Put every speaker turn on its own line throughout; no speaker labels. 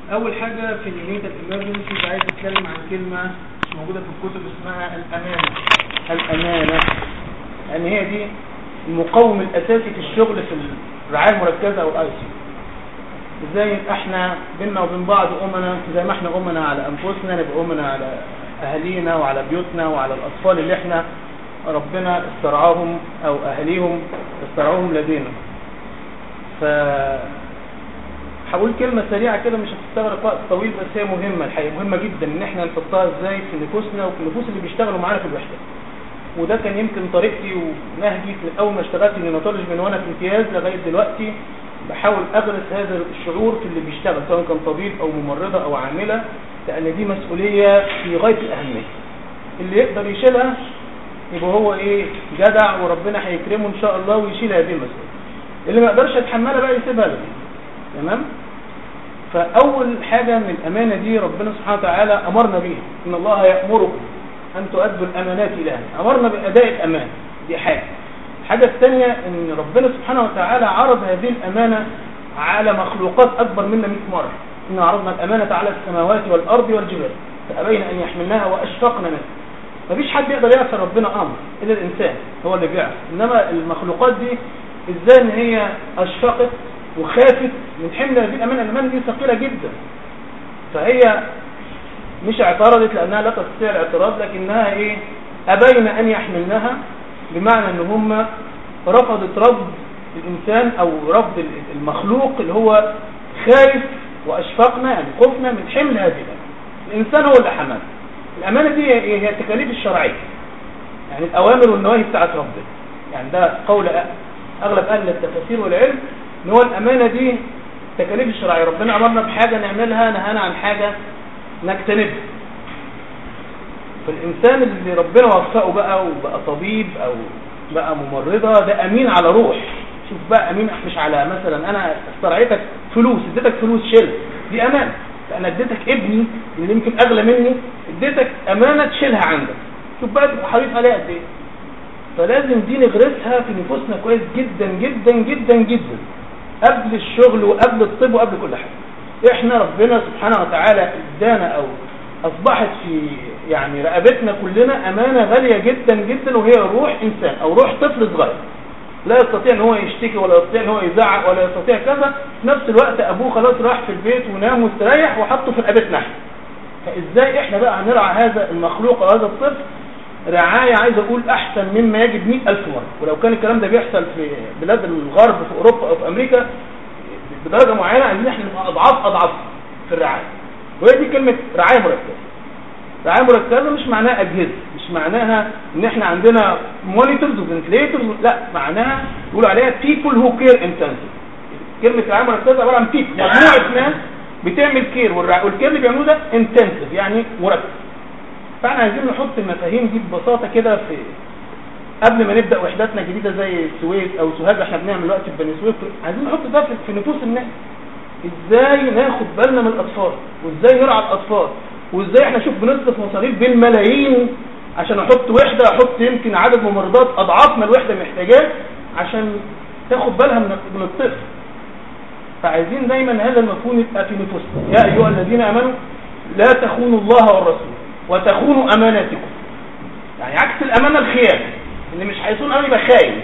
اول حاجة في النيتال emergency عايز اتكلم عن كلمة مش موجودة في الكتب اسمها الامانة الامانة لان هي دي المقوم الاساسي في الشغل في الرعاية المركزة او الاي سي ازاي يبقى احنا بينا وبين بعض امنا زي ما احنا امنا على انفسنا نبقى امنا على اهالينا وعلى بيوتنا وعلى الاطفال اللي احنا ربنا استرعاهم او اهاليهم استرعوهم لدينا ف هقول كلمة سريعة كده مش هتستغرق وقت طويل بس هي مهمة الحقيقة مهمة جدا ان احنا نحطها ازاي في نفوسنا وفي النفوس اللي بيشتغلوا معانا في الوحدة وده كان يمكن طريقتي ونهجي من اول ما اشتغلت نيوناتولوجي من وانا في امتياز لغاية دلوقتي بحاول اغرس هذا الشعور في اللي بيشتغل سواء كان طبيب او ممرضة او عاملة لان دي مسؤولية في غاية الاهمية اللي يقدر يشيلها يبقى هو ايه جدع وربنا هيكرمه ان شاء الله ويشيل هذه المسؤولية اللي ما يقدرش يتحملها بقى يسيبها له تمام فاول حاجة من الامانة دي ربنا سبحانه وتعالى امرنا بيها ان الله يأمركم ان تؤدوا الامانات الى أهلها امرنا باداء الامانة دي حاجة الحاجة الثانية ان ربنا سبحانه وتعالى عرض هذه الامانة على مخلوقات اكبر منا 100 مرة ان عرضنا الامانة على السماوات والارض والجبال فابين ان يحملناها واشفقنا منها مفيش حد يقدر يعصي ربنا امر الا الانسان هو اللي بيعصي انما المخلوقات دي ازاي ان هي اشفقت وخافت من حمل هذه الامانه الامانه دي ثقيله جدا فهي مش اعترضت لانها لا تستطيع الاعتراض لكنها ايه ابين ان يحملنها بمعنى ان هم رفضت رفض الانسان او رفض المخلوق اللي هو خايف واشفقنا يعني خفنا من حمل هذه الامانه الانسان هو اللي حمل الامانه دي هي التكاليف الشرعيه يعني الاوامر والنواهي بتاعت ربنا يعني ده قول اغلب اهل التفاسير والعلم ان هو الامانه دي التكاليف الشرعيه ربنا امرنا بحاجه نعملها نهانا عن حاجه نجتنبها فالانسان اللي ربنا وفقه بقى وبقى طبيب او بقى ممرضه ده امين على روح شوف بقى امين مش على مثلا انا استرعيتك فلوس اديتك فلوس شيل دي امانه انا اديتك ابني اللي يمكن اغلى مني اديتك امانه تشيلها عندك شوف بقى تبقى حريص عليها قد ايه فلازم دي نغرسها في نفوسنا كويس جدا جدا جدا جدا قبل الشغل وقبل الطب وقبل كل حاجه احنا ربنا سبحانه وتعالى ادانا او اصبحت في يعني رقبتنا كلنا امانه غاليه جدا جدا وهي روح انسان او روح طفل صغير لا يستطيع ان هو يشتكي ولا يستطيع ان هو يزعق ولا يستطيع كذا في نفس الوقت ابوه خلاص راح في البيت ونام واستريح وحطه في رقبتنا احنا فازاي احنا بقى هنرعى هذا المخلوق او هذا الطفل رعاية عايز اقول احسن مما يجب مئة الف مرة ولو كان الكلام ده بيحصل في بلاد الغرب في اوروبا او في امريكا بدرجة معينة عايزين احنا نبقى اضعاف اضعاف في الرعاية وهي دي كلمة رعاية مركزة رعاية مركزة مش معناها اجهزة مش معناها ان احنا عندنا مونيتورز وفنتليتورز لا معناها يقولوا عليها people who care intensive كلمة رعاية مركزة عبارة عن people مجموعة ناس بتعمل كير والكير اللي بيعملوه ده انتنسيف يعني مركز فاحنا عايزين نحط المفاهيم دي ببساطة كده في قبل ما نبدأ وحداتنا جديدة زي السويس او سوهاج احنا بنعمل دلوقتي في بني سويف عايزين نحط ده في نفوس الناس ازاي ناخد بالنا من الاطفال وازاي نرعى الاطفال وازاي احنا شوف بنصرف مصاريف بالملايين عشان احط وحدة احط يمكن عدد ممرضات اضعاف ما الوحدة محتاجاه عشان تاخد بالها من الطفل فعايزين دايما هذا المفهوم يبقى في نفوسنا يا ايها الذين امنوا لا تخونوا الله والرسول وتخونوا اماناتكم يعني عكس الامانه الخيانه اللي مش هيصون امانه يبقى خاين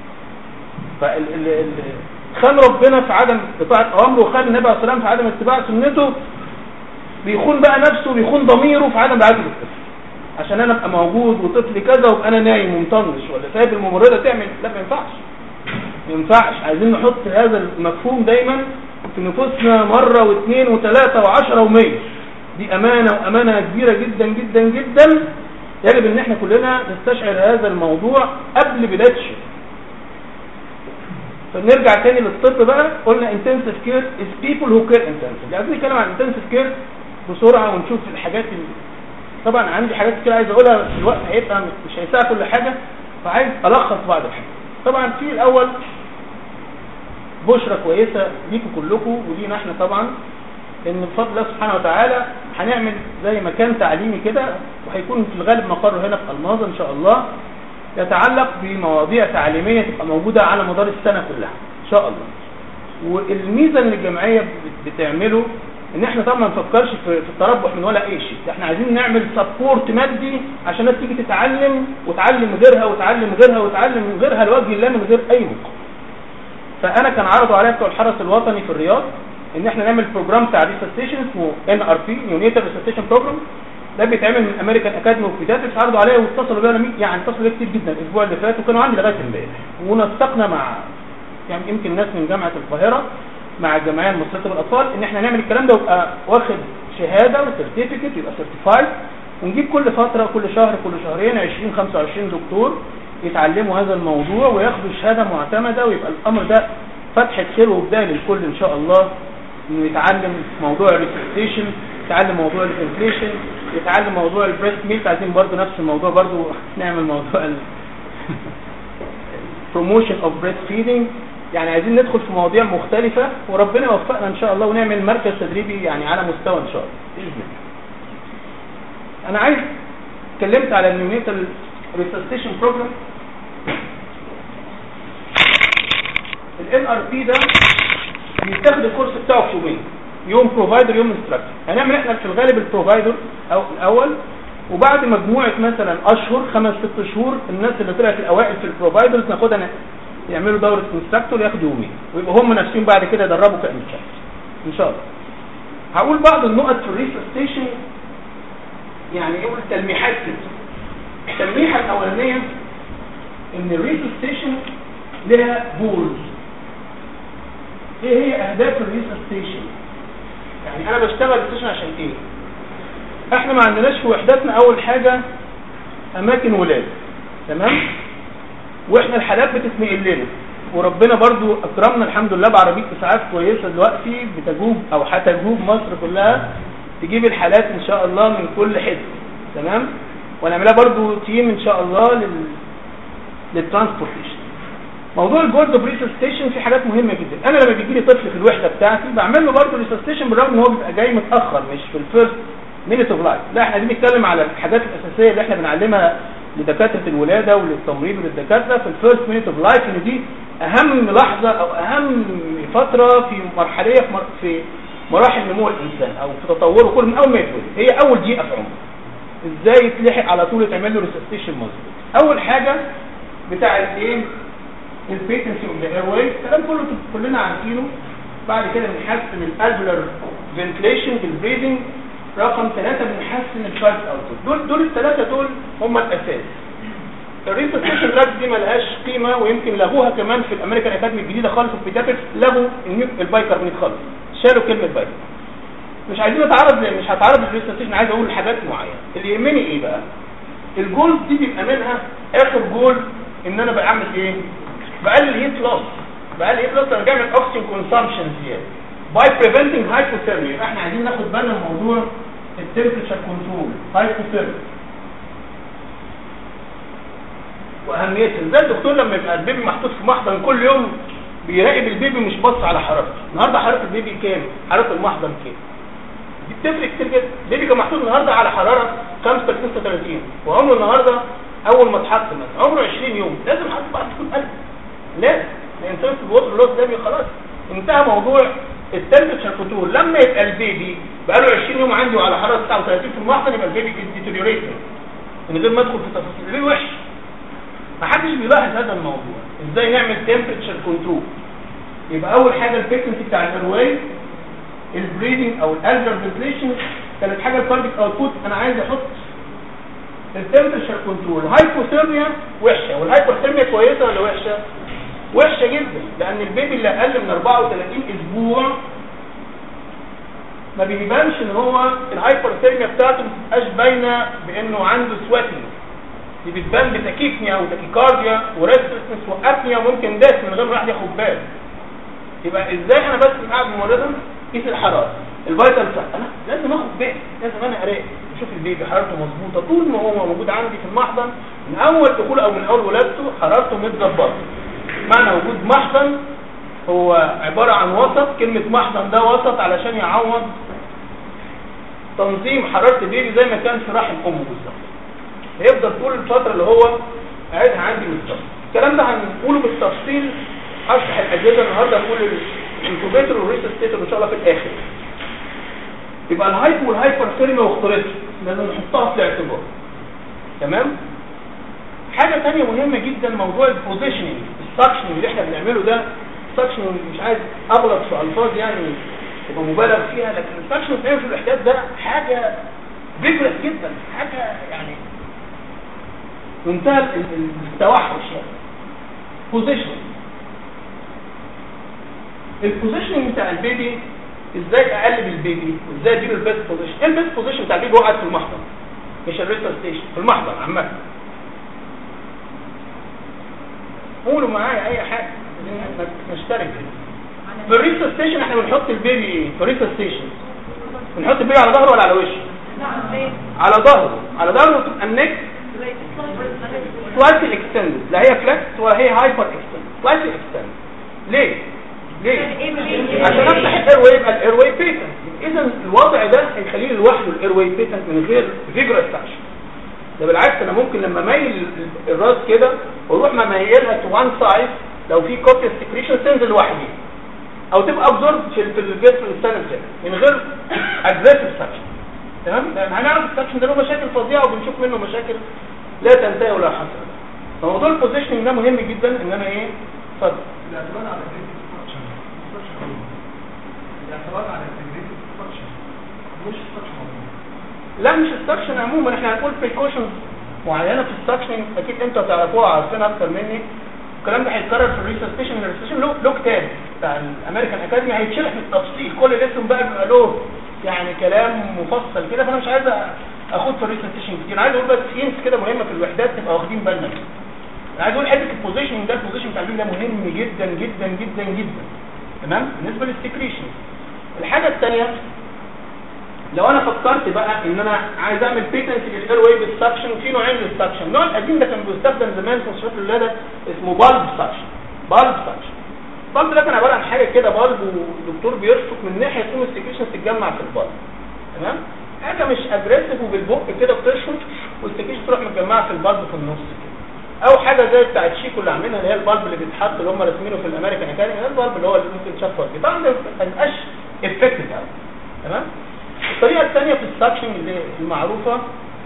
خان ربنا في عدم اطاعه اوامره وخان النبي عليه الصلاه في عدم اتباع سنته بيخون بقى نفسه بيخون ضميره في عدم رعايه الطفل عشان انا ابقى موجود وطفلي كذا وابقى انا نايم ومطنش ولا سايب الممرضه تعمل لا ما ينفعش ما ينفعش عايزين نحط هذا المفهوم دايما في نفوسنا مره واثنين وثلاثه وعشره ومية دي امانه وامانه كبيره جدا جدا جدا يجب ان احنا كلنا نستشعر هذا الموضوع قبل بدايه الشغل فنرجع تاني للطب بقى قلنا intensive care is people who care intensively عايزين نتكلم عن intensive care بسرعه ونشوف الحاجات اللي طبعا عندي حاجات كتير عايز اقولها الوقت هيبقى مش هيساع كل حاجه فعايز الخص بعض الحاجات طبعا في الاول بشرة كويسة ليكم كلكم ولينا احنا طبعا ان بفضل الله سبحانه وتعالى هنعمل زي مكان تعليمي كده وهيكون في الغالب مقره هنا في الماظة ان شاء الله يتعلق بمواضيع تعليمية تبقى موجودة على مدار السنة كلها ان شاء الله والميزة اللي الجمعية بتعمله ان احنا طبعا ما نفكرش في في التربح من ولا اي شيء احنا عايزين نعمل سبورت مادي عشان الناس تيجي تتعلم وتعلم غيرها وتعلم غيرها وتعلم غيرها لوجه الله من غير اي مقابل فانا كان عرضوا عليا بتوع الحرس الوطني في الرياض ان احنا نعمل بروجرام بتاع ريسستيشن اسمه ان ار بي يونيتر ريسستيشن بروجرام ده بيتعمل من امريكان اكاديمي اوف بيداتريكس عرضوا عليا واتصلوا بيا أنا يعني اتصلوا بيا كتير جدا الاسبوع اللي فات وكانوا عندي لغايه امبارح ونسقنا مع يعني يمكن ناس من جامعه القاهره مع الجمعيه المصريه للاطفال ان احنا نعمل الكلام ده ويبقى واخد شهاده وسيرتيفيكت يبقى سيرتيفايد ونجيب كل فتره كل شهر كل شهرين 20 25 دكتور يتعلموا هذا الموضوع وياخدوا شهاده معتمده ويبقى الامر ده فتحه خير وبدايه للكل ان شاء الله انه يتعلم موضوع الريسبتيشن يتعلم موضوع الانفليشن يتعلم موضوع البريست ميلك عايزين برضو نفس الموضوع برضو نعمل موضوع ال promotion of breastfeeding يعني عايزين ندخل في مواضيع مختلفة وربنا يوفقنا ان شاء الله ونعمل مركز تدريبي يعني على مستوى ان شاء الله بإذن الله انا عايز اتكلمت على النيونيتال ريسستيشن بروجرام ال NRP ده بيتاخد الكورس بتاعه في يومين يوم بروفايدر يوم انستراكتور هنعمل احنا في الغالب البروفايدر او الاول وبعد مجموعه مثلا اشهر خمس ست شهور الناس اللي طلعت الاوائل في البروفايدرز ناخدها ن- يعملوا دوره انستراكتور ياخدوا يومين ويبقى هم نفسهم بعد كده يدربوا كانستراكتور ان شاء الله هقول بعض النقط في الريسستيشن يعني اقول تلميحات كده التلميحه الاولانيه ان الريسستيشن لها جولز ايه هي اهداف الريسستيشن يعني انا بشتغل ريسستيشن عشان ايه احنا ما عندناش في وحداتنا اول حاجه اماكن ولاد تمام واحنا الحالات بتتنقل لنا وربنا برضو اكرمنا الحمد لله بعربيه اسعاف كويسه دلوقتي بتجوب او هتجوب مصر كلها تجيب الحالات ان شاء الله من كل حته تمام ونعملها برضو تيم ان شاء الله لل للترانسبورتيشن موضوع الجولد بريسستيشن في حاجات مهمه جدا انا لما بيجي لي طفل في الوحده بتاعتي بعمل له برضه ريسستيشن بالرغم ان هو بيبقى جاي متاخر مش في الفيرست مينيت اوف لايف لا احنا عايزين نتكلم على الحاجات الاساسيه اللي احنا بنعلمها لدكاتره الولاده وللتمريض وللدكاتره في الفيرست مينيت اوف لايف ان دي اهم لحظه او اهم فتره في مرحليه في, مر... في مراحل نمو الانسان او في تطوره كله من اول ما يتولد هي اول دقيقه في عمره ازاي يتلحق على طول يتعمل له ريسستيشن مظبوط اول حاجه بتاع الايه البيتنسي اوف ذا اير واي الكلام كله كلنا عارفينه بعد كده بنحسن الالفولار فنتليشن بالبريدنج رقم ثلاثة بنحسن الفالس اوتبوت دول دول الثلاثة دول هم الاساس الريسستيشن دراجز دي ملهاش قيمة ويمكن لغوها كمان في الامريكان اكاديمي الجديدة خالص في البيتاتكس لغوا النيو- البايكربونات خالص شالوا كلمة بايكر مش عايزين نتعرض ل- مش هتعرض للريسستيشن عايز اقول حاجات معينة اللي يهمني ايه بقى الجول دي بيبقى منها اخر جول ان انا بعمل ايه بقلل هيت لوس بقلل هيت لوس انا بعمل اوكسجين كونسامشن زياده باي بريفنتنج هايبوثيرميا احنا عايزين ناخد بالنا من موضوع التمبريتشر كنترول هايبوثيرميا واهميتها ازاي الدكتور لما يبقى البيبي محطوط في محضن كل يوم بيراقب البيبي مش باص على حرارته النهارده حراره البيبي كام حراره المحضن كام دي بتفرق كتير جدا البيبي كان محطوط النهارده على حراره 35 36 وعمره النهارده اول ما اتحط مثلا عمره 20 يوم لازم حط بعد تكون قلب لازم الانسان في الوتر لوس ده بي- خلاص انتهى موضوع التمبريتشر كنترول لما يبقى البيبي بقى له 20 يوم عندي وعلى حراره 39 في المحضن يبقى البيبي ديتوريوريتنج من غير ما ادخل في تفاصيل البيبي وحش ما حدش بيلاحظ هذا الموضوع ازاي نعمل تمبريتشر كنترول يبقى اول حاجه الفريكونسي بتاع الايرواي البريدنج او الالفر فنتليشن ثالث حاجه الكارديك اوتبوت انا عايز احط التمبريتشر كنترول الهايبوثيرميا وحشه والهايبوثيرميا كويسه ولا وحشه وحشه جدا لان البيبي اللي اقل من 34 اسبوع ما بيبانش ان هو الهايبوثيرميا بتاعته ما بتبقاش باينه بانه عنده سواتنج دي بتبان بتاكيكنيا او تاكيكارديا وريسترسنس وابنيا وممكن داس من غير ما الواحد ياخد باله يبقى ازاي انا بس قاعد ممرضا قيس الحراره الفيتال صح انا لازم اخد بالي لازم انا اراقب اشوف البيبي حرارته مظبوطه طول ما هو موجود عندي في المحضن من اول دخوله او من اول ولادته حرارته متظبطه معنى وجود محضن هو عباره عن وسط كلمه محضن ده وسط علشان يعوض تنظيم حراره البيبي زي ما كان في رحم امه بالظبط هيفضل طول الفتره اللي هو قاعدها عندي بالظبط الكلام ده هنقوله بالتفصيل هشرح الاجهزه النهارده نقول الانكوبيتور والريسستيتور ان شاء الله في الاخر يبقى الهايبو والهايبر ثيرميا ما اختلطش لازم نحطها في الاعتبار تمام حاجة تانية مهمة جدا موضوع البوزيشننج السكشننج اللي احنا بنعمله ده السكشننج مش عايز اغلط في الفاظ يعني تبقى مبالغ فيها لكن السكشننج في الاحداث ده حاجة فيجرس جدا حاجة يعني منتهى ال- ال- التوحش يعني بوزيشننج البوزيشننج بتاع البيبي ازاي اقلب البيبي وازاي اديله البيست بوزيشن ايه البيست بوزيشن بتاع البيبي هو قاعد في المحضر مش الريسر ستيشن في المحضر عامه قولوا معايا اي حاجه عايزين نشترك كده في الريسر ستيشن احنا بنحط البيبي ايه في الريسر ستيشن بنحط البيبي على ظهره ولا على وشه على ظهره على ظهره تبقى النكس سلايتلي اكستندد لا هي فلكس ولا هي هايبر اكستندد سلايتلي اكستندد ليه ليه عشان افتح الاير واي يبقى الاير واي بيتنت اذا الوضع ده هيخليه لوحده الاير واي بيتنت من غير فيجرس اكشن ده بالعكس انا ممكن لما اميل الراس كده واروح مميلها تو وان سايد لو في كوبيا سكريشن تنزل لوحدي او تبقى ابزورب في في الجسم السنه كده من غير اجريسيف سكشن تمام لان هنعرف السكشن ده له مشاكل فظيعه وبنشوف منه مشاكل لا تنتهي ولا حصر فموضوع البوزيشننج ده مهم جدا ان انا ايه اتفضل
الاعتماد على الانتجريتد ستراكشر الاعتماد على الانتجريتد ستراكشر مش ستراكشر
لا مش السكشن عموما احنا هنقول بريكوشنز معينه في السكشن اكيد انتوا هتعرفوها عارفين اكتر مني الكلام ده هيتكرر في الريسستيشن الريسستيشن له له كتاب بتاع الامريكان اكاديمي هيتشرح بالتفصيل كل اسم بقى بيبقى له يعني كلام مفصل كده فانا مش عايز اخد في الريسستيشن كتير عايز اقول بس هينس كده مهمه في الوحدات تبقى واخدين بالنا منها. انا عايز اقول حته البوزيشن ده البوزيشن بتاع البيبي ده مهم جدا جدا جدا جدا تمام بالنسبه للسكريشن الحاجه الثانيه لو انا فكرت بقى ان انا عايز اعمل بيتنس للاير واي بالسكشن في نوعين للسكشن النوع القديم ده كان بيستخدم زمان في مستشفيات الولاده اسمه بالب سكشن بالب سكشن البالب ده كان عباره عن حاجه كده بالب والدكتور بيرفق من ناحيه تقوم السكريشن تتجمع في البالب تمام حاجه مش اجريسيف وبالبق كده بتشفط والسكريشن تروح متجمعه في البالب في النص كده او حاجه زي بتاعت شيكو اللي عاملينها اللي هي البالب اللي بيتحط اللي هم راسمينه في الامريكان اكاديمي ده البالب اللي هو اللي ممكن تشفط كده طبعا ده ما بيبقاش افكتيف قوي تمام الطريقة الثانية في السكشن اللي المعروفة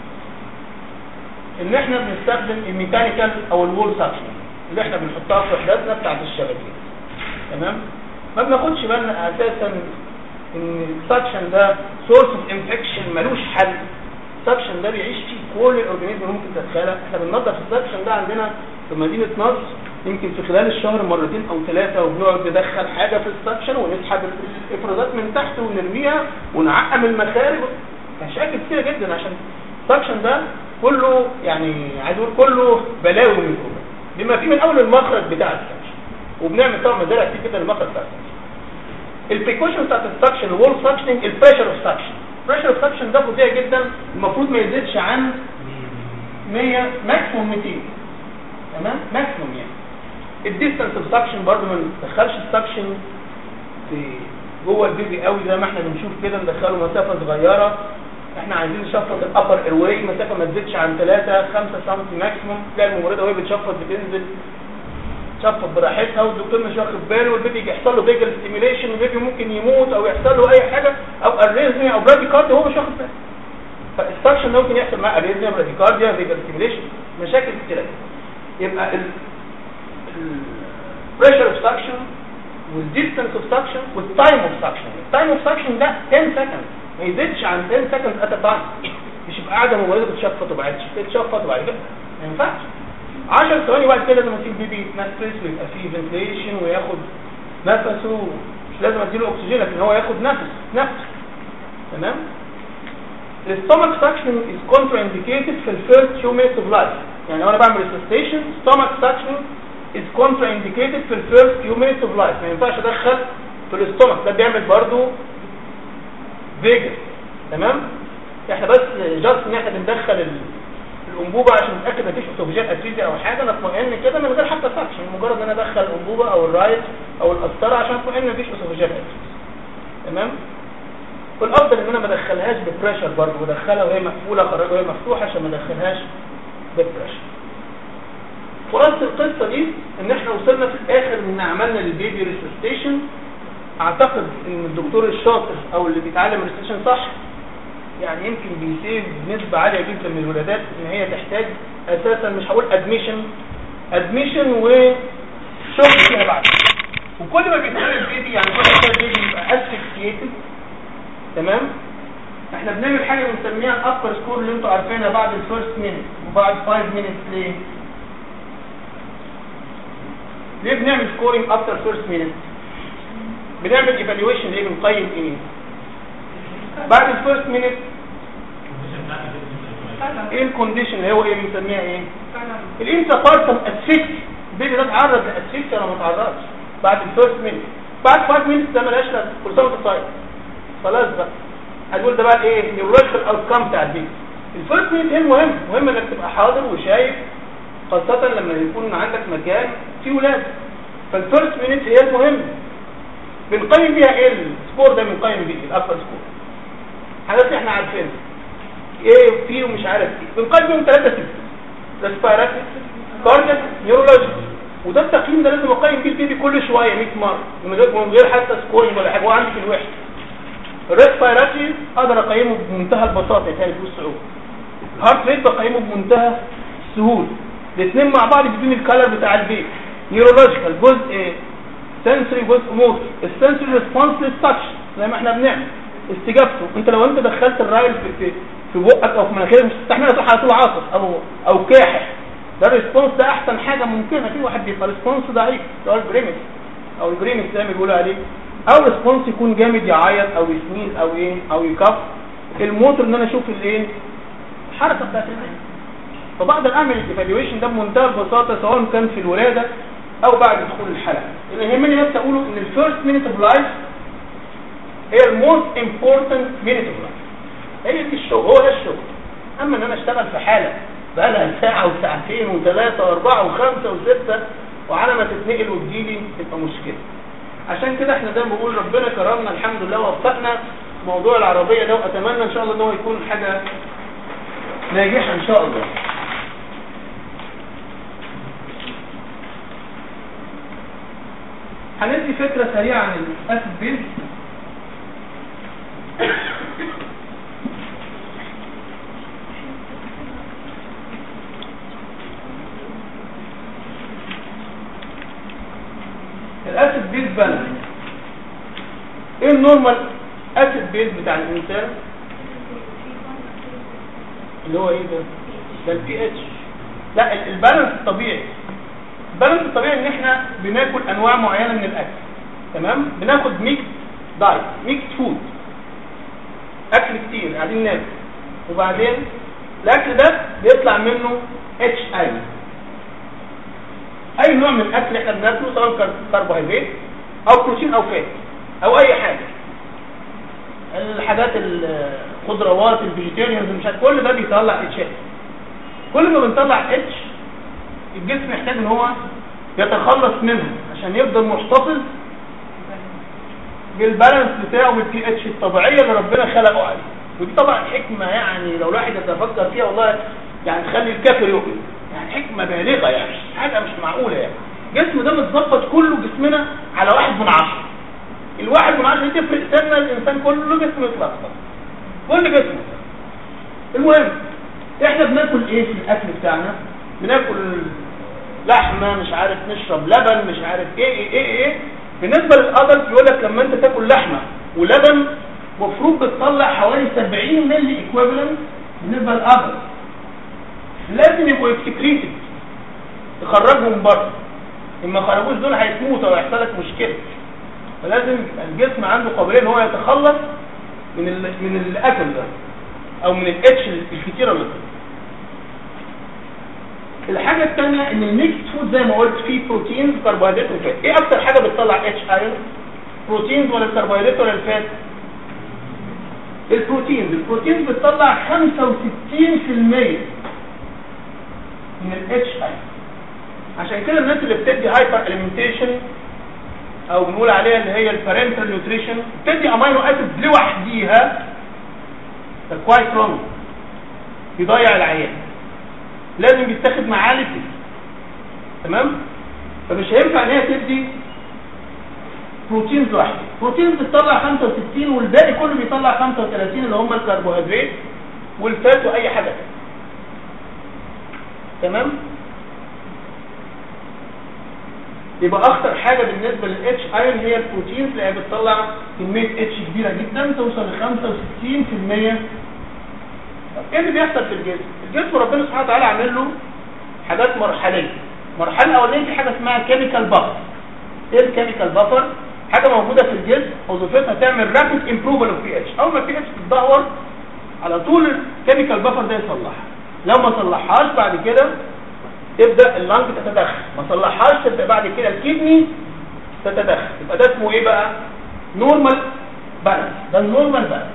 ان احنا بنستخدم الميكانيكال او الوول سكشن اللي احنا بنحطها في وحداتنا بتاعت الشبكية تمام ما بناخدش بالنا اساسا ان السكشن ده سورس اوف انفكشن ملوش حل السكشن ده بيعيش فيه كل الاورجانيزم اللي ممكن تتخيلها احنا بننظف السكشن ده عندنا في مدينة نصر يمكن في خلال الشهر مرتين او ثلاثة وبنقعد ندخل حاجة في السكشن ونسحب الافرازات من تحت ونرميها ونعقم المخارج مشاكل كتيرة جدا عشان السكشن ده كله يعني عايز اقول كله بلاوي من جوه بما فيه من اول المخرج بتاع السكشن وبنعمل طبعا مزارع كتير جدا المخرج بتاع السكشن البريكوشن بتاعت السكشن الوول سكشننج البريشر اوف سكشن البريشر اوف سكشن ده فظيع جدا المفروض ما يزيدش عن 100 ماكسيموم 200 تمام ماكسيموم يعني الديستانس اوف سكشن برضه ما ندخلش السكشن في جوه البيبي قوي زي ما احنا بنشوف كده ندخله مسافه صغيره احنا عايزين نشفط الابر ايرواي مسافه ما تزيدش عن 3 5 سم ماكسيموم تلاقي الممرضه وهي بتشفط بتنزل تشفط براحتها والدكتور مش واخد باله والبيبي يجي يحصل له بيجل ستيميليشن والبيبي ممكن يموت او يحصل له اي حاجه او اريزميا او براديكارديا وهو مش واخد باله فالسكشن ده ممكن يحصل معاه اريزميا براديكارديا بيجل ستيميليشن مشاكل كتيره يبقى ال البريشر اوف سكشن والديستانس اوف سكشن والتايم اوف سكشن التايم اوف سكشن ده 10 سكند ما يزيدش عن 10 سكند ات تايم مش يبقى قاعده ممرضه بتشفط وبعد تشفط وبعد كده ما ينفعش 10 ثواني بعد كده لازم اسيب بيبي يتنفس ويبقى فيه فنتليشن وياخد نفسه مش لازم اديله اكسجين لكن هو ياخد نفس نفس تمام الستومك سكشن از كونترا انديكيتد في الفيرست few minutes of life يعني وانا بعمل ريسستيشن stomach suction is contraindicated في الفيرست few minutes of life ما ينفعش ادخل في الاستومك ده بيعمل برضو فيجن تمام احنا بس جاست ان احنا بندخل ال- الانبوبه عشان نتاكد مفيش اسوفيجيال اتريزيا او حاجه نطمئن كده من غير حتى سكشن مجرد ان انا ادخل الانبوبه او الرايت او القسطره عشان اطمئن مفيش اسوفيجيال اتريزيا تمام والافضل ان انا ما ادخلهاش ببريشر برضه بدخلها وهي مقفوله اخرجها وهي مفتوحه عشان ما ادخلهاش ببريشر خلاصه القصه دي ان احنا وصلنا في الاخر ان عملنا للبيبي ريسستيشن اعتقد ان الدكتور الشاطر او اللي بيتعلم ريستيشن صح يعني يمكن بيسيب نسبة عالية جدا من الولادات ان هي تحتاج اساسا مش هقول ادميشن ادميشن وشغل فيها بعد وكل ما بيتعمل بيبي يعني كل ما البيبي يبقى اسفكسيتد تمام احنا بنعمل حاجة بنسميها الابر سكور اللي انتوا عارفينها بعد الفيرست مينت وبعد 5 مينتس ليه؟ ليه بنعمل سكورينج افتر فيرست مينت؟ بنعمل ايفالويشن ليه بنقيم ايه؟ بعد الفيرست مينت ايه الكونديشن اللي هو ايه بنسميها ايه؟ الانتربارتم اسفكس البيبي ده اتعرض لاسفكس ولا ما اتعرضش بعد الفيرست مينت بعد 5 مينت ده ملهاش لازمه كل سنه وانت طيب خلاص بقى هتقول ده بقى ايه النيورولوجيكال اوتكم بتاع البيبي الفيرست مينت ايه مهم مهم انك تبقى حاضر وشايف خاصة لما يكون عندك مكان فيه ولاد فالفيرست مينت هي المهم بنقيم بيها ايه السكور ده بنقيم بيه الابر سكور حاجات احنا عارفينها ايه فيه ومش عارف ايه بنقيم بيهم ثلاثة سيستم ريسبيراتوري كاردياك نيورولوجي وده التقييم ده لازم اقيم بيه البيبي كل شويه 100 مره من غير من غير حتى سكورينج ولا حاجه هو عندي في الوحده الريسبيراتوري اقدر اقيمه بمنتهى البساطه يعني في الصعوبه الهارت ريت بقيمه بمنتهى السهوله الاثنين مع بعض بيدوني الكالر بتاع البيت نيورولوجيكال جزء ايه سنسوري جزء موتور السنسوري ريسبونس للتاتش زي ما احنا بنعمل استجابته انت لو انت دخلت الرايل في في بقك او في مناخيرك مش هتستحملها تروح على طول عاطس او او كاحح ده الريسبونس ده احسن حاجه ممكنه في واحد بيبقى ريسبونس ضعيف اللي هو الجريمس او الجريمس زي ما بيقولوا عليه او ريسبونس يكون جامد يعيط او يسنين او ايه او يكف الموتور ان انا اشوف الايه الحركه بتاعت العين فبقدر اعمل الايفالويشن ده بمنتهى البساطه سواء كان في الولاده او بعد دخول الحلقه اللي يهمني بس اقوله ان الفيرست مينيت اوف لايف هي الموست امبورتنت مينيت اوف لايف هي دي الشغل هو ده الشغل اما ان انا اشتغل في حاله بقى لها ساعه وساعتين وثلاثه واربعه وخمسه وسته وعلى ما تتنقل وتجيلي تبقى مشكله عشان كده احنا زي ما بقول ربنا كرمنا الحمد لله ووفقنا موضوع العربيه ده واتمنى ان شاء الله ان هو يكون حاجه ناجحه ان شاء الله هندي فكرة سريعة عن الأسيد بيز الأسيد بيز بالانس ايه النورمال أسيد بيز بتاع الإنسان اللي هو ايه ده ده البي اتش لا ال- البالانس الطبيعي البالانس الطبيعي ان احنا بناكل انواع معينه من الاكل تمام بناخد ميكس دايت ميكس فود اكل كتير قاعدين ناكل وبعدين الاكل ده بيطلع منه اتش اي اي نوع من الاكل احنا بناكله سواء كان كربوهيدرات او بروتين او فات او اي حاجه الحاجات الخضروات الفيجيتيريانز مش عارف كل ده بيطلع اتش اي كل ما بنطلع اتش الجسم محتاج ان هو يتخلص منها عشان يفضل محتفظ بالبالانس بتاعه بالبي اتش الطبيعيه اللي ربنا خلقه عليه ودي طبعا حكمه يعني لو الواحد يتفكر فيها والله يعني تخلي الكافر يؤمن يعني حكمه بالغه يعني حاجه مش معقوله يعني جسم ده متظبط كله جسمنا على واحد من عشرة الواحد من عشرة دي تفرق سنة الانسان كله جسمه يتلخبط كل جسمه المهم احنا بناكل ايه في الاكل بتاعنا بناكل لحمه مش عارف نشرب لبن مش عارف ايه ايه ايه, إيه. بالنسبه للادلت يقول لك لما انت تاكل لحمه ولبن المفروض بتطلع حوالي 70 مللي ايكويفالنت بالنسبه للادلت لازم يبقوا اكسكريتد تخرجهم بره اما خرجوش دول هيتموتوا او يحصل لك مشكله فلازم يبقى الجسم عنده قابليه ان هو يتخلص من ال من الاكل ده او من الاتش الكتيره اللي فيه الحاجة الثانية ان الميكس فود زي ما قلت فيه بروتينز كربوهيدرات وفات ايه اكتر حاجة بتطلع اتش ايرون بروتينز ولا الكربوهيدرات ولا الفات البروتينز البروتينز بتطلع 65% من الاتش ايرون عشان كده الناس اللي بتدي هايبر اليمنتيشن او بنقول عليها اللي هي البارنتال نيوتريشن بتدي امينو اسيد لوحديها ده كويس رونج يضيع العيان لازم يتاخد معاه ليبيد تمام فمش هينفع ان هي تدي بروتينز واحده بروتينز بتطلع 65 والباقي كله بيطلع 35 اللي هم الكربوهيدرات والفات واي حاجه تانية تمام يبقى اخطر حاجه بالنسبه للاتش ايون هي البروتينز اللي هي بتطلع كميه اتش كبيره جدا توصل ل 65% طب ايه اللي بيحصل في الجسم الجسم ربنا سبحانه وتعالى عامل له حاجات مرحليه المرحله الاولانيه في حاجه اسمها كيميكال بافر ايه الكيميكال بافر حاجه موجوده في الجسم وظيفتها تعمل رابيد امبروفال اوف بي اتش اول ما البي اتش تتدهور على طول الكيميكال بافر ده يصلحها لو ما صلحهاش بعد كده تبدا اللنج تتدخل ما صلحهاش تبدا بعد كده الكدني تتدخل يبقى ده اسمه ايه بقى نورمال بالانس ده النورمال بالانس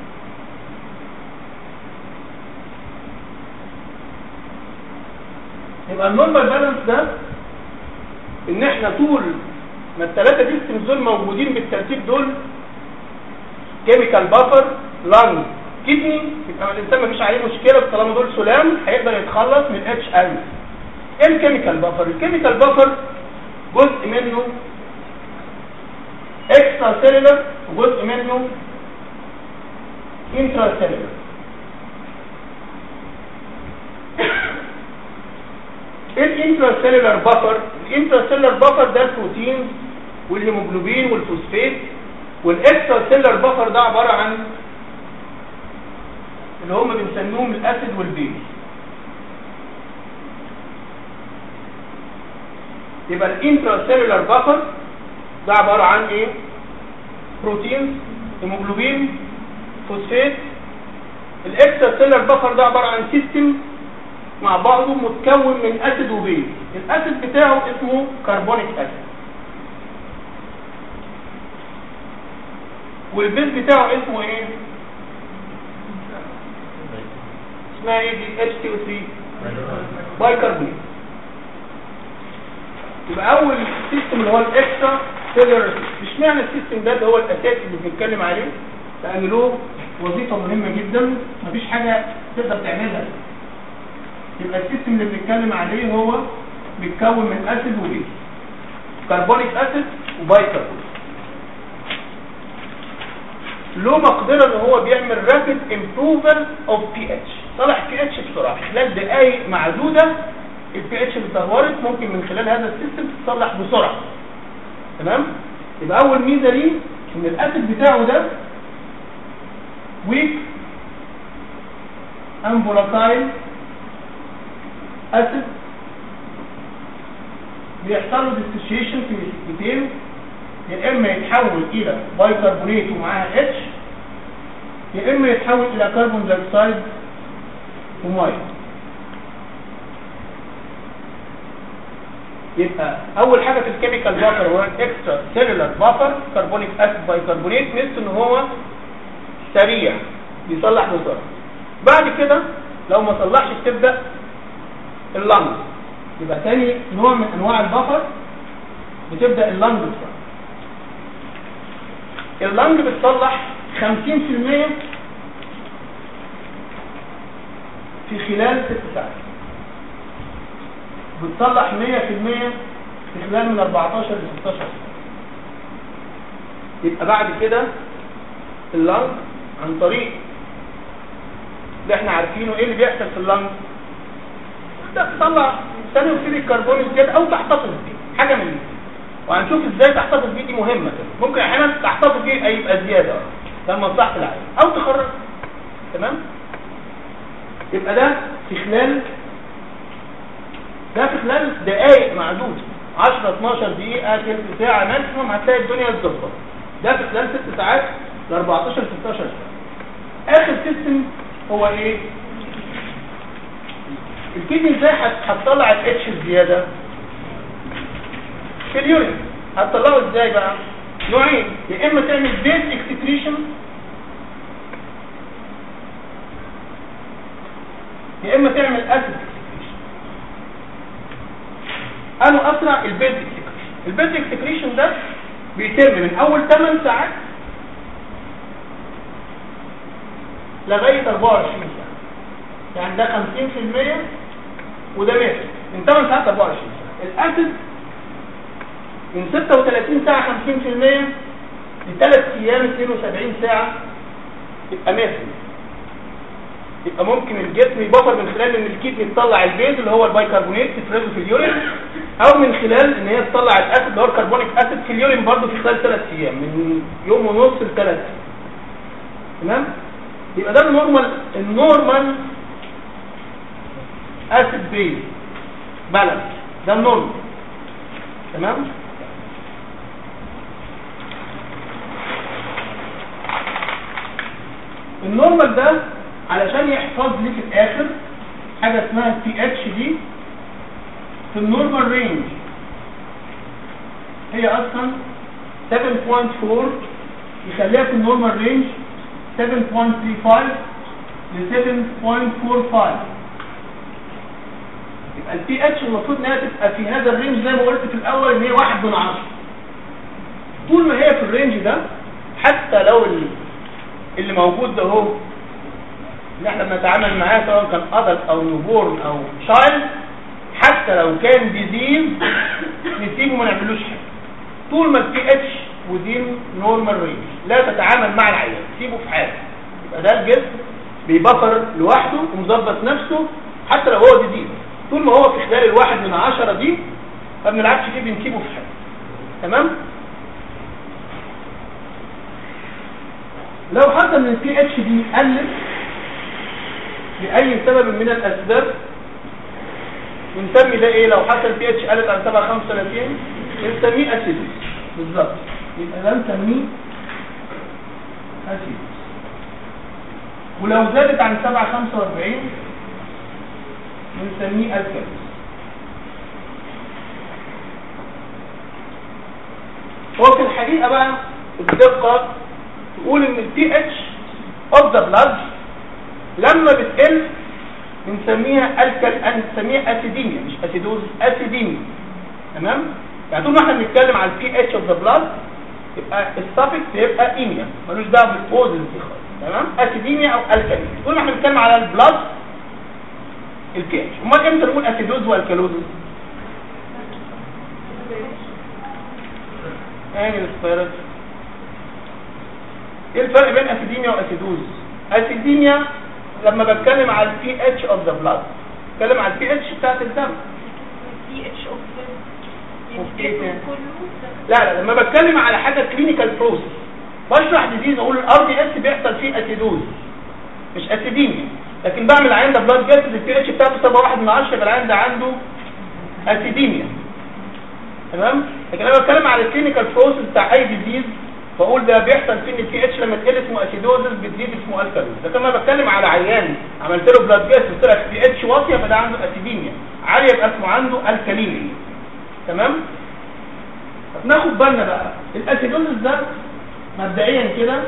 يبقى النورمال بالانس ده ان احنا طول ما الثلاثه ديستنس دول موجودين بالترتيب دول كيميكال بافر لانج كدني يبقى الانسان مفيش عليه مشكله طالما دول سلام هيقدر يتخلص من اتش ال ايه الكيميكال بافر الكيميكال بافر جزء منه اكسترا سيلولر وجزء منه انترا سيلولر ايه الانترا سيلولر بافر الانترا سيلولر بافر ده البروتين والهيموجلوبين والفوسفات والاكسترا سيلولر بافر ده عباره عن اللي هم بنسميهم الاسيد والبيز يبقى الانترا سيلولر بافر ده عباره عن ايه بروتين هيموجلوبين فوسفات الاكسترا سيلولر بافر ده عباره عن سيستم مع بعضه متكون من اسيد وبيز الاسيد بتاعه اسمه كربونيك اسيد والبيز بتاعه اسمه ايه اسمها ايه دي اتش تي او 3 بايكربونات يبقى اول سيستم اللي هو الاكسترا سيلولر مش معنى السيستم ده اللي هو الاساسي اللي بنتكلم عليه لان له وظيفه مهمه جدا مفيش حاجه تقدر تعملها يبقى السيستم اللي بنتكلم عليه هو بيتكون من اسيد وبيز كربونيك اسيد وبايكربونات له مقدره ان هو بيعمل رابيد امبروفال اوف بي اتش طلع بي اتش بسرعه خلال دقائق معدوده البي اتش اللي اتدهورت ممكن من خلال هذا السيستم تتصلح بسرعه تمام يبقى اول ميزه ليه ان الاسيد بتاعه ده ويك ان فولاتايل اسيد بيحصل له ديسوشيشن في النسبتين يا اما يتحول الى بايكربونات ومعاها اتش يا اما يتحول الى كربون دايوكسيد وميه يبقى اول حاجه في الكيميكال بافر هو الاكسترا سيلولار بافر كربونيك اسيد بايكربونات ميزته ان هو سريع بيصلح بسرعه بعد كده لو ما صلحش بتبدا اللنج يبقى تاني نوع من انواع البفر بتبدا اللنج بسرعه اللنج بتصلح 50% في خلال ست ساعات بتصلح 100% في خلال من 14 ل 16 ساعة يبقى بعد كده اللنج عن طريق اللي احنا عارفينه ايه اللي بيحصل في اللنج ده تطلع ثاني اكسيد الكربون الزياده او تحتفظ بيه حاجه من دي وهنشوف ازاي تحتفظ بيه دي مهمه كده ممكن احيانا تحتفظ بيه يبقى زياده ده مصلحه العين او تخرج تمام يبقى ده في خلال ده في خلال دقائق معدوده 10 12 دقيقه ثلث ساعه ماكسيموم هتلاقي الدنيا اتظبطت ده في خلال 6 ساعات ل 14 16 ساعه اخر سيستم هو ايه الكدني ازاي هتطلع الاتش الزياده في اليورين هتطلعه ازاي بقى نوعين يا اما تعمل بيز اكسكريشن يا اما تعمل اسيد اكسكريشن قالوا اسرع البيز اكسكريشن البيز اكسكريشن ده بيتم من اول 8 ساعات لغايه 24 ساعه يعني ده 50% وده 100 من 8 ساعات 24 ساعه الاسيد من 36 ساعة 50% لثلاث ايام 72 ساعة يبقى 100% يبقى ممكن الجسم يبفر من خلال ان الكيدني تطلع البيز اللي هو البايكربونات تفرزه في اليورين او من خلال ان هي تطلع الاسيد اللي هو الكربونيك اسيد في اليورين برضه في خلال ثلاث ايام من يوم ونص لثلاث تمام يبقى ده النورمال النورمال اسيد بيز بالانس ده النورمال تمام النورمال ده علشان يحفظ لي في الاخر حاجه اسمها البي اتش دي في النورمال رينج هي اصلا 7.4 يخليها في النورمال رينج 7.35 ل 7.45 يبقى البي اتش المفروض انها تبقى في هذا الرينج زي ما قلت في الاول ان هي 1 من 10 طول ما هي في الرينج ده حتى لو ال- اللي موجود ده هو اللي احنا بنتعامل معاه سواء كان ادلت او نيوبورن او شايلد حتى لو كان ديزيز نسيبه ما نعملوش حاجه طول ما البي اتش ودين نورمال رينج لا تتعامل مع العيان سيبه في حاله يبقى ده الجسم بيبفر لوحده ومظبط نفسه حتى لو هو ديزيز طول ما هو في خلال الواحد من عشرة دي ما بنلعبش فيه بنسيبه في حاله تمام لو حصل ان البي اتش دي قلت لأي سبب من الأسباب بنسمي ده ايه لو حصل بي اتش قلت عن 735 بنسميه اسيدوس بالظبط يبقى ده نسميه اسيدوس ولو زادت عن 745 بنسميه الكالوس هو في الحقيقة بقى الدقة تقول ان البي اتش اوف ذا بلاد لما بتقل بنسميها الكل بنسميها اسيديميا مش اسيدوز اسيديميا تمام يعني طول ما احنا بنتكلم على البي اتش اوف ذا بلاد يبقى السفكس يبقى ايميا ملوش دعوه بالبوزز دي خالص تمام اسيديميا او الكاليميا طول ما احنا بنتكلم على البلاد البي اتش امال امتى نقول اسيدوز والكالوز يعني الاختيارات ايه الفرق بين اسيديميا واسيدوز اسيديميا لما بتكلم على البي اتش اوف ذا بلاد بتكلم على البي اتش بتاعت الدم
بي اتش اوف
أوكي،
الجسم
تمام.
كله
لا لا لما بتكلم على حاجه كلينيكال بروسيس بشرح ديزيز اقول الار دي اس بيحصل فيه اسيدوز مش اسيديميا لكن بعمل عين ده بلاد جاس البي اتش بتاعته 7 1 من 10 يبقى العين ده عنده اسيديميا تمام لكن انا بتكلم على الكلينيكال بروسيس بتاع اي ديزيز بقول ده بيحصل فيه ان البي اتش لما تقل اسمه اسيدوزس بتزيد اسمه الكالوز لكن لما بتكلم على عيان عملت له بلاد جاس وطلع بي اتش واطيه فده عنده اسيديميا عاليه يبقى اسمه عنده الكاليميا تمام طب ناخد بالنا بقى الاسيدوزس ده مبدئيا كده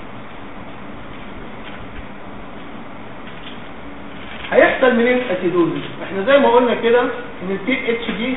هيحصل منين اسيدوزس احنا زي ما قلنا كده ان البي اتش دي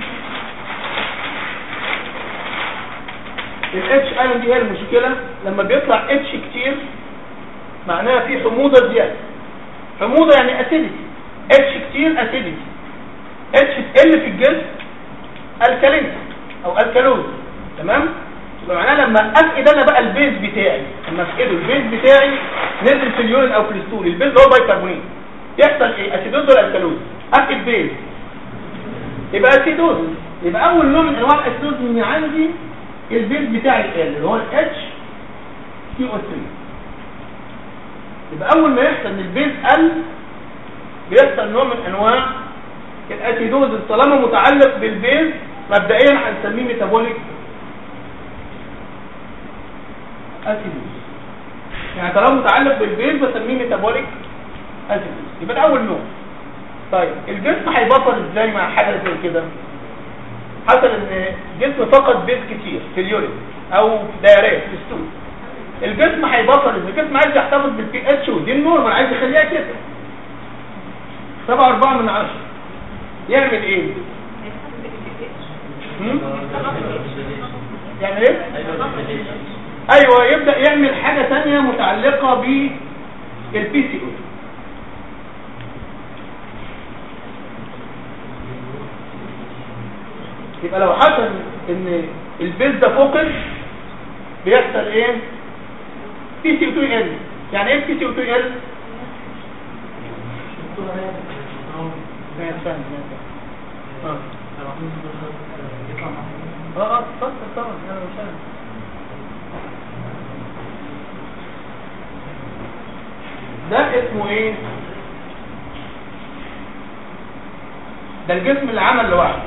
الاتش ايون دي هي المشكله لما بيطلع اتش كتير معناها في حموضه زياده حموضه يعني اسيديتي اتش كتير اسيديتي اتش تقل في الجسم الكالينيك او الكالوز تمام يبقى معناها لما افقد انا بقى البيز بتاعي لما افقده البيز بتاعي نزل في اليورين او في الستول البيز اللي هو البيكربونات يحصل ايه اسيدوز ولا الكالوز افقد بيز يبقى اسيدوز يبقى اول نوع من انواع الاسيدوز اللي عندي البيز بتاعي قل اللي هو الاتش سي او 3 يبقى اول ما يحصل ان البيز قل بيحصل نوع من انواع الاسيدوز طالما متعلق بالبيز مبدئيا هنسميه ميتابوليك اسيدوز يعني طالما متعلق بالبيز بسميه ميتابوليك اسيدوز يبقى ده اول نوع طيب الجسم هيبطل ازاي مع حاجه زي كده حصل ان الجسم فقد بيز كتير في اليورين او في دايرات في السوق الجسم هيبطل اذا الجسم عايز يحتفظ بالبي اتش ودي النورمال عايز يخليها كده 7 4 من 10 يعمل ايه هم؟ يعمل ايه ايوه يبدا يعمل حاجه ثانيه متعلقه بالبي سي او يبقى لو حصل ان البيز ده فوقس بيحصل ايه بي سي 2 ال يعني ايه بي سي 2 ال اه اه اه اتفضل طبعا انا مش عارف ده اسمه ايه ده الجسم اللي عمل لوحده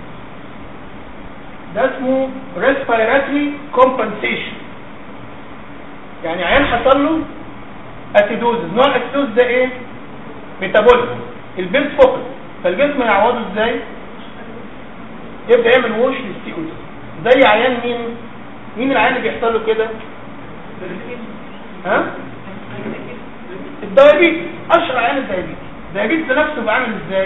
ده اسمه respiratory compensation يعني عيان حصل له اسيدوزز نوع الاسيدوز ده ايه ميتابوليك البيز فقد فالجسم يعوضه ازاي يبدا يعمل ووش للسي زي عيان مين مين العيان اللي بيحصل له كده ها الدايابيتس اشهر عيان الدايابيتس الدايابيتس ده نفسه بيعمل ازاي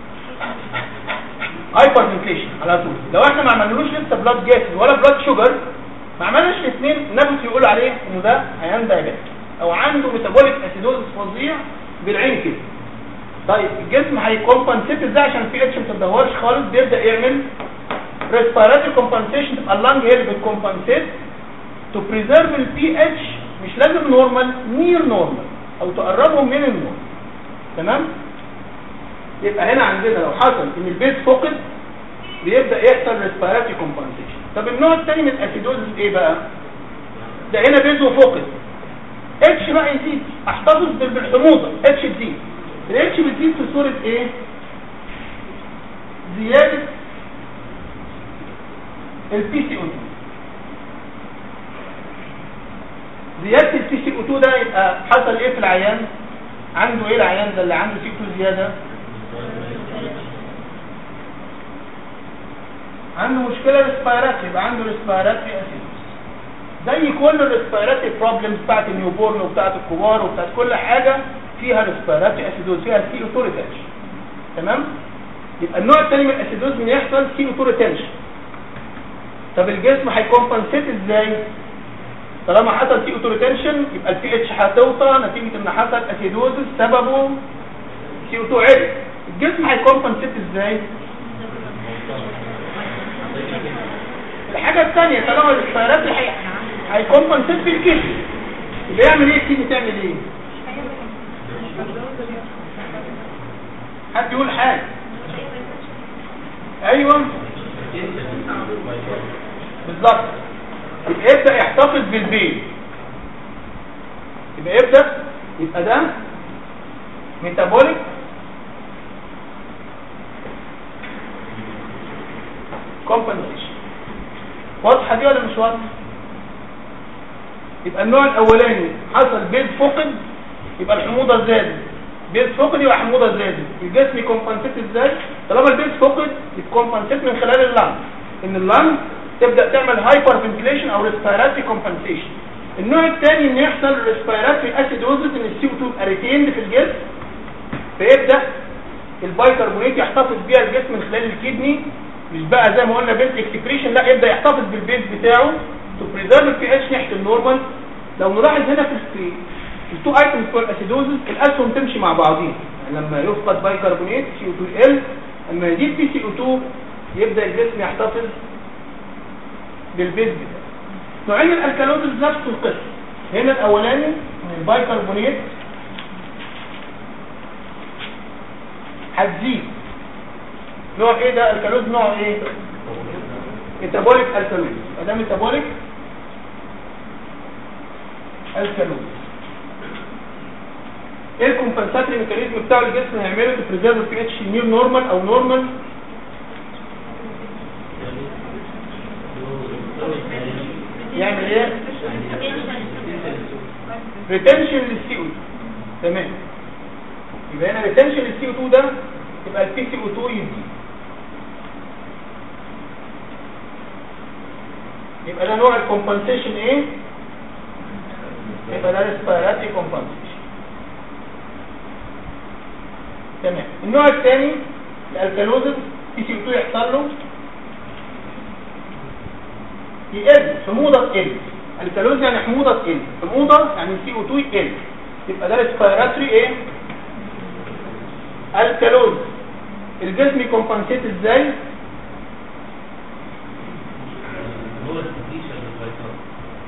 هايبر انفليشن على طول لو احنا ما عملناش لسه بلاد جاس ولا بلاد شوجر ما عملناش الاثنين نفس يقول عليه انه ده عيان دايابيتس او عنده ميتابوليك اسيدوز فظيع بالعين كده طيب الجسم هيكمبنسيت ازاي عشان البي اتش ما تتدهورش خالص بيبدا يعمل ريسبيراتوري كومبنسيشن تبقى اللنج هي اللي بتكمبنسيت تو بريزيرف البي اتش مش لازم نورمال نير نورمال او تقربهم من النورمال تمام يبقى هنا عندنا لو حصل ان البيز فقد بيبدا يحصل ريسبيراتوري كومبنسيشن طب النوع الثاني من الاسيدوزز ايه بقى ده هنا بيز وفقد اتش بقى يزيد احتفظ بالحموضه اتش تزيد الاتش بتزيد في صوره ايه زياده البي سي او 2 زياده البي سي او 2 ده يبقى حصل ايه في العيان عنده ايه العيان ده اللي عنده سي 2 زياده عنده مشكله ريسبيراتوري يبقى عنده ريسبيراتوري اسيدوس زي كل الريسبيراتوري بروبلمز بتاعت النيوبورن وبتاعت الكبار وبتاعت كل حاجه فيها ريسبيراتوري اسيدوز فيها سي او 2 ريتنشن تمام يبقى النوع الثاني من الاسيدوز من يحصل سي او 2 ريتنشن طب الجسم هيكمبنسيت ازاي طالما حصل سي او 2 ريتنشن يبقى البي اتش هتوطى نتيجه ان حصل اسيدوزس سببه سي او 2 عالي الجسم هيكمبنسيت ازاي الحاجه الثانيه طالما الريسبيراتوري هي هيكمبنسيت في الكدني يبقى يعمل ايه الكدني تعمل ايه حد يقول حاجه ايوه بالظبط يبقى يبدا يحتفظ بالبيت يبقى يبدا يبقى ده ميتابوليك كومبنسيشن واضحه دي ولا مش واضحه يبقى النوع الاولاني حصل بيض فقد يبقى الحموضه زادت بيض فقد يبقى حموضه زادت الجسم يكمبنسيت ازاي طالما البيض فقد يكمبنسيت من خلال اللنج ان اللنج تبدا تعمل هايبر فنتليشن او ريسبيراتوري كومبنسيشن النوع الثاني ان يحصل ريسبيراتوري اسيدوزس ان السي او 2 يبقى ريتيند في الجسم فيبدا البايكربونات يحتفظ بيها الجسم من خلال الكدني مش بقى زي ما قلنا بيز اكسكريشن لا يبدا يحتفظ بالبيز بتاعه تو بريزيرف البي اتش ناحيه النورمال لو نلاحظ هنا في التو ايتمز بتوع الاسيدوزس الاسهم تمشي مع بعضيها يعني لما يفقد بايكربونات سي او 2 ال لما يزيد بي سي او 2 يبدا الجسم يحتفظ بالبيز بتاعه نوعين الالكالوزز نفس القصه هنا الاولاني من البايكربونات هتزيد نوع ايه ده الكالوز نوع ايه ميتابوليك الكالوز ده ميتابوليك الكالوز ايه الكومبنساتري ميكانيزم بتاع الجسم هيعمله تو بريزيرف البي اتش نير نورمال او نورمال يعمل ايه ريتنشن للسي او تمام يبقى هنا ريتنشن للسي او 2 ده يبقى البي سي او 2 يزيد يبقى ده نوع الكومبنسيشن ايه يبقى ده ريسبيراتوري كومبنسيشن تمام النوع الثاني الالكالوزس بي سي او 2 يحصل له يقل حموضه تقل الكالوز يعني حموضه تقل حموضه يعني سي او 2 يقل يبقى ده ريسبيراتوري ايه الكالوز الجسم يكمبنسيت ازاي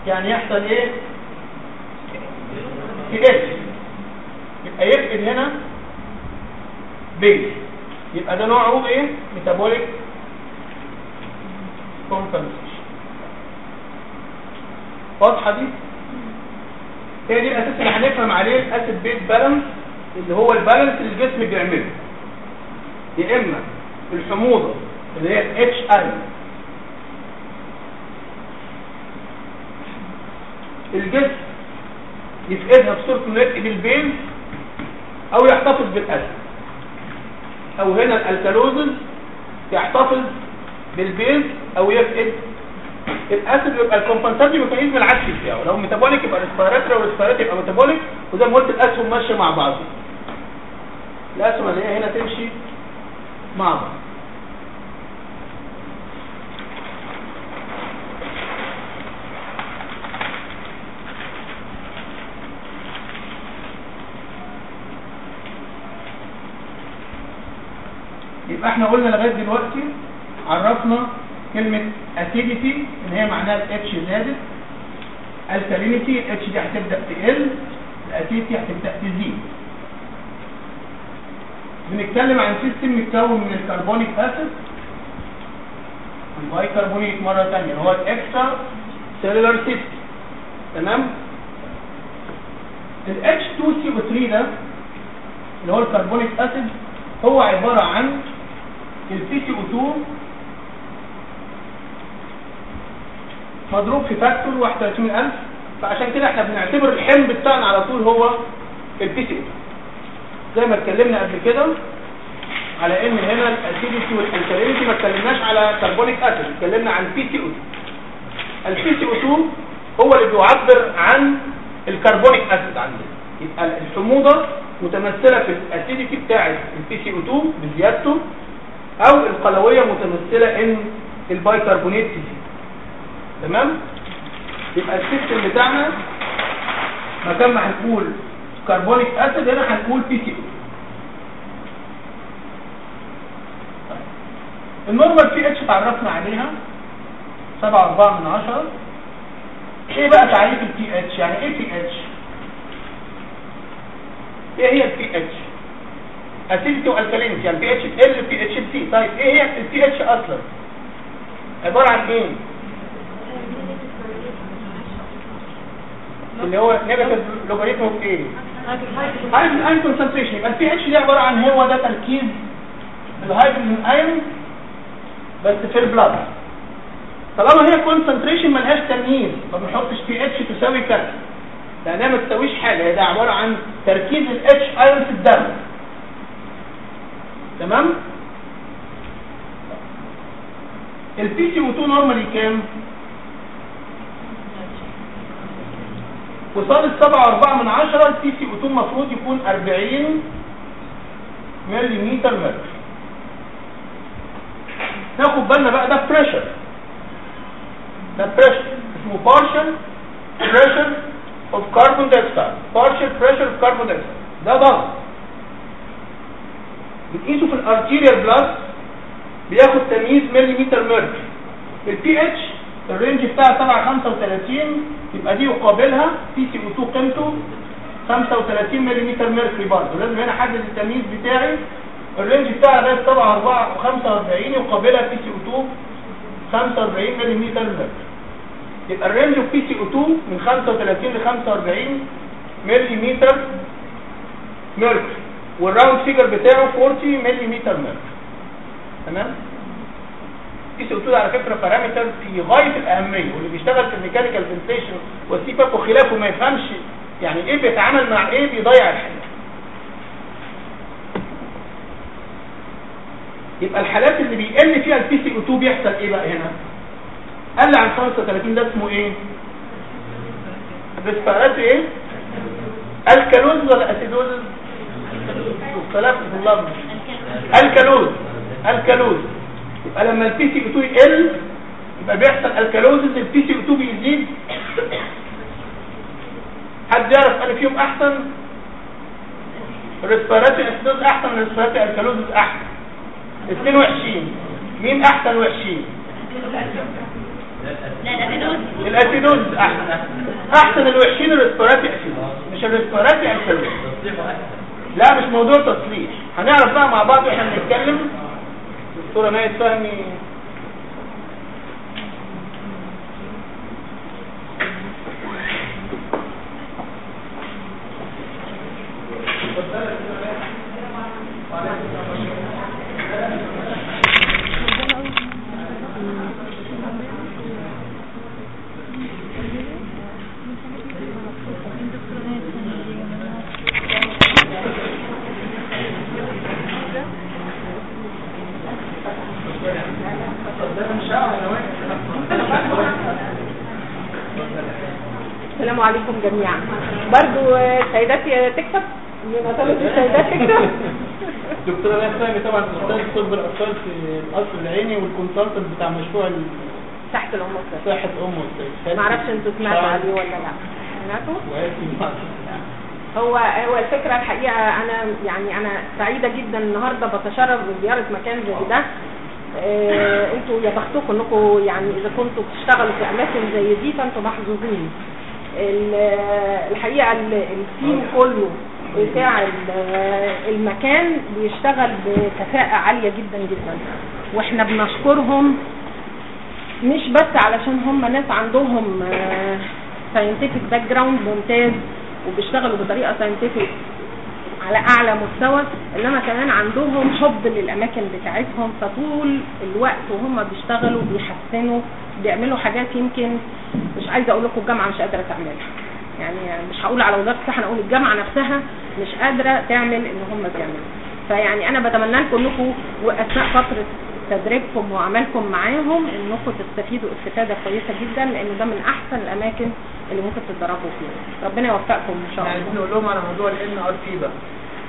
يعني يحصل ايه في اتش يبقى يفقد هنا بيز يبقى ده نوعه ايه ميتابوليك كومبنسيشن واضحه دي هي دي الاساس اللي هنفهم عليه الاسيد بيز بالانس اللي هو البالانس اللي الجسم بيعمله يا اما الحموضه اللي هي اتش اي الجسم يفقدها بصورة انه يفقد البيز او يحتفظ بالاسيد او هنا الالكالوزز يحتفظ بالبيز او يفقد الاسيد يبقى الكومبنساتي ميكانيزم العكسي بتاعه لو ميتابوليك يبقى ريسبيراتوري وريسبيراتوري يبقى ميتابوليك وزي ما قلت الاسهم ماشيه مع بعضها الاسهم اللي هي هنا تمشي مع بعض يبقى احنا قلنا لغايه دلوقتي عرفنا كلمه acidity ان هي معناها الاتش زادت alkalinity الاتش دي هتبدا تقل الاسيديتي هتبدا تزيد بنتكلم عن سيستم متكون من الكربونيك اسيد والبايكربونيت مره ثانيه هو الاكسترا سيلولار سيستم تمام ال H2CO3 ده اللي هو الكربونيك اسيد هو عباره عن ال PCO2 مضروب في فاكتور 31000 فعشان كده احنا بنعتبر الحمض بتاعنا على طول هو البي سي زي ما اتكلمنا قبل كده على ان هنا الاسيديتي والالكالينيتي ما اتكلمناش على كربونيك اسيد اتكلمنا عن بي سي او 2 البي سي او 2 هو اللي بيعبر عن الكربونيك اسيد عندنا يبقى الحموضه متمثله في الاسيديتي بتاعه البي سي او 2 بزيادته او القلويه متمثله ان البايكربونات تزيد تمام يبقى السيستم بتاعنا مكان ما هنقول كربونيك اسيد هنا هنقول بي سي او النورمال بي اتش اتعرفنا عليها 7.4 من 10 ايه بقى تعريف البي اتش يعني ايه بي اتش ايه هي البي اتش اسيديتي والكالينيتي يعني بي اتش ال بي اتش سي طيب ايه هي البي اتش اصلا عباره عن ايه اللي هو نيجاتيف لوغاريتم اوف ايه هايدروجين ايون كونسنتريشن يبقى البي اتش دي عباره عن هو ده تركيز الهيدروجين ايون بس في البلاد طالما هي كونسنتريشن ملهاش تمييز ما بنحطش بي اتش تساوي كذا لانها ما تساويش حاجه هي ده عباره عن تركيز الاتش ايون في الدم تمام البي سي او 2 نورمالي كام وصال السبعة واربعة من عشرة البي سي او 2 المفروض يكون 40 ملي متر متر ناخد بالنا بقى ده بريشر ده بريشر اسمه partial pressure of carbon dioxide partial pressure of carbon dioxide ده ضغط بتقيسه في الارتيريال بلاد بياخد تمييز ملي متر ميركوري البي اتش الرينج بتاعها 7 35 يبقى دي يقابلها بي سي او 2 قيمته 35 ملي متر ميركوري برضه لازم هنا احدد التمييز بتاعي الرينج بتاعها ده 7 4 45 يقابلها بي سي او 2 45 ملي متر ميركوري يبقى الرينج في بي سي او 2 من 35 ل 45 ملي متر ميركوري والراوند فيجر بتاعه 40 ملي متر ميركوري تمام بي سي او 2 على فكره بارامتر في غايه الاهميه واللي بيشتغل في الميكانيكال فنتيشن والسي باب وخلافه ما يفهمش يعني ايه بيتعامل مع ايه بيضيع الحاجه يبقى الحالات اللي بيقل فيها البي سي او 2 بيحصل ايه بقى هنا قل عن 35 ده اسمه ايه ريسبيراتوري ايه الكالوز ولا اسيدوز اختلاف في اللفظ الكالوز الكالوز يبقى لما البي سي او 2 يقل يبقى بيحصل الكالوزز البي سي او 2 بيزيد حد يعرف انا فيهم احسن الريسبيراتوري اسيدوز احسن من الريسبيراتوري الكالوزز احسن الاثنين وحشين مين احسن وحشين
لا لا الأدوز
الاسيدوز احسن احسن الوحشين الريسبيراتي اسيدوز مش الريسبيراتي اسيدوز لا مش موضوع تصليح هنعرف بقى مع بعض واحنا بنتكلم الدكتوره مايد فهمي
السلام عليكم جميعا برضو آه، سيدات تكتب من طلبة السيدات تكتب
دكتوره مايد فهمي طبعا استاذ طب الاطفال في القصر العيني والكونسلتنت بتاع مشروع
تحت الأمة الثانية.
صحه ام والسيد
معرفش انتوا سمعتوا عليه ولا لا سمعتوا هو هو الفكره الحقيقه انا يعني انا سعيده جدا النهارده بتشرف بزياره مكان زي ده آه، انتوا يا بختكم انكم يعني اذا كنتوا بتشتغلوا في اماكن زي دي فانتوا محظوظين ال- الحقيقه ال- التيم كله بتاع ال- المكان بيشتغل بكفاءه عاليه جدا جدا واحنا بنشكرهم مش بس علشان هم ناس عندهم ساينتفك باك جراوند ممتاز وبيشتغلوا بطريقه ساينتفك على اعلى مستوى انما كمان عندهم حب للاماكن بتاعتهم فطول الوقت وهم بيشتغلوا بيحسنوا بيعملوا حاجات يمكن مش عايزه اقول لكم الجامعه مش قادره تعملها يعني مش هقول على وزاره الصحه انا اقول الجامعه نفسها مش قادره تعمل اللي هم بيعملوا فيعني انا بتمنى لكم انكم واثناء فتره تدريبكم وعملكم معاهم انكم تستفيدوا استفاده كويسه جدا لان ده من احسن الاماكن اللي ممكن تتدربوا فيها ربنا يوفقكم ان شاء الله
عايزين نقول لهم على موضوع الان ار تي بقى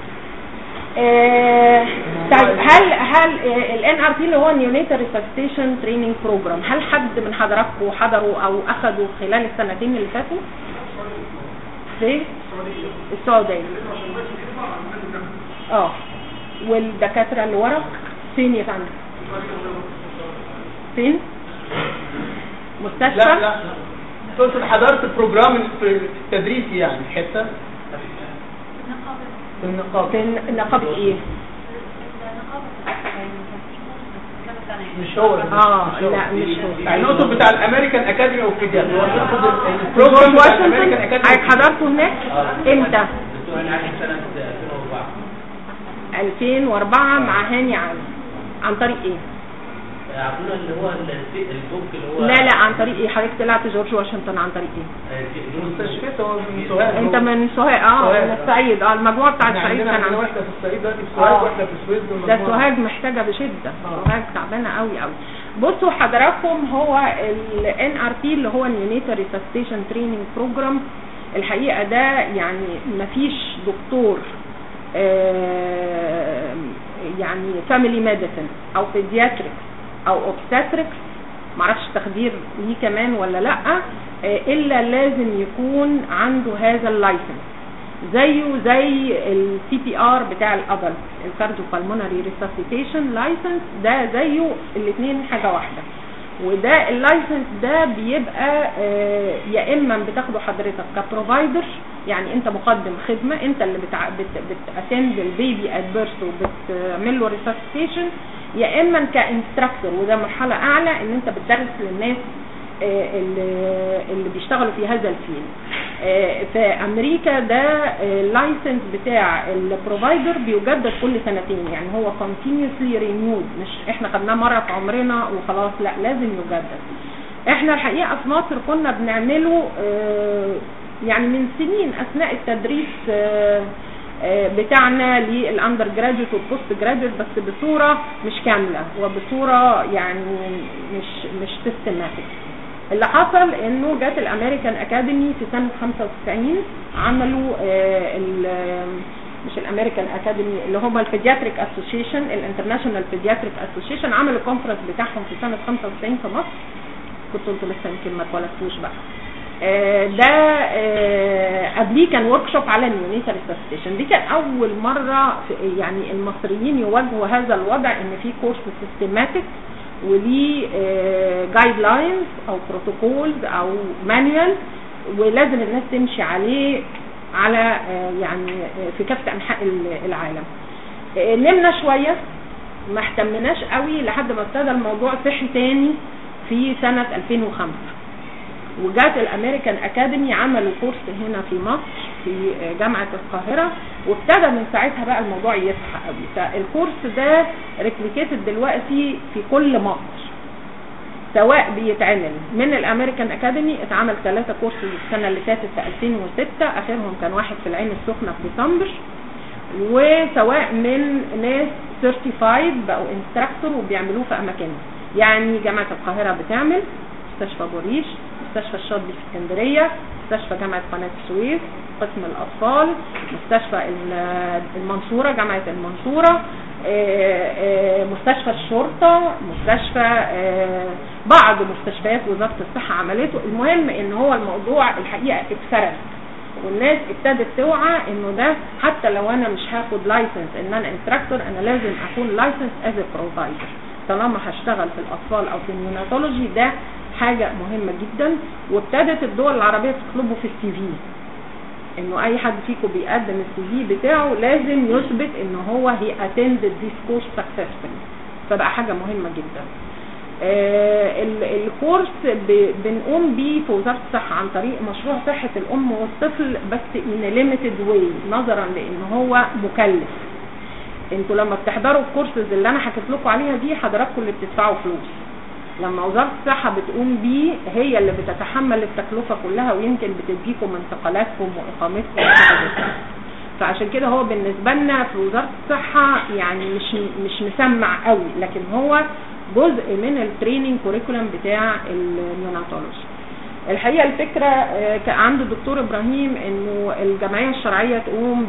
آه، طيب هل هل الان ار تي اللي هو نيونيتال ريسبستيشن تريننج بروجرام هل حد من حضراتكم حضروا او اخذوا خلال السنتين اللي فاتوا في السعوديه اه والدكاتره اللي ورا فين يا فندم فين مستشفى
لا لا تقصد حضرت بروجرام في التدريس يعني حته في النقابه
في نقابه ايه
مش هو ده،
اه
مش هو.
لا مش هو
يعني نقصد بتاع الامريكان اكاديمي اوف بيدياتريك هو تقصد
في
البروجرام بتاع الامريكان
واشنطن
اكاديمي
حضرتك حضرته هناك امتى
دكتور انا عندي سنه 2004
2004 مع هاني علي عن طريق ايه
اعطونا اللي هو الفي- البوك اللي هو
لا لا عن طريق ايه حضرتك طلعت جورج واشنطن عن طريق ايه
آه، في- دروس-
مستشفيات هو من سوهاج
انت
هو.
من سوهاج اه
سوهاج.
من الصعيد اه المجموعه بتاعت
احنا
الصعيد
عندنا
كان
عندنا
عندنا
واحده في الصعيد دلوقتي في سوهاج
آه.
واحده في السويس
ده
والمجموعة.
سوهاج محتاجه بشده
آه.
سوهاج تعبانه قوي قوي بصوا حضراتكم هو ال NRT اللي هو Neonatal Resuscitation Training Program الحقيقه ده يعني مفيش دكتور آه، يعني فاميلي ميديسن او بيدياتريك او اوبستاتريك معرفش تخدير ليه كمان ولا لا آه، الا لازم يكون عنده هذا اللايسنس زيه زي السي بي ار بتاع الادلت الكارديو بالمونري ريساسيتيشن لايسنس ده زيه الاثنين حاجه واحده وده اللايسنس ده بيبقى آه، يا اما بتاخده حضرتك كبروفايدر يعني انت مقدم خدمه انت اللي بتع... بت... بتاسند البيبي ات بيرث وبتعمل له ريساسيتيشن يا اما كانستراكتور وده مرحله اعلى ان انت بتدرس للناس آه، اللي اللي بيشتغلوا في هذا الفيلد آه، في امريكا ده اللايسنس بتاع البروفايدر بيجدد كل سنتين يعني هو continuously renewed مش احنا خدناه مره في عمرنا وخلاص لا لازم يجدد احنا الحقيقه في مصر كنا بنعمله آه، يعني من سنين اثناء التدريس آه، آه، بتاعنا للاندر جراجويت والبوست جراجويت بس بصوره مش كامله وبصوره يعني مش مش سيستماتيك اللي حصل انه جت الامريكان اكاديمي في سنه 95 عملوا آه، ال- مش الامريكان اكاديمي اللي هم البيدياتريك اسوشيشن الانترناشونال بيدياتريك اسوشيشن عملوا الكونفرنس بتاعهم في سنه 95 في مصر كنتوا انتوا لسه يمكن ما اتولدتوش بقى آه، ده آه، قبليه كان ورك شوب على النيونيتال ريسبستيشن دي كان اول مره في يعني المصريين يواجهوا هذا الوضع ان في كورس سيستماتيك وليه جايد لاينز او بروتوكولز او مانيوال ولازم الناس تمشي عليه على آه، يعني آه، في كافه انحاء ال- العالم آه، نمنا شويه ما اهتمناش قوي لحد ما ابتدى الموضوع صحي تاني في سنه 2005 وجات الامريكان اكاديمي عملوا كورس هنا في مصر في جامعه القاهره وابتدى من ساعتها بقى الموضوع يصحى قوي فالكورس ده ريبليكيتد دلوقتي في كل مصر سواء بيتعمل من الامريكان اكاديمي اتعمل ثلاثة كورس السنه اللي فاتت في 2006 اخرهم كان واحد في العين السخنه في ديسمبر وسواء من ناس سيرتيفايد بقوا انستراكتور وبيعملوه في اماكنهم يعني جامعه القاهره بتعمل مستشفى بوريش مستشفى الشاطبي في اسكندريه مستشفى جامعه قناه السويس قسم الاطفال مستشفى ال- المنصوره جامعه المنصوره آه، آه، مستشفى الشرطه مستشفى آه، بعض مستشفيات وزاره الصحه عملته المهم ان هو الموضوع الحقيقه اتفرد والناس ابتدت توعى انه ده حتى لو انا مش هاخد لايسنس ان انا انستراكتور انا لازم اكون لايسنس از بروفايدر طالما هشتغل في الاطفال او في النيوناتولوجي ده حاجه مهمه جدا وابتدت الدول العربيه تطلبه في السي في انه اي حد فيكم بيقدم السي في بتاعه لازم يثبت ان هو هي attended this course successfully فبقى حاجه مهمه جدا آه، ال- الكورس ب- بنقوم بيه في وزاره الصحه عن طريق مشروع صحه الام والطفل بس in a limited way نظرا لان هو مكلف انتوا لما بتحضروا الكورسز اللي انا حكيت لكم عليها دي حضراتكم اللي بتدفعوا فلوس لما وزاره الصحه بتقوم بيه هي اللي بتتحمل التكلفه كلها ويمكن بتديكم انتقالاتكم واقامتكم وحاجات زي كده. فعشان كده هو بالنسبه لنا في وزاره الصحه يعني مش مش مسمع قوي لكن هو جزء من التريننج كوريكولم بتاع النيوناتولوجي الحقيقه الفكره آه، كان عند الدكتور ابراهيم انه الجمعيه الشرعيه تقوم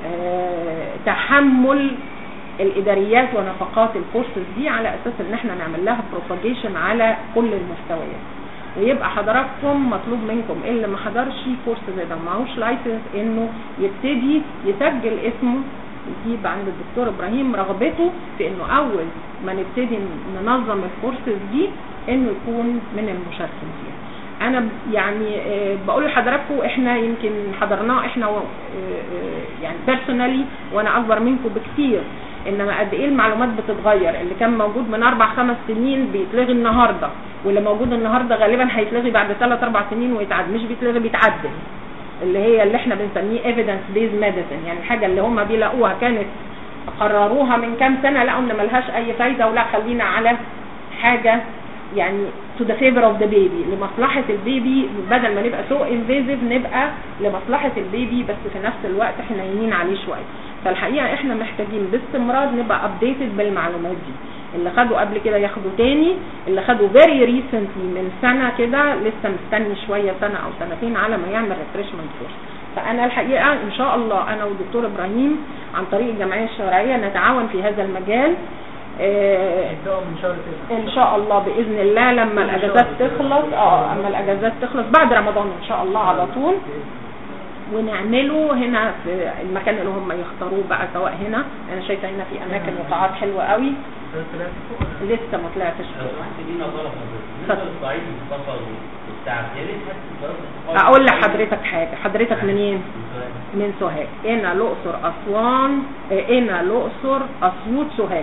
بتحمل الاداريات ونفقات الكورسز دي على اساس ان احنا نعمل لها بروباجيشن على كل المستويات ويبقى حضراتكم مطلوب منكم اللي ما حضرش كورس زي ده معهوش لايسنس انه يبتدي يسجل اسمه يجيب عند الدكتور ابراهيم رغبته في انه اول ما نبتدي ننظم الكورسز دي انه يكون من المشاركين فيها انا ب- يعني آه، بقول لحضراتكم احنا يمكن حضرناه احنا و- آه، آه، يعني بيرسونالي وانا اكبر منكم بكتير انما قد ايه المعلومات بتتغير اللي كان موجود من اربع خمس سنين بيتلغي النهارده واللي موجود النهارده غالبا هيتلغي بعد ثلاث اربع سنين ويتعدل مش بيتلغي بيتعدل اللي هي اللي احنا بنسميه evidence based medicine يعني الحاجه اللي هم بيلاقوها كانت قرروها من كام سنه لقوا ان ملهاش اي فايده ولا خلينا على حاجه يعني to the favor of the baby لمصلحة البيبي بدل ما نبقى so invasive نبقى لمصلحة البيبي بس في نفس الوقت حنينين عليه شوية فالحقيقة احنا محتاجين باستمرار نبقى updated بالمعلومات دي اللي خدوا قبل كده ياخدوا تاني اللي خدوا very recently من سنة كده لسه مستني شوية سنة او سنتين على ما يعمل refreshment course فانا الحقيقة ان شاء الله انا والدكتور ابراهيم عن طريق الجمعية الشرعية نتعاون في هذا المجال آه،
يبدأوا من شهر تسعة
ان شاء الله باذن الله لما الاجازات تخلص اه اما الاجازات تخلص بعد رمضان ان شاء الله على طول ونعمله هنا في المكان اللي هم يختاروه بقى سواء هنا انا شايفه هنا في اماكن وقاعات حلوه قوي لسه ما طلعتش
لو سمحت دي نظرة حضرتك بالنسبة للصعيد والسفر والتعب يا ريت حتى دراسة
اقول لحضرتك حاجه حضرتك منين من سوهاج هنا الاقصر اسوان آه، هنا الاقصر اسيوط سوهاج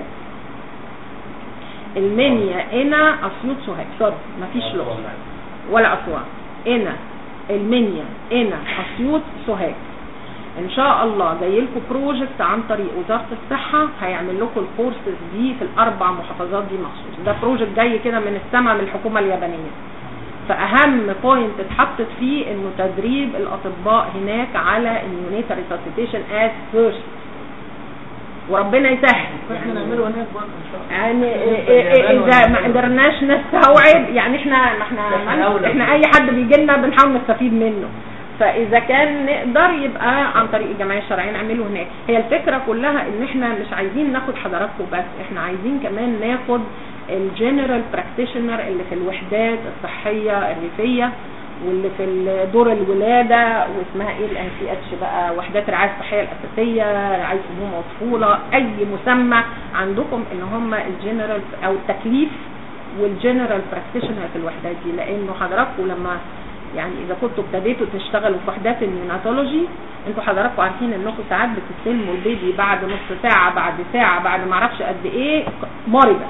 المنيا هنا اسيوط سوهاج سوري مفيش الاقصر ولا اسوان هنا المنيا هنا اسيوط سوهاج ان شاء الله جاي لكم بروجكت عن طريق وزاره الصحه هيعمل لكم الكورسز دي في الاربع محافظات دي مخصوص ده بروجكت جاي كده من السماء من الحكومه اليابانيه فاهم بوينت اتحطت فيه انه تدريب الاطباء هناك على النيونيتال ريسوسيتيشن از فيرست وربنا يسهل
احنا نعمله هناك برضه ان شاء الله
يعني إيه- إيه- اذا ما قدرناش نستوعب يعني احنا ما احنا ما احنا اي حد بيجي لنا بنحاول نستفيد منه فاذا كان نقدر يبقى عن طريق الجمعيه الشرعيه نعمله هناك هي الفكره كلها ان احنا مش عايزين ناخد حضراتكم بس احنا عايزين كمان ناخد الجنرال براكتيشنر اللي في الوحدات الصحيه الريفيه واللي في دور الولاده واسمها ايه الان سي اتش بقى وحدات الرعايه الصحيه الاساسيه رعايه امومه وطفوله اي مسمى عندكم ان هم الجنرال او التكليف والجنرال براكتيشنر في الوحدات دي لانه حضراتكم لما يعني اذا كنتوا ابتديتوا تشتغلوا في وحدات النيوناتولوجي انتوا حضراتكم عارفين انكم ساعات بتستلموا البيبي بعد نص ساعه بعد ساعه بعد ما اعرفش قد ايه مرضى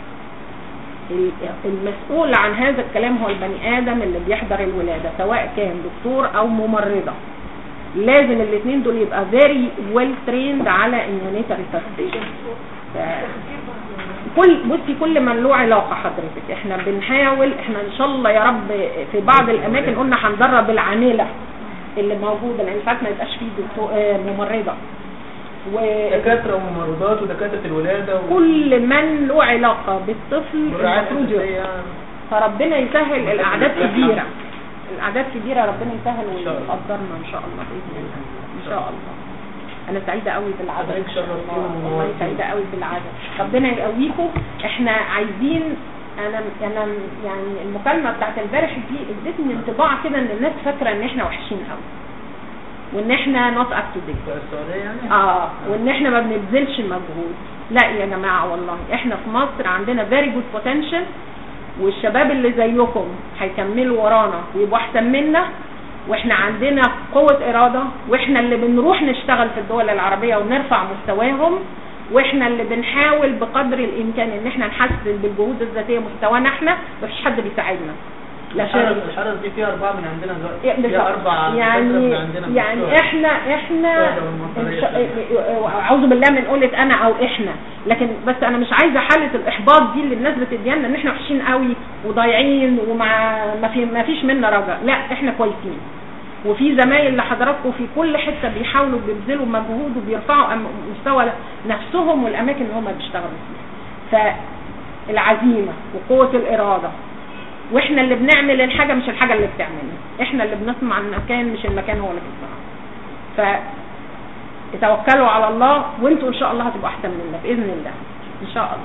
ال- المسؤول عن هذا الكلام هو البني ادم اللي بيحضر الولاده سواء كان دكتور او ممرضه لازم الاثنين دول يبقى very well trained على immunitary resuscitation ف- كل بصي كل من له علاقه حضرتك احنا بنحاول احنا ان شاء الله يا رب في بعض الاماكن قلنا هندرب العامله اللي موجوده لان ساعات ما يبقاش فيه دكتور آه، ممرضه وكل
دكاتره وممرضات ودكاتره الولاده
من له علاقه بالطفل
والرعايه
المفروض يبقى.
الاساسيه
فربنا يسهل الاعداد كبيره الاعداد كبيره ربنا يسهل
إن شاء الله.
ويقدرنا ان شاء الله باذن الله ان شاء الله انا سعيده قوي بالعدد
حضرتك شرفتينا
والله
ونورتينا.
سعيده قوي بالعدد ربنا يقويكم احنا عايزين انا انا يعني المكالمه بتاعت امبارح دي ادتني انطباع كده ان الناس فاكره ان احنا وحشين قوي وان احنا نوت اب تو ديت
بتوع السعوديه يعني
اه وان احنا ما بنبذلش مجهود لا يا جماعه والله احنا في مصر عندنا فيري جود بوتنشال والشباب اللي زيكم هيكملوا ورانا ويبقوا احسن منا واحنا عندنا قوة إرادة واحنا اللي بنروح نشتغل في الدول العربية ونرفع مستواهم واحنا اللي بنحاول بقدر الامكان ان احنا نحسن بالجهود الذاتية مستوانا احنا مفيش حد بيساعدنا لا
الحرس
شركة
الحرس دي فيها اربعه من عندنا دلوقتي
إيه
فيها
بالظبط.
اربع دكاترة
يعني
من عندنا من
يعني
الشغل.
احنا احنا
الشهداء والمنصرية.
إن شاء- اعوذ بالله من قولة انا او احنا لكن بس انا مش عايزه حاله الاحباط دي اللي الناس بتدينا ان احنا وحشين قوي وضايعين وما ما في ما فيش منا رجاء لا احنا كويسين وفي زمايل لحضراتكم في كل حته بيحاولوا بيبذلوا مجهود وبيرفعوا أم- مستوى نفسهم والاماكن اللي هم بيشتغلوا فيها فالعزيمه وقوه الاراده واحنا اللي بنعمل الحاجه مش الحاجه اللي بتعملها احنا اللي بنصنع المكان مش المكان هو اللي بيصنعه فتوكلوا على الله وانتوا ان شاء الله هتبقوا احسن منا باذن الله ان شاء الله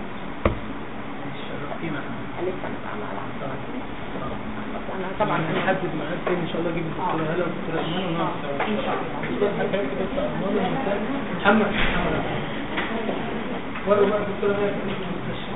شرفتينا
عليك انا تعالى على عصرك. بس انا طبعا انا
نحدد معاك تاني ان شاء الله اجيب الدكتوره هلا والدكتوره ايمان ونقعد سوا
ان شاء الله
محمد وروا بقى الدكتوره هلا في المستشفى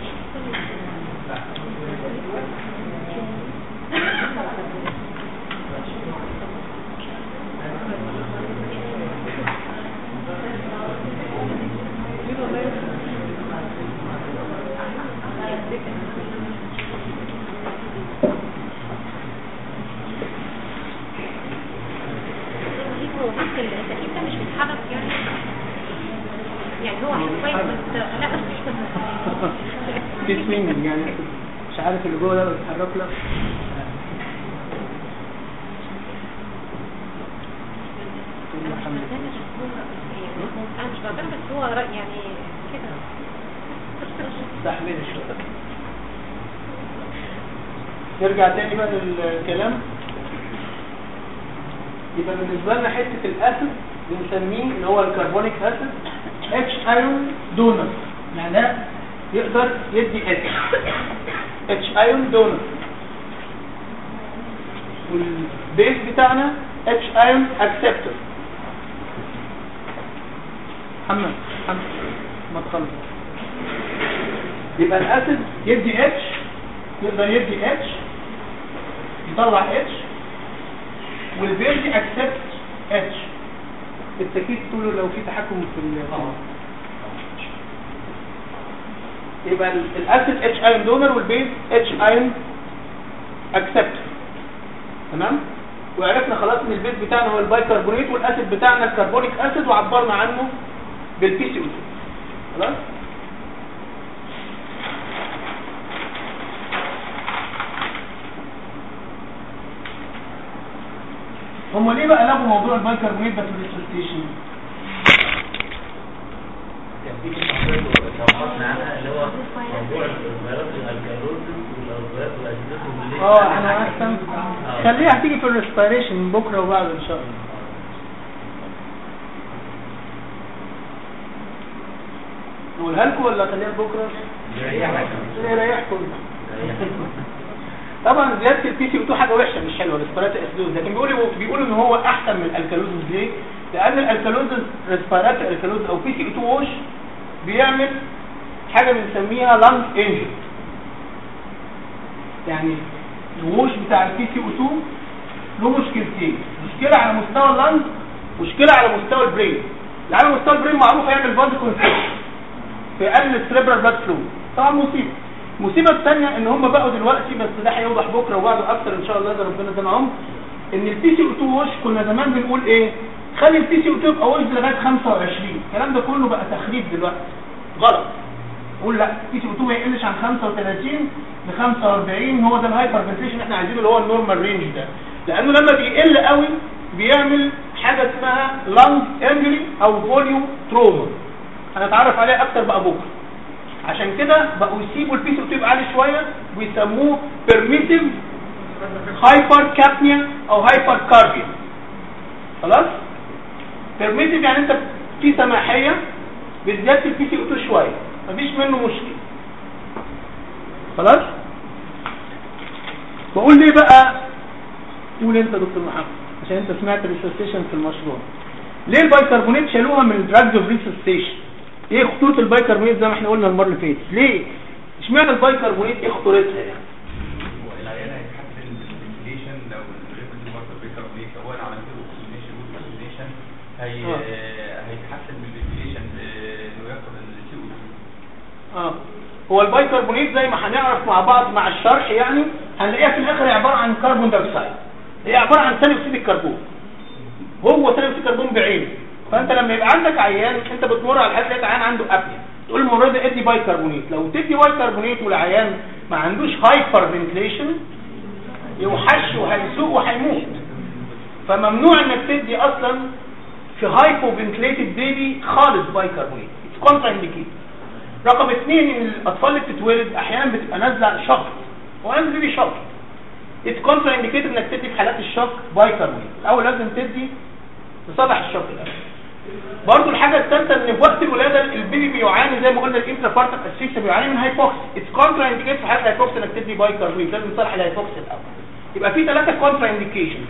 هو بس التكييف ده مش بيتحرك يعني يعني هو كويس بس لا بس مش
في سوينج يعني مش عارف اللي جوه ده بيتحرك لك
انا مش بعترف بس هو رأي يعني كده
استحملي شويه نرجع تاني بقى للكلام يبقى بالنسبه لنا حته الاسيد بنسميه اللي هو الكربونيك اسيد اتش ايون دونر معناه يقدر يدي اتش اتش ايون دونر والبيس بتاعنا اتش ايون اكسبتور محمد محمد ما تخلص يبقى الاسيد يدي اتش يقدر يدي اتش يطلع اتش والبيز اكسبت اتش بالتاكيد تقول له لو في تحكم في ال يبقى ال- الاسيد اتش ايون دونر والبيز اتش ايون اكسبت تمام وعرفنا خلاص ان البيز بتاعنا هو البايكربونات والاسيد بتاعنا الكربونيك اسيد وعبرنا عنه بالبي سي او خلاص هم ليه بقى لغوا موضوع البايكربونات ده في الريسبتيشن
كان في محاضرات توقفنا عنها اللي هو موضوع الفيروس الالكالوزز والفيروس والازيدوز
اه انا احسن خليها هتيجي في الريسبيريشن بكره وبعده ان شاء الله نقولها لكم ولا خليها بكره؟ يريحكم طبعا زياده البي سي 2 حاجه وحشه مش حلوه ريسبيراتوري اسيدوز لكن بيقولوا بيقولوا ان هو احسن من الالكالوزز ليه؟ لان الالكالوزز ريسبيراتوري الكالوز او بي سي 2 ووش بيعمل حاجه بنسميها لانج انجن يعني الوش بتاع البي سي او 2 له مشكلتين مشكله على مستوى اللنج مشكله على مستوى البرين اللي على مستوى البرين معروف هيعمل فاز كونستريكشن فيقلل السريبرال بلاد فلو طبعا مصيبه المصيبه الثانيه ان هم بقوا دلوقتي بس ده هيوضح بكره وبعده اكتر ان شاء الله ده ربنا يدينا عمر ان البي سي او 2 وش كنا زمان بنقول ايه خلي البي سي او 2 يبقى وش لغايه 25 الكلام ده كله بقى تخريب دلوقتي غلط قول لا البي سي او 2 ما يقلش عن 35 ل 45 هو ده الهايبر فنتيشن احنا عايزينه اللي هو النورمال رينج ده لانه لما بيقل قوي بيعمل حاجه اسمها لانج انجري او فوليوم تروما هنتعرف عليها اكتر بقى بكره عشان كده بقوا يسيبوا البي سي او 2 يبقى عالي شويه ويسموه بيرميسيف هايبر كابنيا او هايبر كارديا خلاص بيرميسيف يعني انت في سماحيه بزياده البي سي او 2 شويه مفيش منه مشكله خلاص بقول ليه بقى قول انت يا دكتور محمد عشان انت سمعت الريسستيشن في المشروع ليه البايكربونات شالوها من الدراجز اوف ريسستيشن ايه خطوره البايكربونات زي ما احنا قلنا المره اللي فاتت ليه اشمعنى البايكربونات ايه خطورتها يعني
العيان هيتحسن الفنتيليشن لو الريفل دي ماركر بيكربونيت لو انا عملت له اوكسجينيشن والفنتيليشن هي هيتحسن بالفنتيليشن انه ياخد السي او
اه هو البايكربونات زي ما هنعرف مع بعض مع الشرح يعني هنلاقيها في الاخر هي عباره عن كربون دايوكسيد هي عباره عن ثاني اكسيد الكربون هو ثاني اكسيد الكربون بعينه فانت لما يبقى عندك عيان انت بتمر على الحاله لقيت عيان عنده ابنيا تقول المره دي ادي بايكربونات لو تدي بايكربونات والعيان ما عندوش هايبر فنتليشن يوحش وهيسوق وهيموت فممنوع انك تدي اصلا في هايبو فنتليتد بيبي خالص بايكربونات كونترا انديكيت رقم اثنين ان الاطفال اللي بتتولد احيانا بتبقى نازله شق وانا بيبي شق اتس كونترا انديكيت انك تدي في حالات الشق بايكربونات الاول لازم تدي تصلح الشق الاول برضه الحاجه الثالثه ان في وقت الولاده البيبي بيعاني زي ما قلنا الانترا بارتك اسفيكسيا بيعاني من هايبوكسي اتس كونترا انديكيت في حاله الهايبوكسي انك تدي بايكربونات لازم تصلح الهايبوكسي الاول يبقى في ثلاثه كونترا انديكيشنز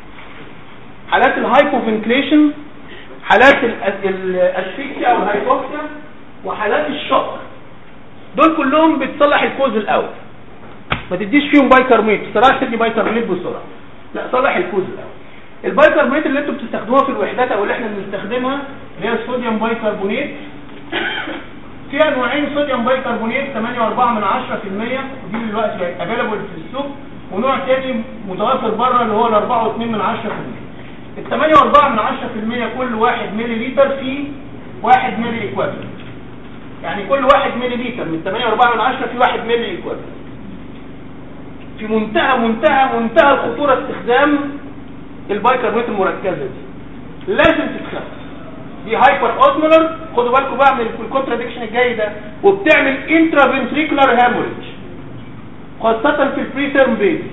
حالات الهايبوفنتليشن حالات الأس- الاسفيكسيا او الهايبوكسيا وحالات الشق دول كلهم بتصلح الكوز الاول ما تديش فيهم بايكربونات بصراحه تدي بايكربونات بسرعه لا صلح الكوز الاول البايكربونات اللي انتوا بتستخدموها في الوحدات او اللي احنا بنستخدمها اللي هي الصوديوم بايكربونات فيها نوعين صوديوم بايكربونات 8.4 من 10% ودي دلوقتي بقت افيلابل في السوق ونوع تاني متوفر بره اللي هو ال 4.2 من 10% ال 8.4 من 10% كل 1 ملي لتر فيه 1 ملي ايكويفالنت يعني كل 1 ملي لتر من 8.4 من 10 فيه 1 ملي ايكويفالنت في منتهى منتهى منتهى الخطورة استخدام البايكربونات المركزة دي لازم تتخفف دي هايبر اوزمولر خدوا بالكم بقى من الكونتراديكشن الجاي ده وبتعمل انترافنتريكولار هاموريج خاصة في البري تيرم بيبي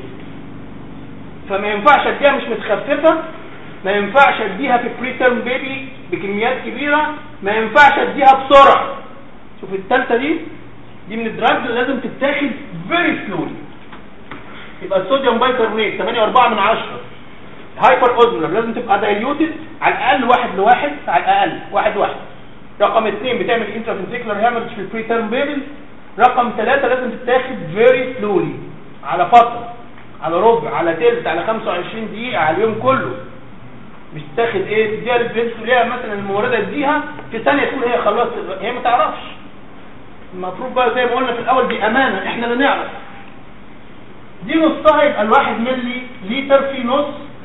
فما ينفعش اديها مش متخففة ما ينفعش اديها في البري تيرم بيبي بكميات كبيرة ما ينفعش اديها بسرعة شوف الثالثة دي دي من الدراجز اللي لازم تتاخد فيري سلولي يبقى الصوديوم بايكربونات 8.4 من 10 هايبر اوزمولر لازم تبقى دايليوتد على الاقل واحد لواحد على الاقل واحد واحد رقم اثنين بتعمل انترافنتريكولار هامرج في البري تيرم بيبيز رقم ثلاثة لازم تتاخد فيري سلولي على فترة على ربع على تلت على 25 دقيقة على اليوم كله مش تاخد ايه تديها للبنت ليها مثلا الموردة تديها في ثانية تقول هي خلصت هي ما تعرفش المفروض بقى زي ما قلنا في الاول دي امانة احنا اللي نعرف دي نصها يبقى الواحد ملي لتر في نص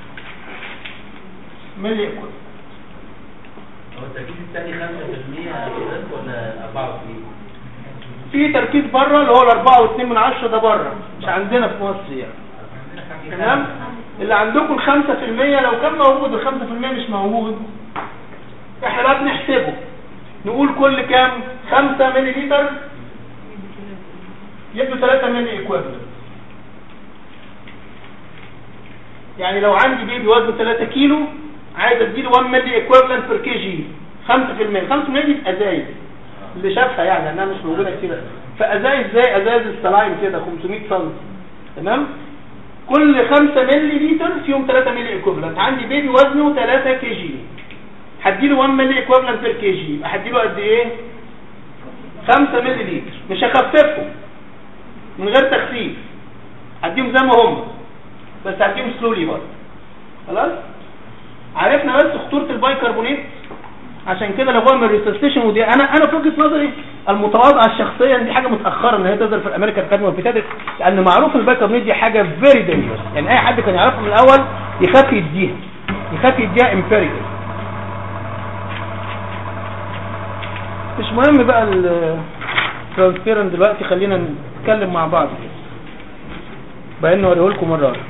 ملي ايكوال
هو التركيز الثاني 5% بس ولا 4
في تركيز بره اللي هو الأربعة واتنين من عشرة ده بره مش عندنا في مصر يعني تمام اللي عندكم الخمسة في المية لو كان موجود الخمسة في المية مش موجود احنا بقى بنحسبه نقول كل كام خمسة ملي لتر يدوا ثلاثة ملي ايكويفالنت يعني لو عندي بيبي وزنه 3 كيلو عايز اديله 1 ملي ايكويفالنت بير كي جي 5% 5% دي ازايز اللي شافها يعني لانها مش موجوده كتير فازايز زي ازايز السلايم كده 500 سم تمام كل 5 ملي لتر فيهم 3 ملي ايكويفالنت عندي بيبي وزنه 3 كي جي هديله 1 ملي ايكويفالنت بير كي جي يبقى هديله قد ايه 5 ملي لتر مش هخففه من غير تخفيف هديهم زي ما هم بس هديهم سلولي برضه خلاص عرفنا بس خطوره البايكربونات عشان كده لو هو من الريسستيشن ودي انا انا في وجهه نظري المتواضعه الشخصيه دي حاجه متاخره ان هي تظهر في الامريكان اكاديمي والبتادر لان معروف البايكربونات دي حاجه فيري دينجرس يعني اي حد كان يعرفها من الاول يخاف يديها يخاف يديها امبيريكال مش مهم بقى الترانسبيرنت دلوقتي خلينا نتكلم مع بعض بقى نوريه لكم مره واحدة.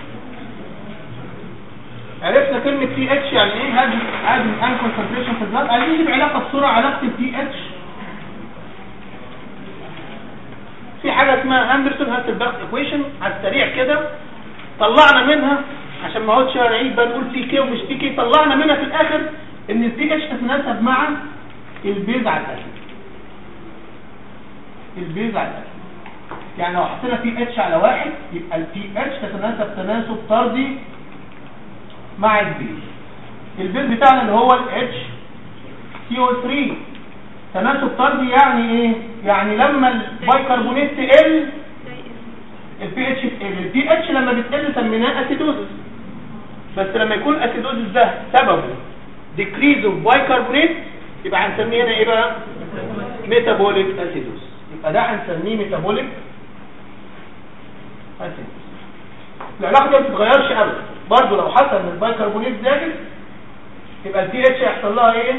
عرفنا كلمة تي اتش يعني ايه هذه هذه الان كونسنتريشن في البلاد عايزين نجيب علاقة بسرعة علاقة التي اتش في حاجة اسمها اندرسون هاسلبرج ايكويشن على السريع كده طلعنا منها عشان ما اقعدش اعيد بقى نقول تي كي ومش تي كي طلعنا منها في الاخر ان التي اتش تتناسب مع البيز على الاسيد البيز على الاسيد يعني لو حطينا تي اتش على واحد يبقى التي اتش تتناسب تناسب طردي مع البيز البيز بتاعنا اللي هو ال HCO3 تناسب طردي يعني ايه يعني لما البايكربونات تقل البي اتش تقل البي اتش لما بتقل سميناه اسيدوزس بس لما يكون اسيدوزس ده سببه decrease of bicarbonate يبقى هنسميه هنا ايه بقى ميتابوليك اسيدوز يبقى ده هنسميه ميتابوليك اسيدوز العلاقه دي ما بتتغيرش ابدا برضه لو حصل ان البايكربونات زادت يبقى البي اتش هيحصل لها ايه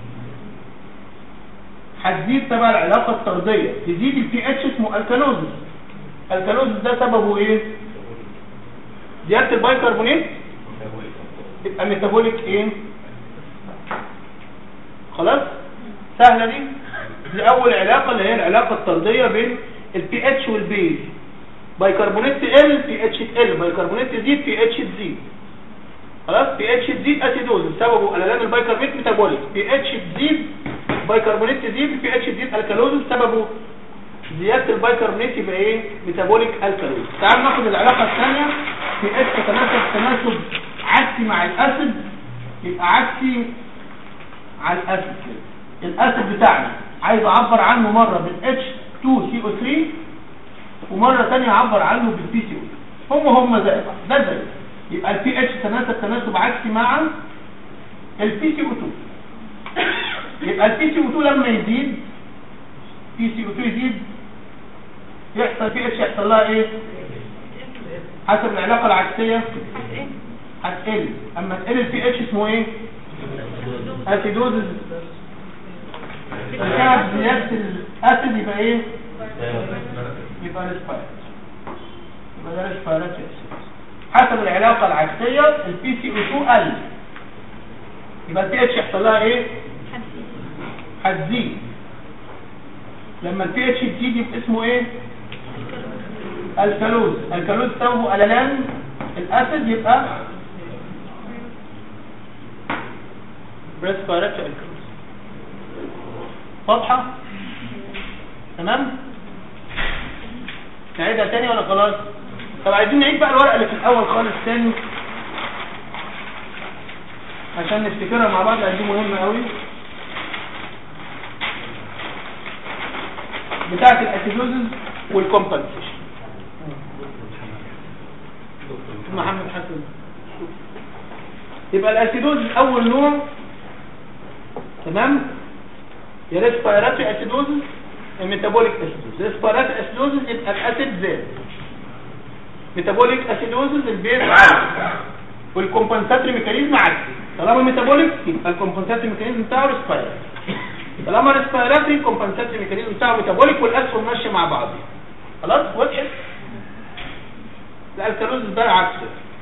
هتزيد تبع العلاقه الطرديه تزيد البي اتش اسمه الكالوزس الكالوزس ده سببه ايه زياده البايكربونات يبقى ميتابوليك ايه خلاص سهله دي دي اول علاقه اللي هي العلاقه الطرديه بين البي اتش والبيز بايكربونات تقل بي اتش تقل بايكربونات تزيد بي اتش تزيد خلاص بي اتش تزيد اسيدوز سببه قللان البايكربونات ميتابوليك بي اتش تزيد بايكربونات تزيد بي اتش تزيد الكالوز سببه زياده البايكربونات يبقى ايه ميتابوليك الكالوز تعال ناخد العلاقه الثانيه بي اتش تتناسب تناسب عكسي مع الاسيد يبقى عكسي على الاسيد كده الاسيد بتاعنا عايز اعبر عنه مره بال H2CO3 ومره ثانيه اعبر عنه بالبي سي او هم هم زي بعض ده زي يبقى البي اتش تناسب تناسب عكسي مع البي سي او 2 يبقى البي سي او 2 لما يزيد بي سي او 2 يزيد يحصل بي اتش يحصل لها ايه حسب العلاقه العكسيه هتقل اما تقل البي اتش اسمه ايه اسيدوزز بسبب زياده الاسيد يبقى ايه يبقى ريسبيرات يبقى ده ريسبيرات حسب العلاقه العكسيه البي سي او 2 قل يبقى البي اتش يحصل لها ايه هتزيد لما البي اتش تزيد يبقى اسمه ايه الكالوز الكالوز سببه قللان الاسيد يبقى ريسبيراتوري الكالوز واضحه تمام نعيدها تاني ولا خلاص طب عايزين نعيد بقى الورقه اللي في الاول خالص تاني عشان نفتكرها مع بعض لان دي مهمه قوي بتاعه الاسيدوزز والكومبنسيشن محمد حسن يبقى الاسيدوز اول نوع تمام يا ريسبيراتوري اسيدوزز الميتابوليك اسيدوز ريسبيراتوري اسيدوزز يبقى الاسيد زاد ميتابوليك اسيدوزز البيز عالي والكومبنساتوري ميكانيزم عكسي طالما ميتابوليك يبقى الكومبنساتوري ميكانيزم بتاعه ريسبيراتوري طالما ريسبيراتوري الكومبنساتوري ميكانيزم بتاعه ميتابوليك والاسهم ماشيه مع بعض خلاص وضحت لا الكالوز ده عكسه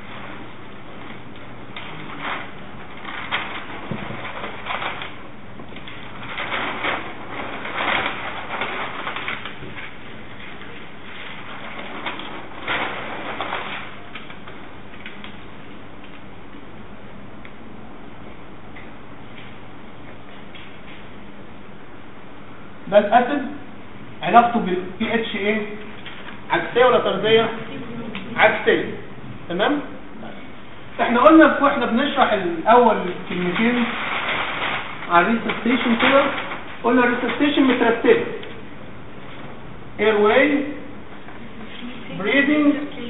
ده الاسيد علاقته بالبي اتش ايه عكسيه ولا طرديه عكسيه تمام احنا قلنا واحنا بنشرح الاول كلمتين على الريسستيشن كده قلنا الريسستيشن مترتبه اير واي بريدنج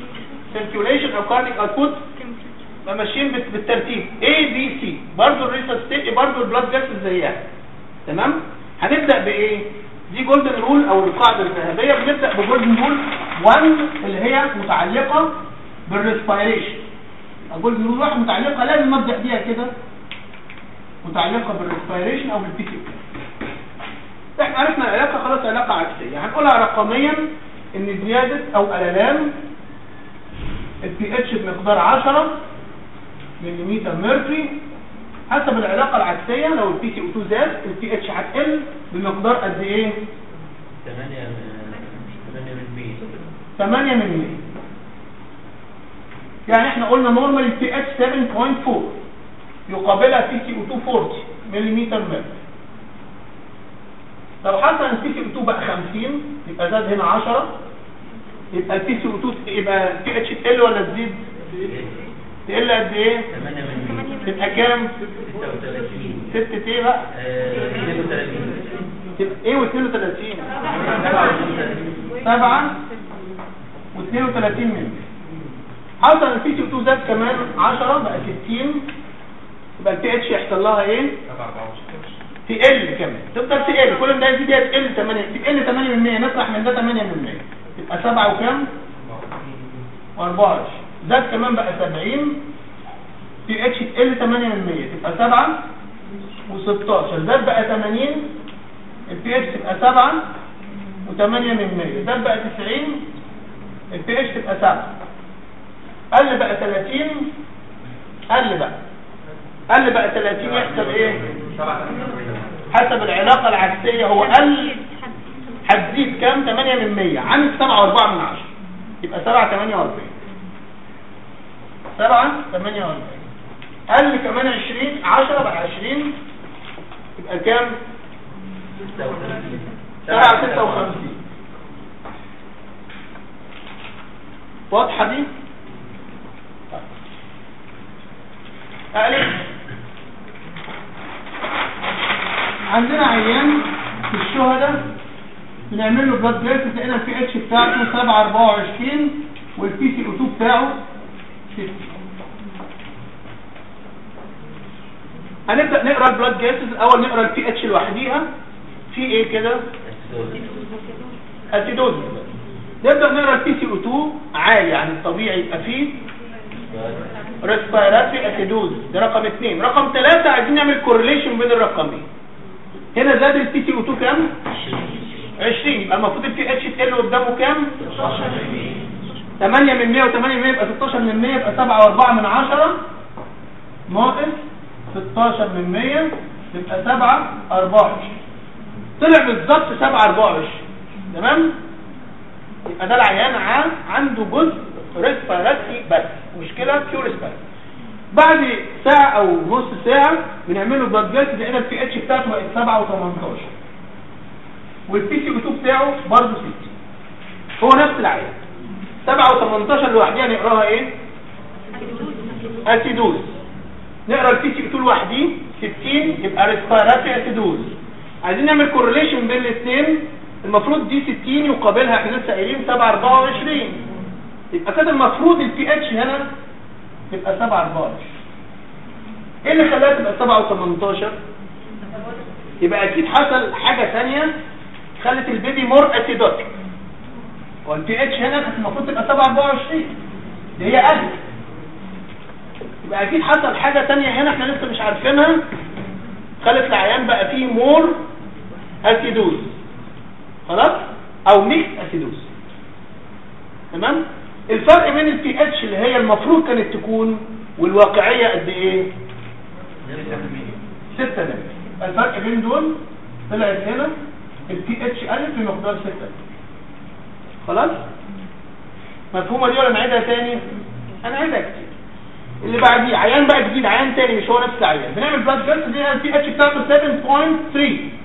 سيركيوليشن او كارديك اوتبوت ماشيين بت- بالترتيب A B C برضه الريسستيت برضه البلاد جاسز زيها تمام هنبدا بايه دي جولدن رول او القاعده الذهبيه بنبدا بجولدن رول 1 اللي هي متعلقه بالريسبيريشن جولدن رول 1 متعلقه لازم نبدا بيها كده متعلقه بالريسبيريشن او بالبي سي احنا عرفنا العلاقه خلاص علاقه عكسيه هنقولها رقميا ان زياده او قللان البي اتش بمقدار 10 ملم ميركوري حسب العلاقه العكسيه لو البي سي او 2 زاد البي اتش هتقل بمقدار قد ايه
8 8 من 100
8 ملم يعني احنا قلنا نورمال البي اتش 7.4 يقابلها بي سي او 2 40 ملم ميركوري لو حصل البي سي او 2 بقى 50 يبقى زاد هنا 10 يبقى البي سي او 2 يبقى البي اتش تقل ولا تزيد تقل قد ايه
8 من 100
تبقى كام
36
ست ايه بقى
آه، 32
تبقى ايه و32
37
7 و32 مللي حصل البي سي او 2 زاد كمان 10 بقى 60 يبقى البي اتش يحصل لها ايه
7
تقل كمان تفضل تقل كل ما ده يزيد هي تقل 8 تقل 8 من 100 نطرح من ده 8 من 100 يبقى 7 وكام و24 زاد كمان بقى 70 بي اتش تقل 8 من 100 تبقى 7 و16 زاد بقى 80 البي اتش تبقى 7 و8 من 100 زاد بقى 90 البي اتش تبقى 7 قل بقى 30 قل بقى قل بقى 30 يحسب ايه حسب العلاقة العكسية هو قل هتزيد كام 8 من 100 عن 7 و4 من 10 يبقى 7 48 7 48 قل كمان 20 10 بقى 20 يبقى كام 7 56 واضحة دي أقلب عندنا عيان في الشهداء بنعمل له بلاد جاس لقينا البي اتش بتاعته 7 24 والبي سي او 2 بتاعه 6 هنبدا نقرا البلاد جاسز الاول نقرا البي اتش لوحديها في ايه كده اسيدوز نبدا نقرا البي سي او 2 عالي عن الطبيعي يبقى فيه ريسبيراتري اسيدوز ده رقم اثنين رقم ثلاثة عايزين نعمل كورليشن بين الرقمين هنا زاد البي سي او 2 كام 20 يبقى المفروض البي اتش تقل قدامه كام 8 من 100 و8 من 100 يبقى 16 من 100 يبقى 7 و4 من 10 ناقص 16 من 100 يبقى 7 24 طلع بالظبط 7 24 تمام يبقى ده العيان عام عنده جزء ريسبيراتري بس مشكله بيور ريسبيراتري بعد ساعة او نص ساعة بنعمل له بلاد جاس لقينا البي اتش بتاعته بقت 7 و18 والبي سي او 2 بتاعه برضه 6 هو نفس العيان 7 و18 لوحديها نقراها ايه؟ اسيدوز نقرا البي سي او 2 لوحديه 60 يبقى ريسبيراتري اسيدوز عايزين نعمل كورليشن بين الاثنين المفروض دي 60 يقابلها احنا لسه قايلين 7 24 يبقى كده المفروض البي اتش هنا تبقى 7 24 ايه اللي خلاها تبقى 7 و18 يبقى اكيد حصل حاجة ثانية خلت البيبي مور اسيدوتيك والبي اتش هنا كانت المفروض تبقى 7 24 دي هي قلت يبقى اكيد حصل حاجة ثانية هنا احنا لسه مش عارفينها خلت العيان بقى فيه مور اسيدوز خلاص او ميكس اسيدوز تمام الفرق بين البي اتش اللي هي المفروض كانت تكون والواقعية قد ايه 6 مللي الفرق بين دول طلعت هنا البي اتش الف بمقدار 6 خلاص مفهومه دي ولا نعيدها تاني انا عايزها كتير اللي بعديه عيان بقى جديد عيان تاني مش هو نفس العيان بنعمل بلاد جاست دي البي اتش بتاعته 7.3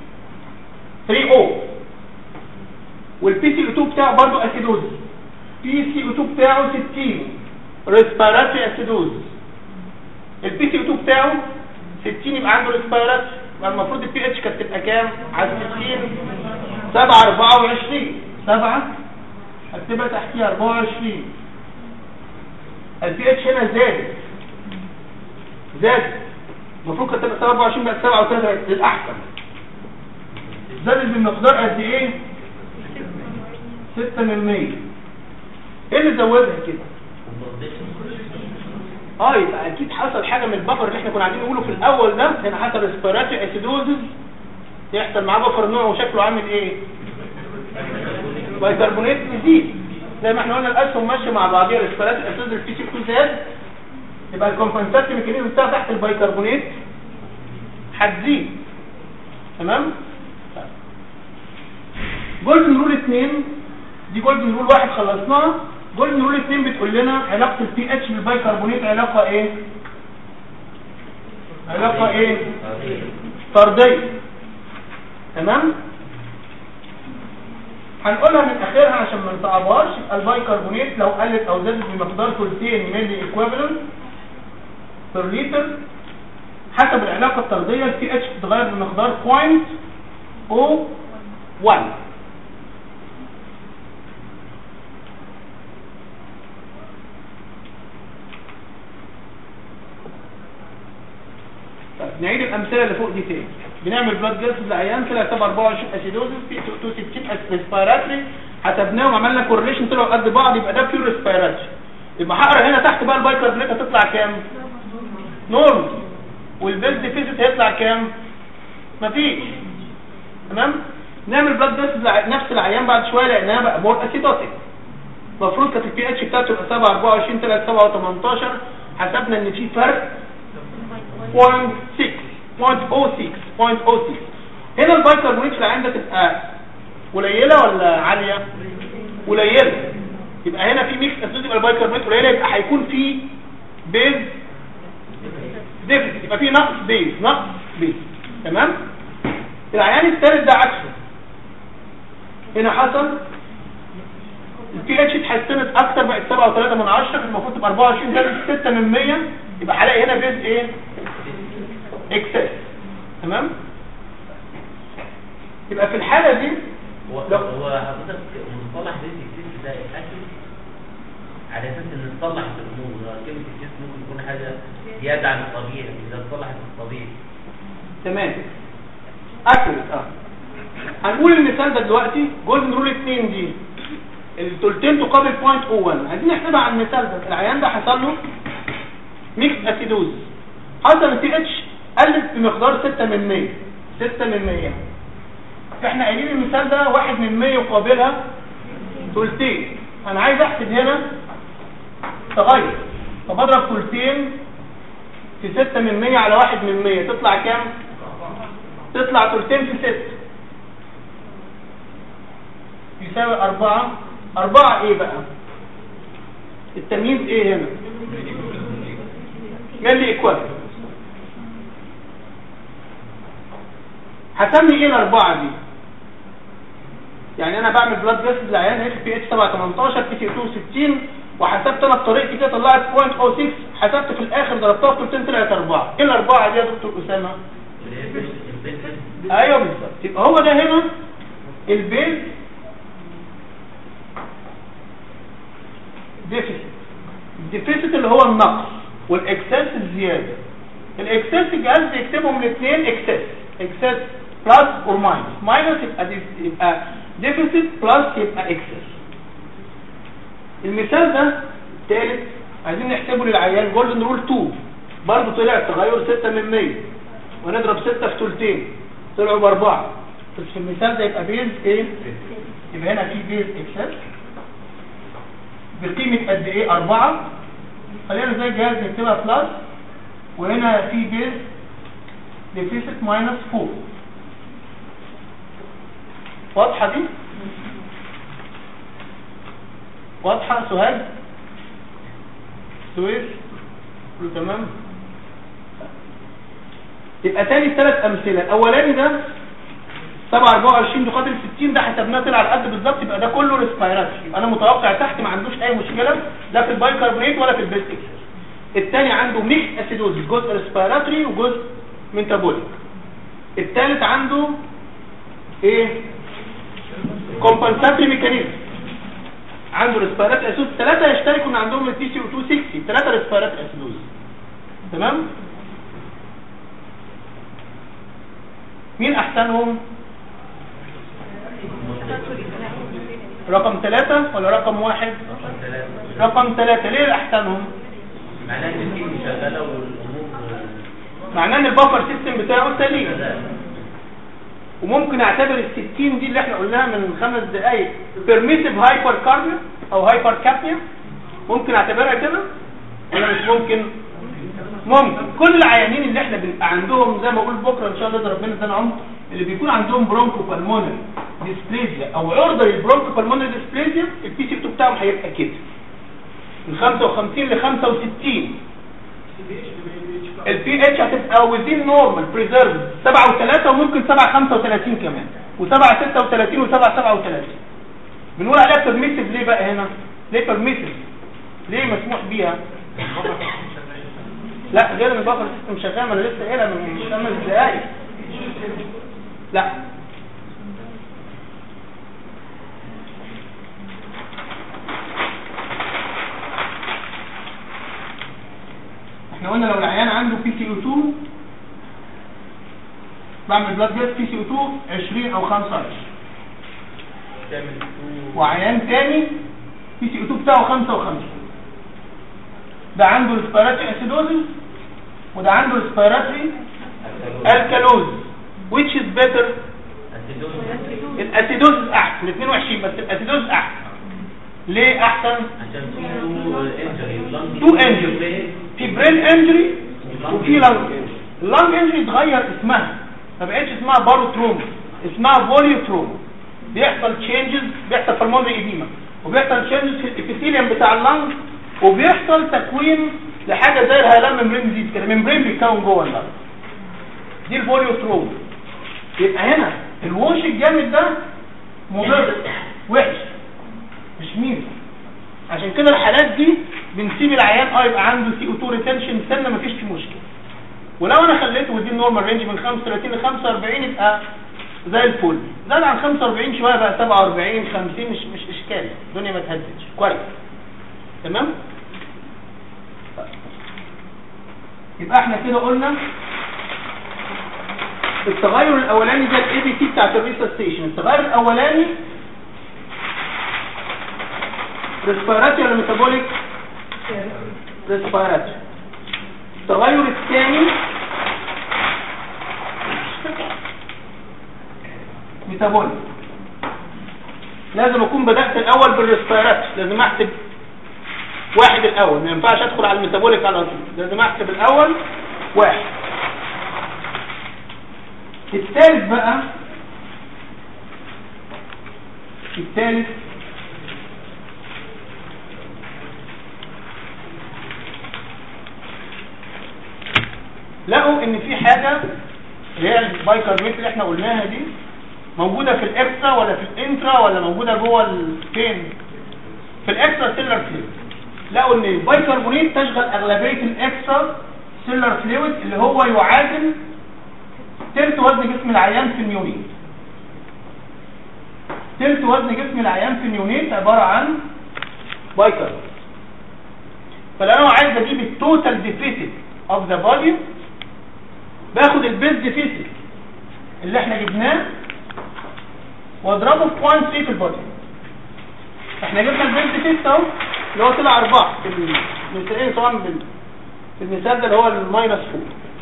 30 والبي سي او 2 بتاعه برضه اسيدوز بي سي او 2 بتاعه 60 ريسبيراتري اسيدوز البي سي او 2 بتاعه 60 يبقى عنده ريسبيراتري يبقى المفروض البي اتش كانت تبقى كام على 60 7 24 7 هكتبها تحتيها 24 البي اتش هنا زاد زاد المفروض كانت تبقى 27 بقت 37 للاحسن زادت بالمقدار قد ايه 6 من 100 ايه اللي زودها كده اه يبقى اكيد حصل حاجه من البفر اللي احنا كنا عايزين نقوله في الاول ده هنا حصل ريسبيراتوري اسيدوزز يحصل معاه بفر نوع وشكله عامل ايه بايكربونات يزيد زي ما احنا قلنا الاسهم ماشيه مع بعضيها ريسبيراتوري اسيدوزز البي سي كل زاد يبقى الكومبنساتوري ميكانيزم بتاعها تحت البايكربونات هتزيد تمام جولدن رول 2 دي جولدن رول واحد خلصناها جولدن رول 2 بتقول لنا علاقه البي اتش بالبيكربونات علاقه ايه علاقه ايه طرديه تمام هنقولها من اخرها عشان ما نصعبهاش يبقى البيكربونات لو قلت او زادت بمقدار ثلثين ملي ايكويفالنت بير لتر حسب العلاقه الطرديه البي اتش بتتغير بمقدار 0.01 طيب نعيد الامثله اللي فوق دي تاني بنعمل بلاد جاز لعيان طلع تبع 24 اسيدوزس في 62 ريسبيراتري حسبناهم عملنا كورليشن طلعوا قد بعض يبقى ده بيور ريسبيراتري يبقى هقرا هنا تحت بقى البايكربونات هتطلع كام نورمال والبيز ديفيزيت هيطلع كام مفيش تمام نعمل بلاد جاز نفس العيان بعد شويه لقيناها بقى مور اسيدوتيك المفروض كانت البي اتش بتاعته تبقى 7 24 طلعت 7 و18 حسبنا ان في فرق 0.6 0.06 0.06 هنا البايكربونات في العين ده تبقى قليله ولا عاليه قليله يبقى هنا في ميكس اسيد يبقى البايكربونات قليله يبقى هيكون في بيز ديفيسيت يبقى في نقص بيز نقص بيز تمام العيان الثالث ده عكسه هنا حصل البي اتش اتحسنت اكتر بقت 7.3 من 10 كان المفروض تبقى 24 زادت 6 من 100 يبقى هلاقي هنا بيز ايه اكسس تمام يبقى في الحالة دي
هو
لو-
هو حضرتك مصطلح بيت الكيس ده اكيد على اساس ان تصلح الامور كلمه الكيس ممكن تكون حاجه زياده عن الطبيعي اذا اتصلحت الطبيعي
تمام اكيوريت اه هنقول المثال ده دلوقتي جولدن رول 2 دي الثلثين تقابل 0.01 عايزين نحسبها على المثال ده العيان ده حصل له ميكس اسيدوز حصل البي اتش قلت بمقدار 6 من 100 6 من 100 احنا قايلين المثال ده 1 من 100 يقابلها ثلثين انا عايز احسب هنا تغير فبضرب ثلثين في 6 من 100 على 1 من 100 تطلع كام تطلع ثلثين في 6 يساوي 4 4 ايه بقى التمييز ايه هنا ملي ايكوال هسمي ايه الاربعه دي يعني انا بعمل بلاد جاس للعيان اتش بي اتش 7 18 بي سي 62 وحسبت انا بطريقتي كده طلعت 0.06 حسبت في الاخر ضربتها في ثلثين طلعت اربعه ايه الاربعه دي يا دكتور اسامه
اللي هي البيت- البيت-
ايوه بالظبط يبقى هو ده هنا البيز ديفيسيت الديفيسيت اللي هو النقص والاكسس الزياده الاكسس الجهاز بيكتبهم الاثنين اكسس اكسس بلس اور ماينس ماينس يبقى ديف- يبقى ديفيسيت بلس يبقى اكسس المثال ده ثالث عايزين نحسبه للعيان جولدن رول 2 برضه طلع تغير 6 من 100 ونضرب 6 في ثلثين طلعوا باربعه بس في المثال ده يبقى بيز ايه يبقى هنا في بيز اكسس بقيمه قد ايه 4 خلينا زي الجهاز نكتبها بلس وهنا في بيز ديفيسيت ماينس 4 واضحه دي واضحه سهاد سويس كله تمام يبقى تاني ثلاث امثله الاولاني ده 7 24 تقابل 60 ده حسبناه طلع على قد بالظبط يبقى ده كله ريسبيراتوري يبقى انا متوقع تحت ما عندوش اي مشكله لا في البايكربونات ولا في البيست اكسس الثاني عنده ميكس اسيدوز جزء ريسبيراتوري وجزء ميتابوليك الثالث عنده ايه كومبنساتري ميكانيزم عنده ريسبيرات اسيدوز ثلاثه يشتركوا ان عندهم البي سي او 2 60 ثلاثه ريسبيرات اسيدوز تمام مين احسنهم رقم ثلاثة ولا رقم واحد
رقم ثلاثة
رقم ثلاثة ليه احسنهم
معناه ان الكيمي شغالة والامور
معناه ان البفر سيستم بتاعه سليم
شغالة
وممكن اعتبر ال 60 دي اللي احنا قلناها من خمس دقايق بيرميسيف هايبر كاربيا او هايبر كابنيا ممكن اعتبرها كده ولا مش ممكن ممكن كل العيانين اللي احنا بنبقى عندهم زي ما اقول بكره ان شاء الله ده ربنا ادانا عمر اللي بيكون عندهم برونكو بالمونري ديسبليزيا او عرضه للبرونكو بالمونري ديسبليزيا البي سي 2 بتاعهم هيبقى كده من 55 ل 65 البي اتش هتبقى وزين نورمال بريزيرف 7 و3 وممكن 7 35 كمان و7 36 و7 37 بنقول عليها بيرميسيف ليه بقى هنا ليه بيرميسيف ليه مسموح بيها لا غير ان البفر سيستم شغال ما انا لسه قايلها من خمس دقايق لا احنا قلنا لو العيان عنده بي سي او 2 بعمل بلاد جاز بي سي او 2 20 او 25
تعمل تو-
وعيان تاني بي سي او 2 بتاعه 55 ده عنده ريسبيراتوري اسيدوزيس وده عنده ريسبيراتوري الكالوز which is better
أسيدوز.
الاسيدوزيس احسن 22 بس الاسيدوزيس احسن ليه احسن
عشان في تو انجري
تو انجري في برين انجري وفي لانج انجري اللانج انجري اتغير اسمها ما بقتش اسمها بارو تروما اسمها فوليو تروما بيحصل تشينجز بيحصل بالمونري ايديما وبيحصل تشينجز في الابيثيليوم بتاع اللانج وبيحصل تكوين لحاجه زي الهلام ممبرين دي كده ممبرين بيتكون جوه اللانج دي الفوليو تروما يبقى هنا الوش الجامد ده مضر وحش مش مين عشان كده الحالات دي بنسيب العيان اه يبقى عنده سي او 2 ريتنشن سنه مفيش فيه مشكله ولو انا خليته ودي النورمال رينج من 35 ل 45 يبقى زي الفل زاد عن 45 شويه بقى 47 50 مش مش اشكال الدنيا ما تهددش كويس تمام يبقى احنا كده قلنا التغير الاولاني ده الاي بي تي بتاعت الريسستيشن التغير الاولاني ريسبيراتي ولا ميتابوليك ريسبيراتي التغير الثاني ميتابوليك لازم اكون بدأت الاول بالريسبيراتي لازم احسب واحد الاول ما ينفعش ادخل على الميتابوليك على طول لازم احسب الاول واحد الثالث بقى الثالث لقوا ان في حاجة اللي هي البايكربونات اللي احنا قلناها دي موجودة في الاكسترا ولا في الانترا ولا موجودة جوه الفين في الاكسترا سيلر فلويد لقوا ان البايكربونات تشغل اغلبية الاكسترا سيلر فلويد اللي هو يعادل تلت وزن جسم العيان في النيونيت تلت وزن جسم العيان في النيونيت عبارة عن بايكربونات فلو انا عايز اجيب التوتال ديفيسيت اوف ذا بودي باخد البيز ديفيسيت اللي احنا جبناه واضربه في 0.3 في البودي احنا جبنا البيز ديفيسيت اهو اللي هو طلع 4 في المثالين طبعا بال- في المثال ده اللي هو الماينس 4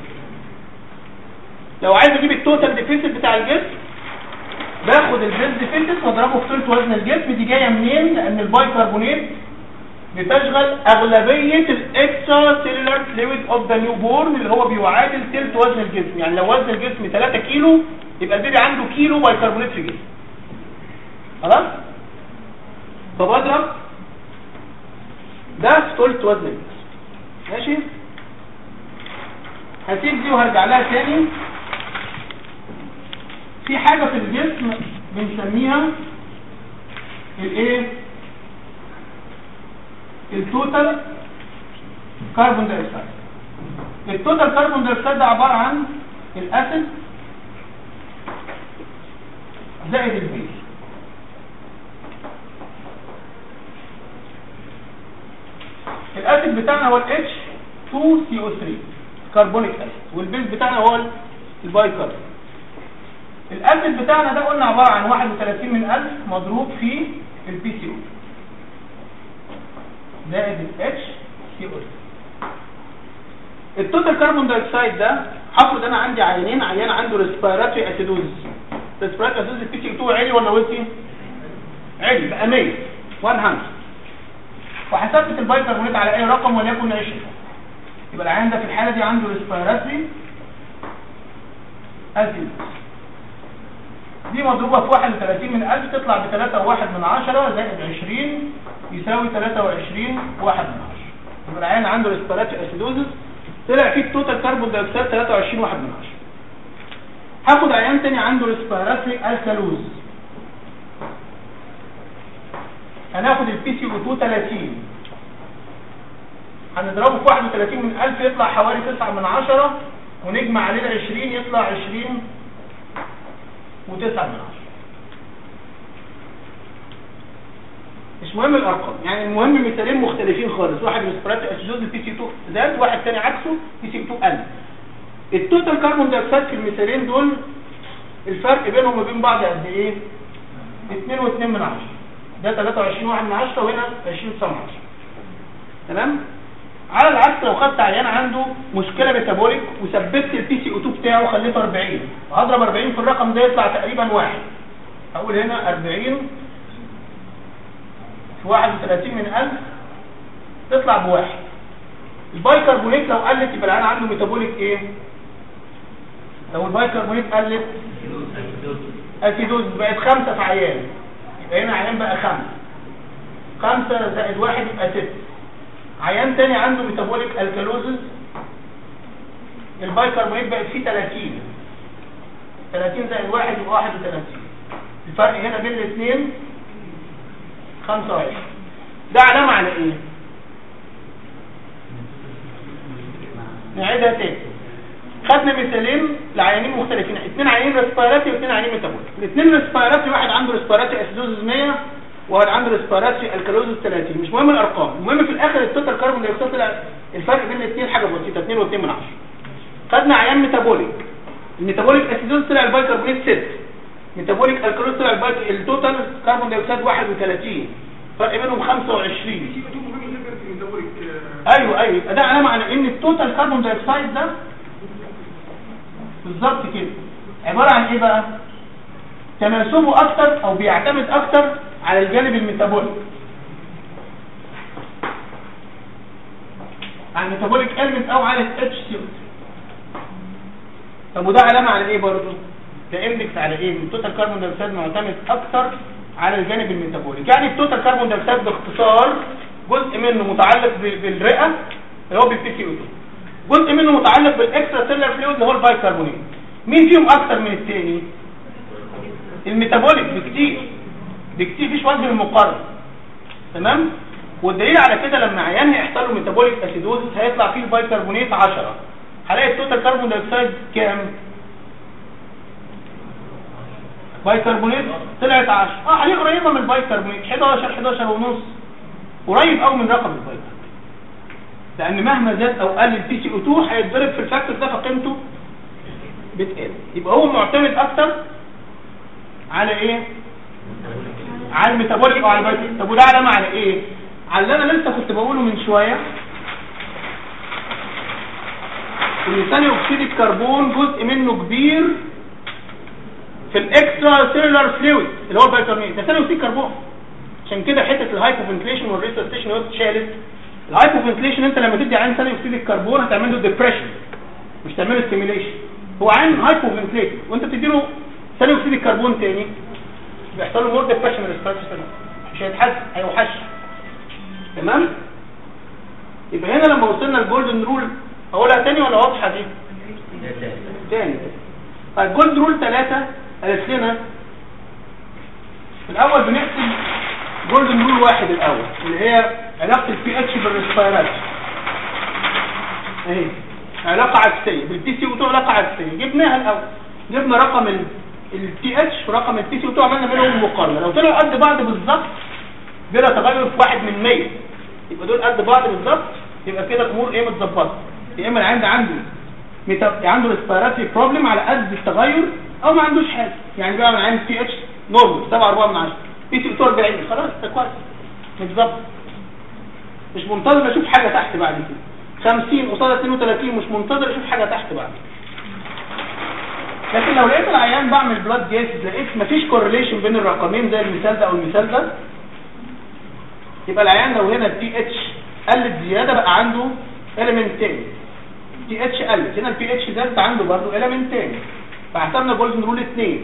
لو عايز اجيب التوتال ديفيسيت بتاع الجسم باخد البيز ديفيسيت واضربه في ثلث وزن الجسم دي جايه منين لان البايكربونات بتشغل اغلبيه الاكسترا سيلولار فلويد اوف ذا نيو بورن اللي هو بيعادل ثلث وزن الجسم يعني لو وزن الجسم 3 كيلو يبقى البيبي عنده كيلو بايكربونات في جسمه خلاص فبضرب ده في ثلث وزن الجسم ماشي هسيب دي وهرجع لها تاني في حاجة في الجسم بنسميها الايه التوتال كربون دايوكسيد التوتال كربون دايوكسيد ده عبارة عن الاسيد زائد البيز الاسيد بتاعنا هو الاتش 2 سي او 3 كربونيك اسيد والبيز بتاعنا هو الباي كاربون الاسيد بتاعنا ده قلنا عباره عن 31 من 1000 مضروب في البي سي او زائد الاتش سي او 3 التوتال كربون دايوكسيد ده هفرض انا عندي عينين عيان عنده ريسبيراتوري اسيدوز ريسبيراتوري اسيدوز البي سي 2 عالي ولا وطي عالي بقى 100 100 وهثبت البايكربونات على اي رقم وليكن 20 يبقى العيان ده في الحاله دي عنده ريسبيراتوري اسيدوز دي مضروبة في 31 من 1000 تطلع ب 3 واحد من 10 زائد 20 يساوي 23 واحد من 10 يبقى العيان عنده ريسبيراتوري اسيدوزس طلع فيه التوتال كربون دايوكسيد 23 واحد من 10 هاخد عيان تاني عنده ريسبيراتوري الكالوز هناخد البي سي او 2 30 هنضربه في 31 من 1000 يطلع حوالي 9 من 10 ونجمع عليه ال 20 يطلع 20 و9 من 10 مش مهم الارقام يعني المهم مثالين مختلفين خالص واحد ريسبيراتوري اسيدوز البي سي 2 زاد واحد تاني عكسه بي سي 2 قل التوتال كربون دايوكسيد في المثالين دول الفرق بينهم وبين بعض قد ايه 2 و2 من 10 ده 23 واحد من 10 وهنا 20 9 من 10 تمام على العكس لو خدت عيان عنده مشكله ميتابوليك وثبت البي سي او 2 بتاعه وخليته 40 وهضرب 40 في الرقم ده يطلع تقريبا واحد هقول هنا 40 في 31 من 1000 تطلع بواحد البايكربونات لو قلت يبقى العيان عنده ميتابوليك ايه لو البايكربونات قلت اسيدوز بقت خمسة في عيان يبقى هنا عيان بقى خمسة خمسة زائد واحد يبقى ست عيان تاني عنده ميتابوليك الكالوزز البايكربونات بقت فيه 30 30 زائد واحد يبقى 31 الفرق هنا بين الاثنين 25 ده علامة على ايه نعيدها تاني خدنا مثالين لعيانين مختلفين اثنين عيانين ريسبيراتي واثنين عيانين ميتابوليك الاثنين ريسبيراتي واحد عنده ريسبيراتي اسيدوزز 100 وواحد عنده ريسبيراتي الكالوزز 30 مش مهم الارقام المهم في الاخر التوتال كربون دايوكسيد طلع الفرق بين الاثنين حاجه بسيطه 2 و2 من 10 خدنا عيان ميتابوليك الميتابوليك اسيدوز طلع البايكربونات 6 ميتابوليك الكالوز طلع البايك التوتال كربون دايوكسيد 31 فرق بينهم 25 ايوه ايوه يبقى ده علامه على ان التوتال كربون دايوكسيد ده بالظبط كده عباره عن ايه بقى تناسبه اكتر او بيعتمد اكتر على الجانب الميتابوليك على الميتابوليك element او على الاتش سي طب وده علامه على ايه برضه ده اندكس على ايه التوتال كربون دايوكسيد معتمد اكتر على الجانب الميتابوليك يعني التوتال كربون دايوكسيد باختصار جزء منه متعلق ب- بالرئه اللي هو بالبي سي او 2 جزء منه متعلق بالاكسترا سيلر فلويد اللي هو البايكربونات مين فيهم اكتر من الثاني الميتابوليك بكتير بكتير مفيش وجه للمقارنه تمام والدليل على كده لما عيان هيحصل له ميتابوليك اسيدوزس هيطلع فيه البايكربونات 10 هلاقي التوتال كربون دايوكسيد كام بايكربونات طلعت 10 اه عليه قريبه من البايكربونات 11 11 ونص قريب قوي من رقم البايكربونات لان مهما زاد او قل البي سي او 2 هيتضرب في الفاكتور ده فقيمته بتقل يبقى هو معتمد اكتر على ايه على الميتابوليك او على البايكربونات طب وده علامه على ايه على اللي انا لسه كنت بقوله من شويه ان ثاني اكسيد الكربون جزء منه كبير في الاكسترا سيلولار فلويد اللي هو البيكربونات ده ثاني اكسيد كربون عشان كده حته الهايبوفنتليشن والريسستيشن وهي بتشالت الهايبوفنتليشن انت لما تدي عين ثاني اكسيد الكربون هتعمل له ديبريشن مش تعمل له ستيميليشن هو عين هايبوفنتليت وانت بتدي له ثاني اكسيد الكربون تاني بيحصل له مور ديبريشن ريسبيرتوري مش هيتحسن هيوحش تمام يبقى هنا لما وصلنا الجولدن رول اقولها تاني ولا واضحه دي تاني طيب جولد رول 3 قالت لنا في الاول بنحسب جولدن رول واحد الاول اللي هي علاقه البي اتش بالريسبيرات اهي علاقه عكسيه بالبي سي او 2 علاقه عكسيه جبناها الاول جبنا رقم البي اتش ورقم البي سي او 2 عملنا بينهم مقارنه لو طلعوا قد بعض بالظبط بلا تغير في واحد من 100 يبقى دول قد بعض بالظبط يبقى كده الامور ايه متظبطه يا اما العيان ده عنده ميتا- عنده ريسبيراتوري بروبلم على قد التغير او ما عندوش حاجه يعني بقى من عين بي اتش نورمال 7 من 10 بي سي 40 خلاص ده كويس متظبط مش منتظر اشوف حاجه تحت بعد كده 50 قصاد 32 مش منتظر اشوف حاجه تحت بعد كده لكن لو لقيت العيان بعمل بلاد جيس لقيت مفيش كورليشن بين الرقمين زي المثال ده او المثال ده يبقى العيان لو هنا البي اتش قلت زياده بقى عنده element تاني بي اتش قلت هنا البي اتش زادت عنده برضه element تاني فاعتمدنا جولدن رول 2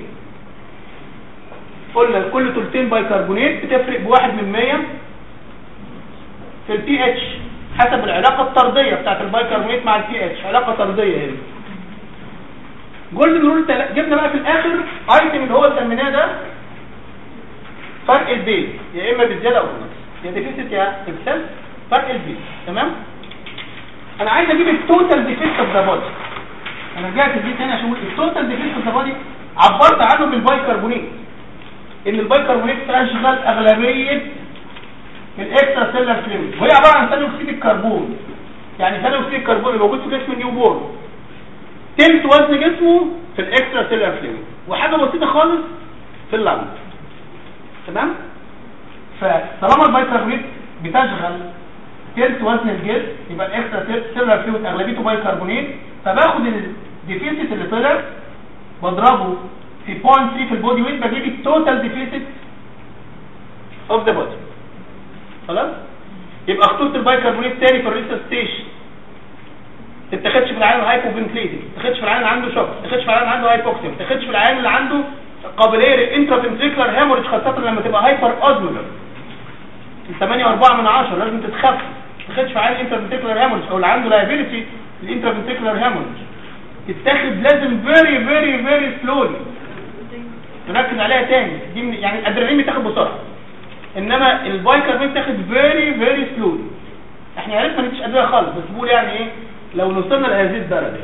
قلنا كل ثلثين بايكربونات بتفرق بواحد من 100 في البي اتش حسب العلاقه الطرديه بتاعت البايكربونات مع البي اتش علاقه طرديه هنا جولدن رول تل... جبنا بقى في الاخر ايتم اللي هو سميناه ده فرق البيت يا اما بالزياده او بالنقص يا ديفيسيت يا اكسس فرق البيت تمام انا عايز اجيب التوتال ديفيسيت اوف ذا بودي انا رجعت البيت هنا عشان اقول التوتال ديفيسيت اوف ذا بودي عبرت عنه بالبايكربونات ان البايكربونات تشغل اغلبيه الاكسترا سيلر فلويد وهي عباره عن ثاني اكسيد الكربون يعني ثاني اكسيد الكربون اللي موجود في جسم النيو بورن تلت وزن جسمه في الاكسترا سيلر فلويد وحاجه بسيطه خالص في اللنج تمام فطالما البايكربونات بتشغل تلت وزن الجسم يبقى الاكسترا سيلر فلويد اغلبيته بايكربونات فباخد الديفيسيت اللي طلع بضربه في 0.3 في البودي ويت بجيب التوتال ديفيسيت اوف ذا بودي خلاص يبقى خطوط البايكربونات تاني في الريسستيشن تتاخدش في العيان الهايبوفنتليتد تتاخدش في العيان اللي عنده شوك تتاخدش في العيان اللي عنده هايبوكسيا تتاخدش في العيان اللي عنده قابليه للانترافنتريكولار هيموريج خاصه لما تبقى هايبر اوزمولر 8 و4 من 10 لازم تتخفف ما تتاخدش في عيان الانترافنتريكولار هيموريج او اللي عنده لايبيليتي للانترافنتريكولار هيموريج تتاخد لازم فيري فيري فيري سلولي نركز عليها تاني دي من يعني الادرينالين بتاخد بسرعه انما البايكربونات بتاخد فيري فيري سلولي احنا عرفنا ما نديش ادويه خالص بس بقول يعني ايه لو وصلنا لهذه الدرجه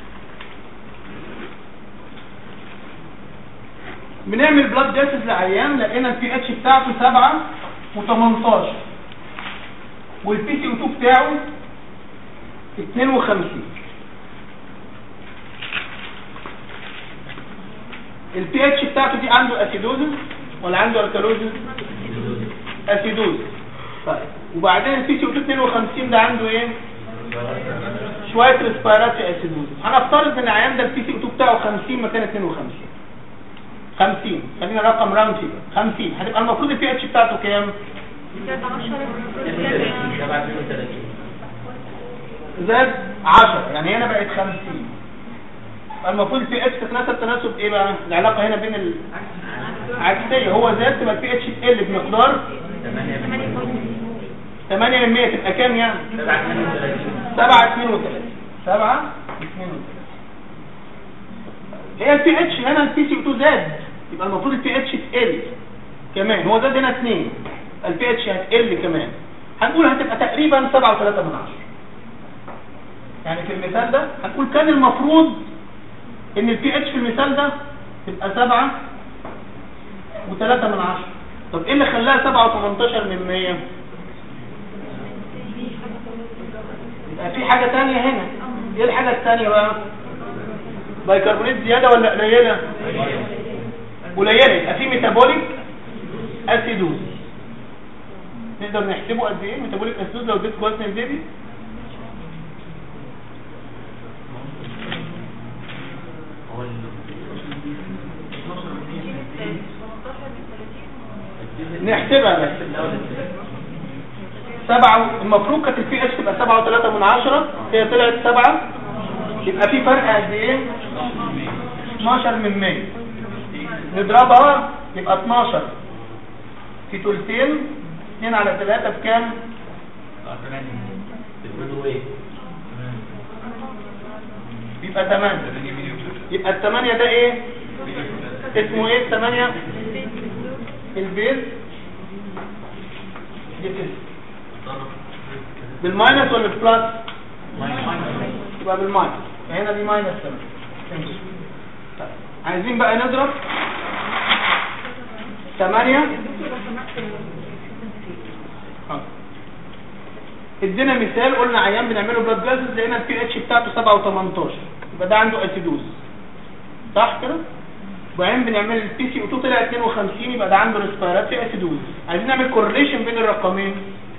بنعمل بلاد جاسز لعيان لقينا البي اتش بتاعته 7 و18 والبي سي او 2 بتاعه 52 البي اتش بتاعته دي عنده اسيدوزس ولا عنده الكالوزس اسيدوز طيب وبعدين البي سي او 2 52 ده عنده ايه شويه ريسبيراتوري اسيدوز هنفترض ان العيان ده البي سي او 2 بتاعه 50 مكان 52 50 خلينا رقم راوند كده 50 هتبقى المفروض البي اتش بتاعته كام
37
زاد 10 يعني هنا بقت 50 المفروض البي اتش تتناسب تناسب ايه بقى العلاقه هنا بين العكسيه هو زاد تبقى البي اتش تقل بمقدار 8 من 100 تبقى كام يعني 7 32 7 32 هي البي اتش هنا البي سي 2 زاد يبقى المفروض البي اتش تقل كمان هو زاد هنا 2 البي اتش هتقل كمان هنقول هتبقى تقريبا 7 و3 من 10 يعني في المثال ده هنقول كان المفروض ان البي اتش في المثال ده تبقى 7 و3 من 10 طب ايه اللي خلاها 7 و18 من 100 يبقى في حاجة تانية هنا ايه الحاجة التانية بقى بايكربونات زيادة ولا قليلة قليلة يبقى في ميتابوليك اسيدوز نقدر نحسبه قد ايه ميتابوليك اسيدوز لو اديت وزن البيبي
هو ال-
نحسبها بس سبعة المفروض كانت البي اتش تبقى سبعة وثلاثة من عشرة هي طلعت سبعة يبقى في فرق قد ايه 12 من 100 نضربها يبقى 12 في تلتين 2 على 3 بكام
بتقولوا ايه
يبقى 8 يبقى الثمانية ده ايه اسمه ايه الثمانية البيز دي تسعة. بالماينس ولا بالبلس يبقى بالماينس فهنا دي ماينس 8 طيب. عايزين بقى نضرب 8 ادينا مثال قلنا عيان بنعمله بلاد جازز لقينا البي اتش بتاعته 7 و18 يبقى ده عنده اسيدوز صح كده وبعدين بنعمل البي سي او 2 طلع 52 يبقى ده عنده ريسبيراتوري اسيدوز عايزين نعمل كورليشن بين الرقمين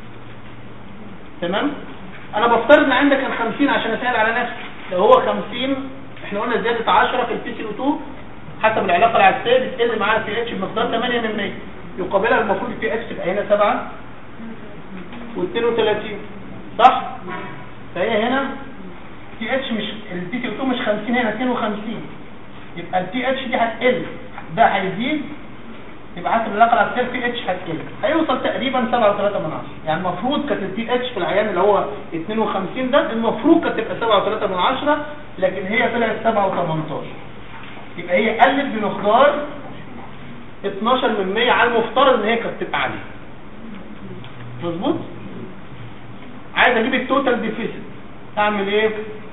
تمام انا بفترض ان عندك كان 50 عشان اسهل على نفسي لو هو 50 احنا قلنا زياده 10 في البي سي او 2 حسب العلاقه العكسيه بتقل معاها البي اتش بمقدار 8 من 100 يقابلها المفروض البي اتش تبقى هنا 7 و32 صح فهي هنا تي اتش مش البي تي 2 مش 50 هنا 52 يبقى التي اتش دي هتقل ده هيزيد يبقى حسب العلاقه العكسيه البي اتش هتقل هيوصل تقريبا 7.3 من 10 يعني المفروض كانت البي اتش في العيان اللي هو 52 ده المفروض كانت تبقى 7.3 من 10 لكن هي طلعت 7 و18 يبقى هي قلت بمقدار 12 من 100 على المفترض ان هي كانت تبقى عاليه مظبوط عايز اجيب التوتال ديفيسيت اعمل ايه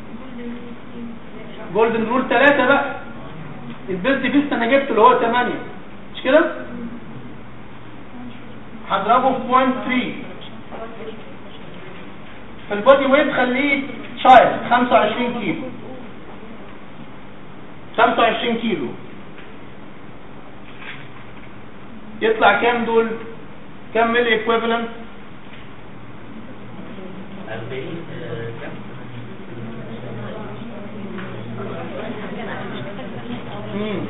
جولدن رول 3 بقى البيز ديفيسيت انا جبته اللي هو 8 مش كده هضربه في 0.3 في البودي ويت خليه شايل 25 كيلو 25 كيلو يطلع كام دول كام ملي ايكويفالنت
40 آه، كام؟
امم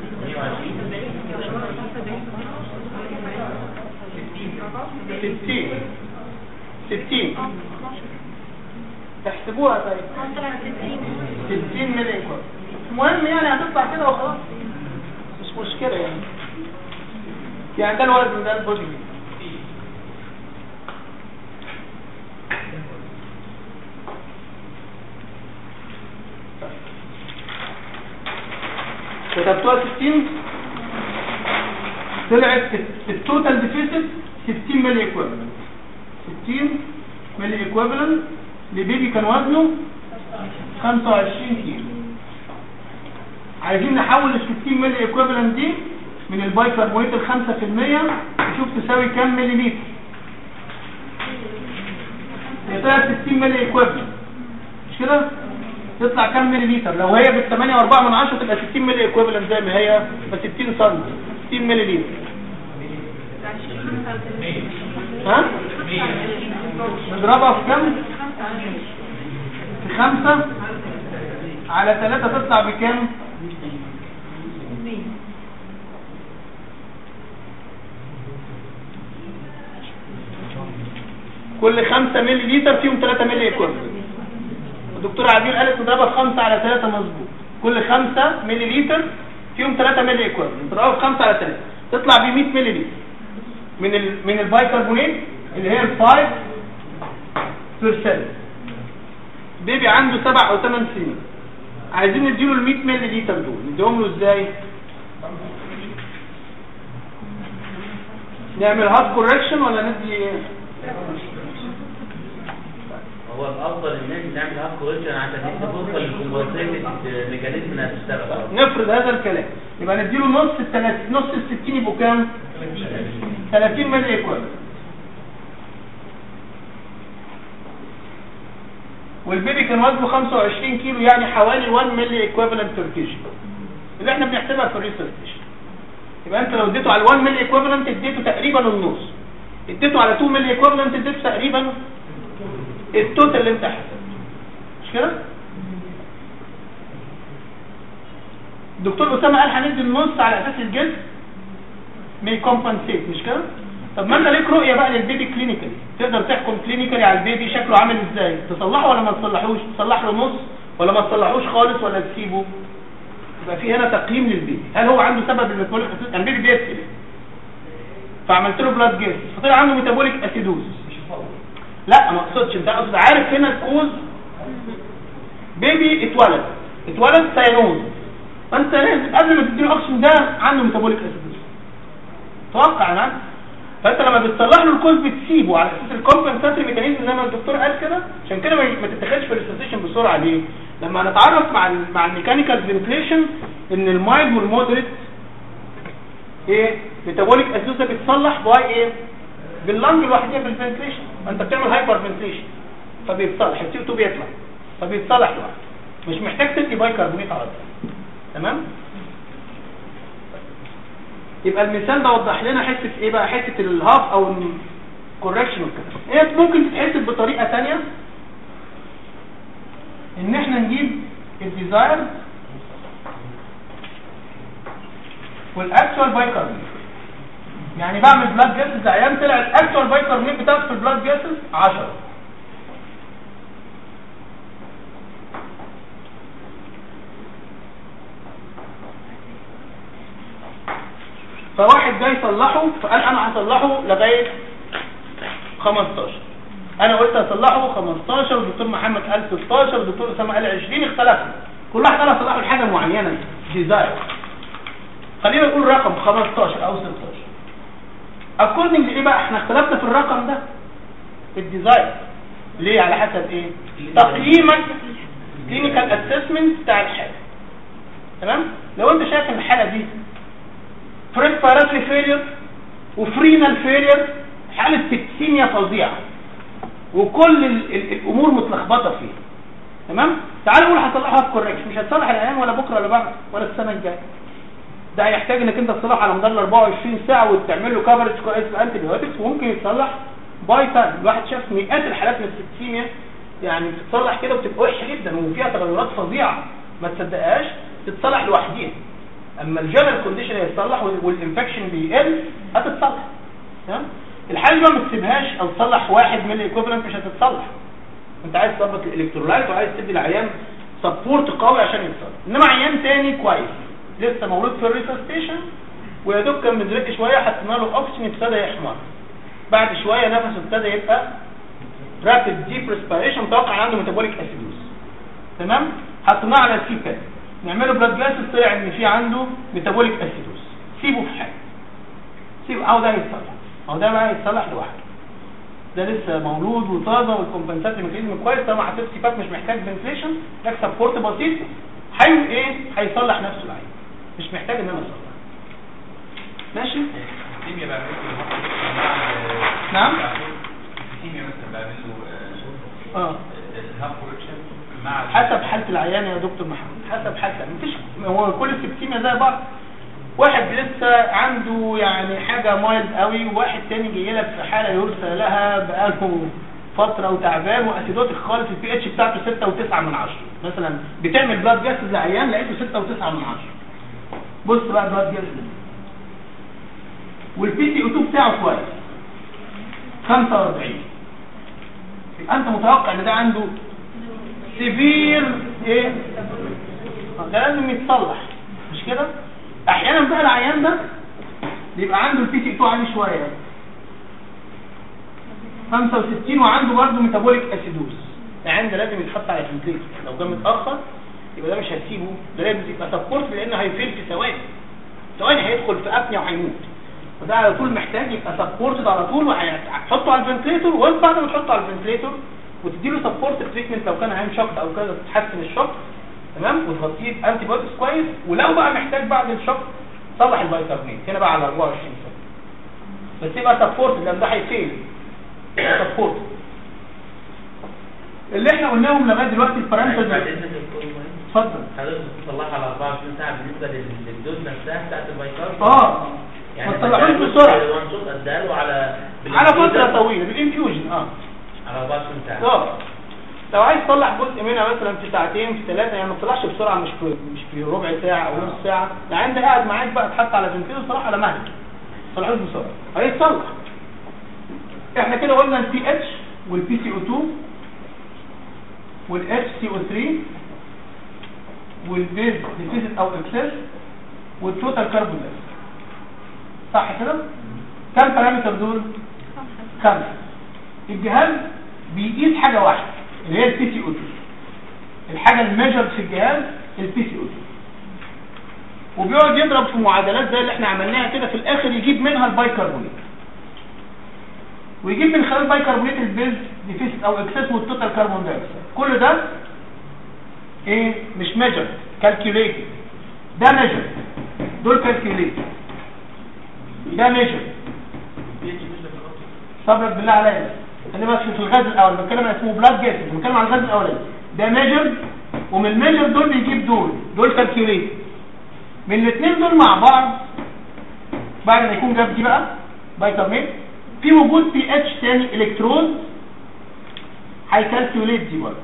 60 60 تحسبوها طيب 60 ملي ايكويفالنت المهم يعني هتطلع كده وخلاص مش مشكلة يعني يعني ده الوزن ده البودي ويت. كتبتوها 60 طلعت في التوتال ديفيسيت 60 ملي ايكويفالنت 60 ملي ايكويفالنت لبيبي كان وزنه 25 كيلو عايزين نحول ال 60 ملي ايكويفالنت دي من البايكربونات ال 5% نشوف تساوي كام ملي لتر هي طلعت 60 ملي ايكويفالنت مش كده تطلع كام ملي لتر لو هي بال 8 و4 من 10 تبقى 60 ملي ايكويفالنت زي ما هي تبقى 60 سم 60 ملي لتر ها نضربها في كام في خمسة على ثلاثة تطلع بكام كل خمسة ملي لتر فيهم 3 ملي ايكويفالنت الدكتورة عبير قالت نضربها في خمسة على ثلاثة مظبوط كل خمسة ملي لتر فيهم 3 ملي ايكويفالنت نضربها في خمسة على ثلاثة تطلع ب 100 ملي لتر من ال من البايكربونات اللي هي ال 5 بيبي عنده سبع او ثمان سنين عايزين نديله ال 100 ملي لتر دول نديهم له ازاي نعمل هارد كوركشن ولا ندي
هو الافضل ان احنا نعمل هاف كوريكشن عشان انت توصل للكومبنسيتد ميكانيزم انها تشتغل
نفرض هذا الكلام يبقى نديله نص التلات نص ال 60 يبقوا كام 30 ملي ايكوال والبيبي كان وزنه 25 كيلو يعني حوالي 1 ملي ايكويفالنت بير كيجي اللي احنا بنحسبها في الريسيرش يبقى انت لو اديته على 1 ملي ايكويفالنت اديته تقريبا النص اديته على 2 ملي ايكويفالنت اديته تقريبا التوتال اللي انت حسبته مش كده الدكتور اسامه قال هندي النص على اساس الجسم مي كومبنسيت مش كده طب ما انت ليك رؤيه بقى للبيبي كلينيكالي تقدر تحكم كلينيكالي على البيبي شكله عامل ازاي تصلحه ولا ما تصلحوش تصلح له نص ولا ما تصلحوش خالص ولا تسيبه يبقى في هنا تقييم للبيبي هل هو عنده سبب الميتابوليك اسيد كان البيبي بيسال فعملت له بلاد جيز فطلع عنده ميتابوليك اسيدوز لا ما اقصدش انت اقصد عارف هنا الكوز بيبي اتولد اتولد سينوز فانت لازم قبل ما تديله اكسجين ده عنده ميتابوليك اسيدوز توقع انا فانت لما بتصلح له الكوز بتسيبه على اساس الكومبنساتري ميكانيزم زي ما الدكتور قال كده عشان كده ما ما تتخذش في الريسيشن بسرعه ليه لما نتعرف مع ال مع الميكانيكال فنتليشن ان المايلد والمودريت ايه ميتابوليك اسيدوز ده بيتصلح باي ايه باللنج الوحيديه في الفنتليشن انت بتعمل هايبر فنتليشن فبيتصلح السي او 2 بيطلع فبيتصلح لوحده مش محتاج تدي بايكربونات على طول تمام يبقى المثال ده وضح لنا حته ايه بقى حته الهاف او الكوركشن والكلام هي ممكن تتحسب بطريقه ثانيه ان احنا نجيب الديزاير والاكتوال بايكربونات يعني بعمل بلاد جاسز عيان طلع الاكتوال بايكربونات بتاعته في البلاد جاسز 10 فواحد جاي يصلحه فقال انا هصلحه لغايه 15 انا قلت هصلحه 15 والدكتور محمد قال 16 والدكتور اسامه قال 20 اختلفنا كل واحد قال هصلحه لحاجه معينه ديزاير خلينا نقول رقم 15 او 16 اكوردنج لايه بقى احنا اختلفنا في الرقم ده الديزاين ليه على حسب ايه تقييمك كلينيكال اسسمنت بتاع الحاله تمام لو انت شايف ان الحاله دي بريسبيراتوري فيلير وفرينال فيلير حاله سكسيميا فظيعه وكل ال ال الامور متلخبطه فيه تمام تعال نقول هصلحها في كوركشن مش هتصلح الان ولا بكره ولا بعد ولا السنه الجايه ده هيحتاج انك انت تصلح على مدار ال 24 ساعه وتعمل له كفرج كويس بانتي بيوتكس وممكن يتصلح باي تايم الواحد شاف مئات الحالات من السكسيميا يعني بتتصلح كده وبتبقى وحشه جدا وفيها تغيرات فظيعه ما تصدقهاش تتصلح لوحديها اما الجنرال كونديشن يتصلح والانفكشن بيقل هتتصلح تمام الحاله دي ما تسيبهاش او تصلح واحد من الايكوفالنت مش هتتصلح انت عايز تظبط الالكترولايت وعايز تدي العيان سبورت قوي عشان يتصلح انما عيان تاني كويس لسه مولود في الريسستيشن ويا دوب كان مدرك شويه حطينا له اوكسجين ابتدى يحمر بعد شويه نفسه ابتدى يبقى رابيد ديب ريسبيريشن متوقع عنده ميتابوليك اسيدوز تمام حطيناه على السي باد نعمله بلاد جلاسس طلع ان في عنده ميتابوليك اسيدوز سيبه في حاله سيبه او ده يتصلح او ده بقى يتصلح لوحده ده لسه مولود وطازه والكومبنسات ميكانيزم كويس طبعا حطيت سيبات مش محتاج فنتليشن محتاج سبورت بسيط حي ايه هيصلح نفسه العين مش محتاج ان انا اصلح ماشي
الكيمياء بعمل له مع ال-
نعم.
الكيمياء مثلا بعمل له
اه
الهاب كوركشن مع ال-
حسب حالة العيان يا دكتور محمد حسب حالته مفيش هو كل السبتيميا زي بعض واحد لسه عنده يعني حاجة مايلد قوي وواحد تاني جاي لك في حالة يرثى لها بقاله فترة وتعبان واسيدوتك خالص البي اتش بتاعته 6 و9 من 10 مثلا بتعمل بلاد جاسز لعيان لقيته 6 و9 من 10 بص بقى بلاد جاسز والبي سي او 2 بتاعه كويس 45 يبقى انت متوقع ان ده عنده سيفير ايه آه، ده لازم يتصلح مش كده احيانا بقى العيان ده بيبقى عنده البي سي 2 عالي شويه 65 وعنده برضه ميتابوليك اسيدوز العيان ده لازم يتحط على فنتليتر لو جه متاخر يبقى ده مش هتسيبه ده لازم يبقى سبورت لانه هيفيل في ثواني ثواني هيدخل في ابنيا وهيموت وده على طول محتاج يبقى سبورتد على طول وهتحطه على الفنتليتور وانت بعد ما تحطه على الفنتليتور وتديله سبورت تريتمنت لو كان هيم شوك او كده تحسن الشوك تمام وتغطيه بانتي بوديز كويس ولو بقى محتاج بعد الشوك صلح البايكربونات هنا بقى على 24 سنه بس يبقى سبورت لان ده هيفيل سبورت اللي احنا قلناهم لغايه دلوقتي البارامترز
بعد اذنك يا دكتور إبراهيم،
اتفضل
حضرتك تصلحها على 24 ساعه بالنسبه لل- للدوز نفسها بتاعت البايكار
اه
يعني
ما تصلحوش بسرعه
اديها له على
على فتره طويله بالانفيوجن اه
على 24 ساعه
اه لو عايز تصلح جزء منها مثلا في ساعتين في ثلاثه يعني ما تصلحش بسرعه مش في مش في ربع ساعه او نص ساعه يعني انت قاعد معاك بقى تحط على فنتين صلاح على مهلك ما تصلحوش بسرعه هيتصلح احنا كده قلنا البي اتش والبي سي او 2 والاتش سي او 3 والبيز ديفيزيت او اكسس والتوتال كاربون صح كده كم بارامتر دول خمسه الجهاز بيقيس حاجه واحده اللي هي البي سي او 2 الحاجه الميجر في الجهاز البي سي او 2 وبيقعد يضرب في معادلات زي اللي احنا عملناها كده في الاخر يجيب منها البايكربونات ويجيب من خلال البايكربونات البيز ديفيسيت او اكسس والتوتال كربون دايوكسيد كل ده ايه مش ميجر كالكوليتد ده ميجر دول كالكوليتد ده ميجر صبرك بالله عليا خلينا بس في الغاز الاول بتكلم عن اسمه بلاد جاز بتكلم عن الغاز الاولاني ده ميجر ومن الميجر دول بيجيب دول دول كالكيوليت من الاثنين دول مع بعض بعد ما يكون جاب دي بقى بايكربونات في وجود بي اتش تاني الكترود هيكالكيوليت دي برضه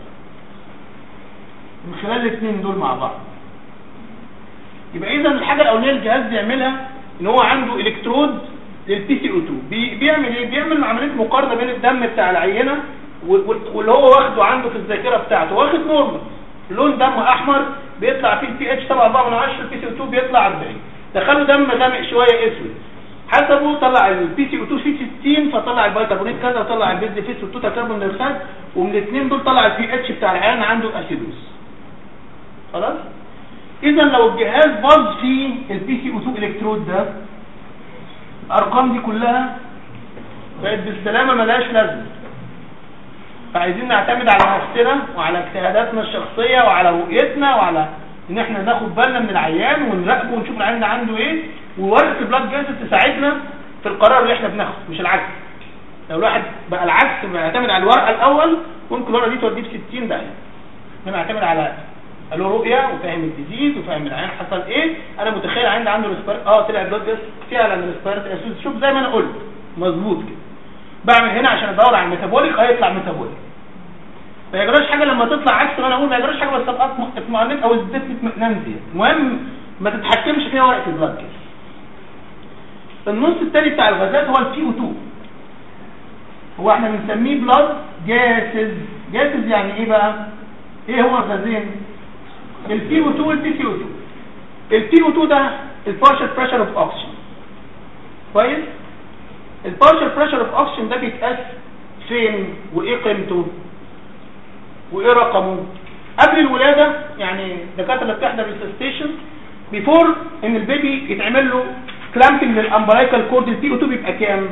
من خلال الاثنين دول مع بعض يبقى اذا الحاجه الاولانيه الجهاز بيعملها ان هو عنده الكترود للبي سي او 2 بي بيعمل ايه بيعمل عمليه مقارنه بين الدم بتاع العينه وال- وال- واللي هو واخده عنده في الذاكره بتاعته واخد نورمال لون دم احمر بيطلع فيه البي اتش 7 من 10 البي سي او 2 بيطلع 40 دخله دم غامق شويه اسود حسبه طلع البي سي او 2 فيه 60 فطلع البيكربونات كذا وطلع البيز فيس والتوتا كربون دايوكسيد ومن الاثنين دول طلع البي اتش بتاع العيان عنده اسيدوس خلاص اذا لو الجهاز باظ فيه البي سي او 2 الكترود ده الارقام دي كلها بقت بالسلامه ملهاش لازمه فعايزين نعتمد على نفسنا وعلى اجتهاداتنا الشخصيه وعلى رؤيتنا وعلى ان احنا ناخد بالنا من العيان ونراقبه ونشوف العيان ده عنده ايه وورقه البلاد جاز تساعدنا في القرار اللي احنا بناخده مش العكس لو الواحد بقى العكس بيعتمد على الورقه الاول ممكن الورقه دي توديه في 60 دقيقه انا معتمد على له رؤيه وفاهم الديزيز وفاهم العيان حصل ايه انا متخيل عندي عنده ريسبير اه طلع بلاد جاز فعلا ريسبيرتوري اسيد شوف زي ما انا قلت مظبوط كده بعمل هنا عشان ادور على الميتابوليك هيطلع ميتابوليك ما يجراش حاجه لما تطلع عكس ما انا اقول ما يجراش حاجه بس ابقى اطمئن- اطمئنت او ازددت اطمئنان زياده المهم ما تتحكمش فيها ورقه البلاد جاز النص التاني بتاع الغازات هو البي او 2 هو احنا بنسميه بلاد جاسز جاسز يعني ايه بقى ايه هو الغازين البي او 2 والبي سي او 2 البي او 2 ده البارشل بريشر اوف اوكسجين كويس البارشل بريشر اوف اوكسجين ده بيتقاس فين وايه قيمته وايه رقمه قبل الولاده يعني الدكاتره اللي بتحضر الريسستيشن بيفور ان البيبي يتعمل له كلامبنج للامبلايكال كورد البي او 2 بيبقى كام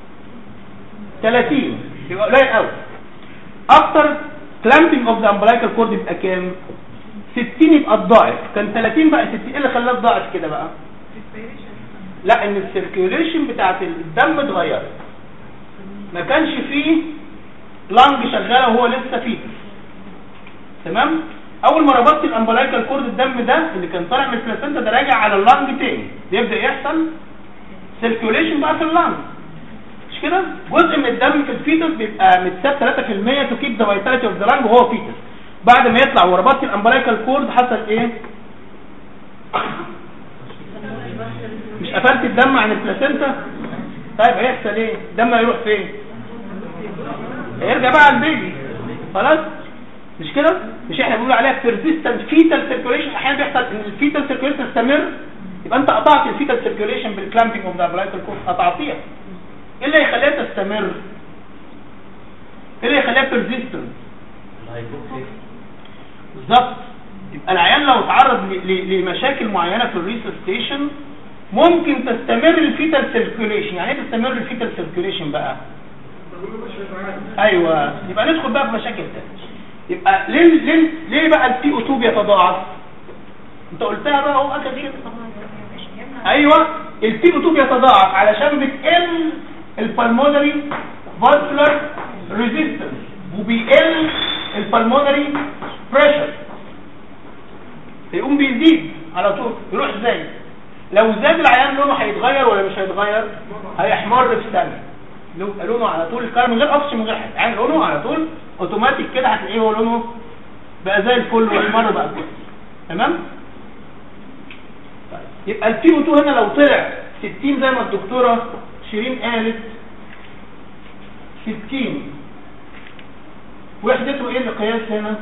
30 يبقى قليل قوي افتر كلامبنج اوف ذا امبلايكال كورد يبقى كام 60 يبقى الضعف كان 30 بقى 60 ايه اللي خلاه الضعف كده بقى لا ان السيركيوليشن بتاعت الدم اتغيرت ما كانش فيه لانج شغاله وهو لسه فيه تمام اول ما ربطت الامبلايكال كورد الدم ده اللي كان طالع من البلاسنتا ده راجع على اللانج تاني بيبدا يحصل سيركيوليشن بقى في اللانج مش كده جزء من الدم في الفيتوس بيبقى متساب 3% تو كيب ذا فيتاليتي اوف ذا لانج وهو فيتوس بعد ما يطلع وربطت الامبلايكال كورد حصل ايه مش قفلت الدم عن البلاسنتا طيب هيحصل ايه الدم هيروح فين هيرجع بقى على البيبي خلاص مش كده مش احنا بنقول عليها persistent fetal circulation احيانا بيحصل ان الفيتال circulation تستمر يبقى انت قطعت الفيتال circulation بالكلامبنج اوف ذا umbilical cord قطعتيها ايه اللي هيخليها تستمر ايه اللي هيخليها persistent
الهايبوكسيك
بالظبط يبقى العيان لو اتعرض ل- ل- لمشاكل معينه في الريسستيشن ممكن تستمر الفيتال سيركيوليشن يعني ايه تستمر الفيتال سيركيوليشن بقى ايوه يبقى ندخل بقى في مشاكل تانية يبقى ليه ليه ليه بقى البي او 2 بيتضاعف انت قلتها بقى اهو اخر شيء ايوه البي او 2 بيتضاعف علشان بتقل البلمونري فاسكولار ريزيستنس وبيقل البلمونري بريشر يقوم بيزيد على طول يروح ازاي لو زاد العيان لونه هيتغير ولا مش هيتغير هيحمر في ثانيه لو- لونه على طول الكلام من غير اوبشن من غير حاجه يعني لونه على طول اوتوماتيك كده هتلاقيه هو لونه بقى زي الفل واحمر بقى كويس تمام طيب. يبقى البي او 2 هنا لو طلع 60 زي ما الدكتوره شيرين قالت 60 وحدته ايه القياس هنا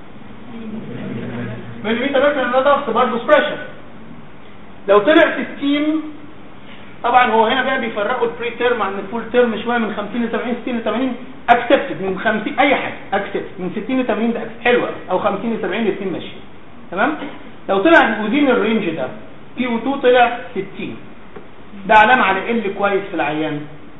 مليمتر بس ده ضغط برضه بريشر لو طلع 60 طبعا هو هنا بقى بيفرقوا البري تيرم عن الفول تيرم شويه من 50 ل 70 60 ل 80 اكسبتد من 50 اي حاجه اكسبت من 60 ل 80 ده accept. حلوه او 50 ل 70 الاثنين ماشي تمام لو طلع ودين الرينج ده بي او 2 طلع 60 ده علامه على ال كويس في العيان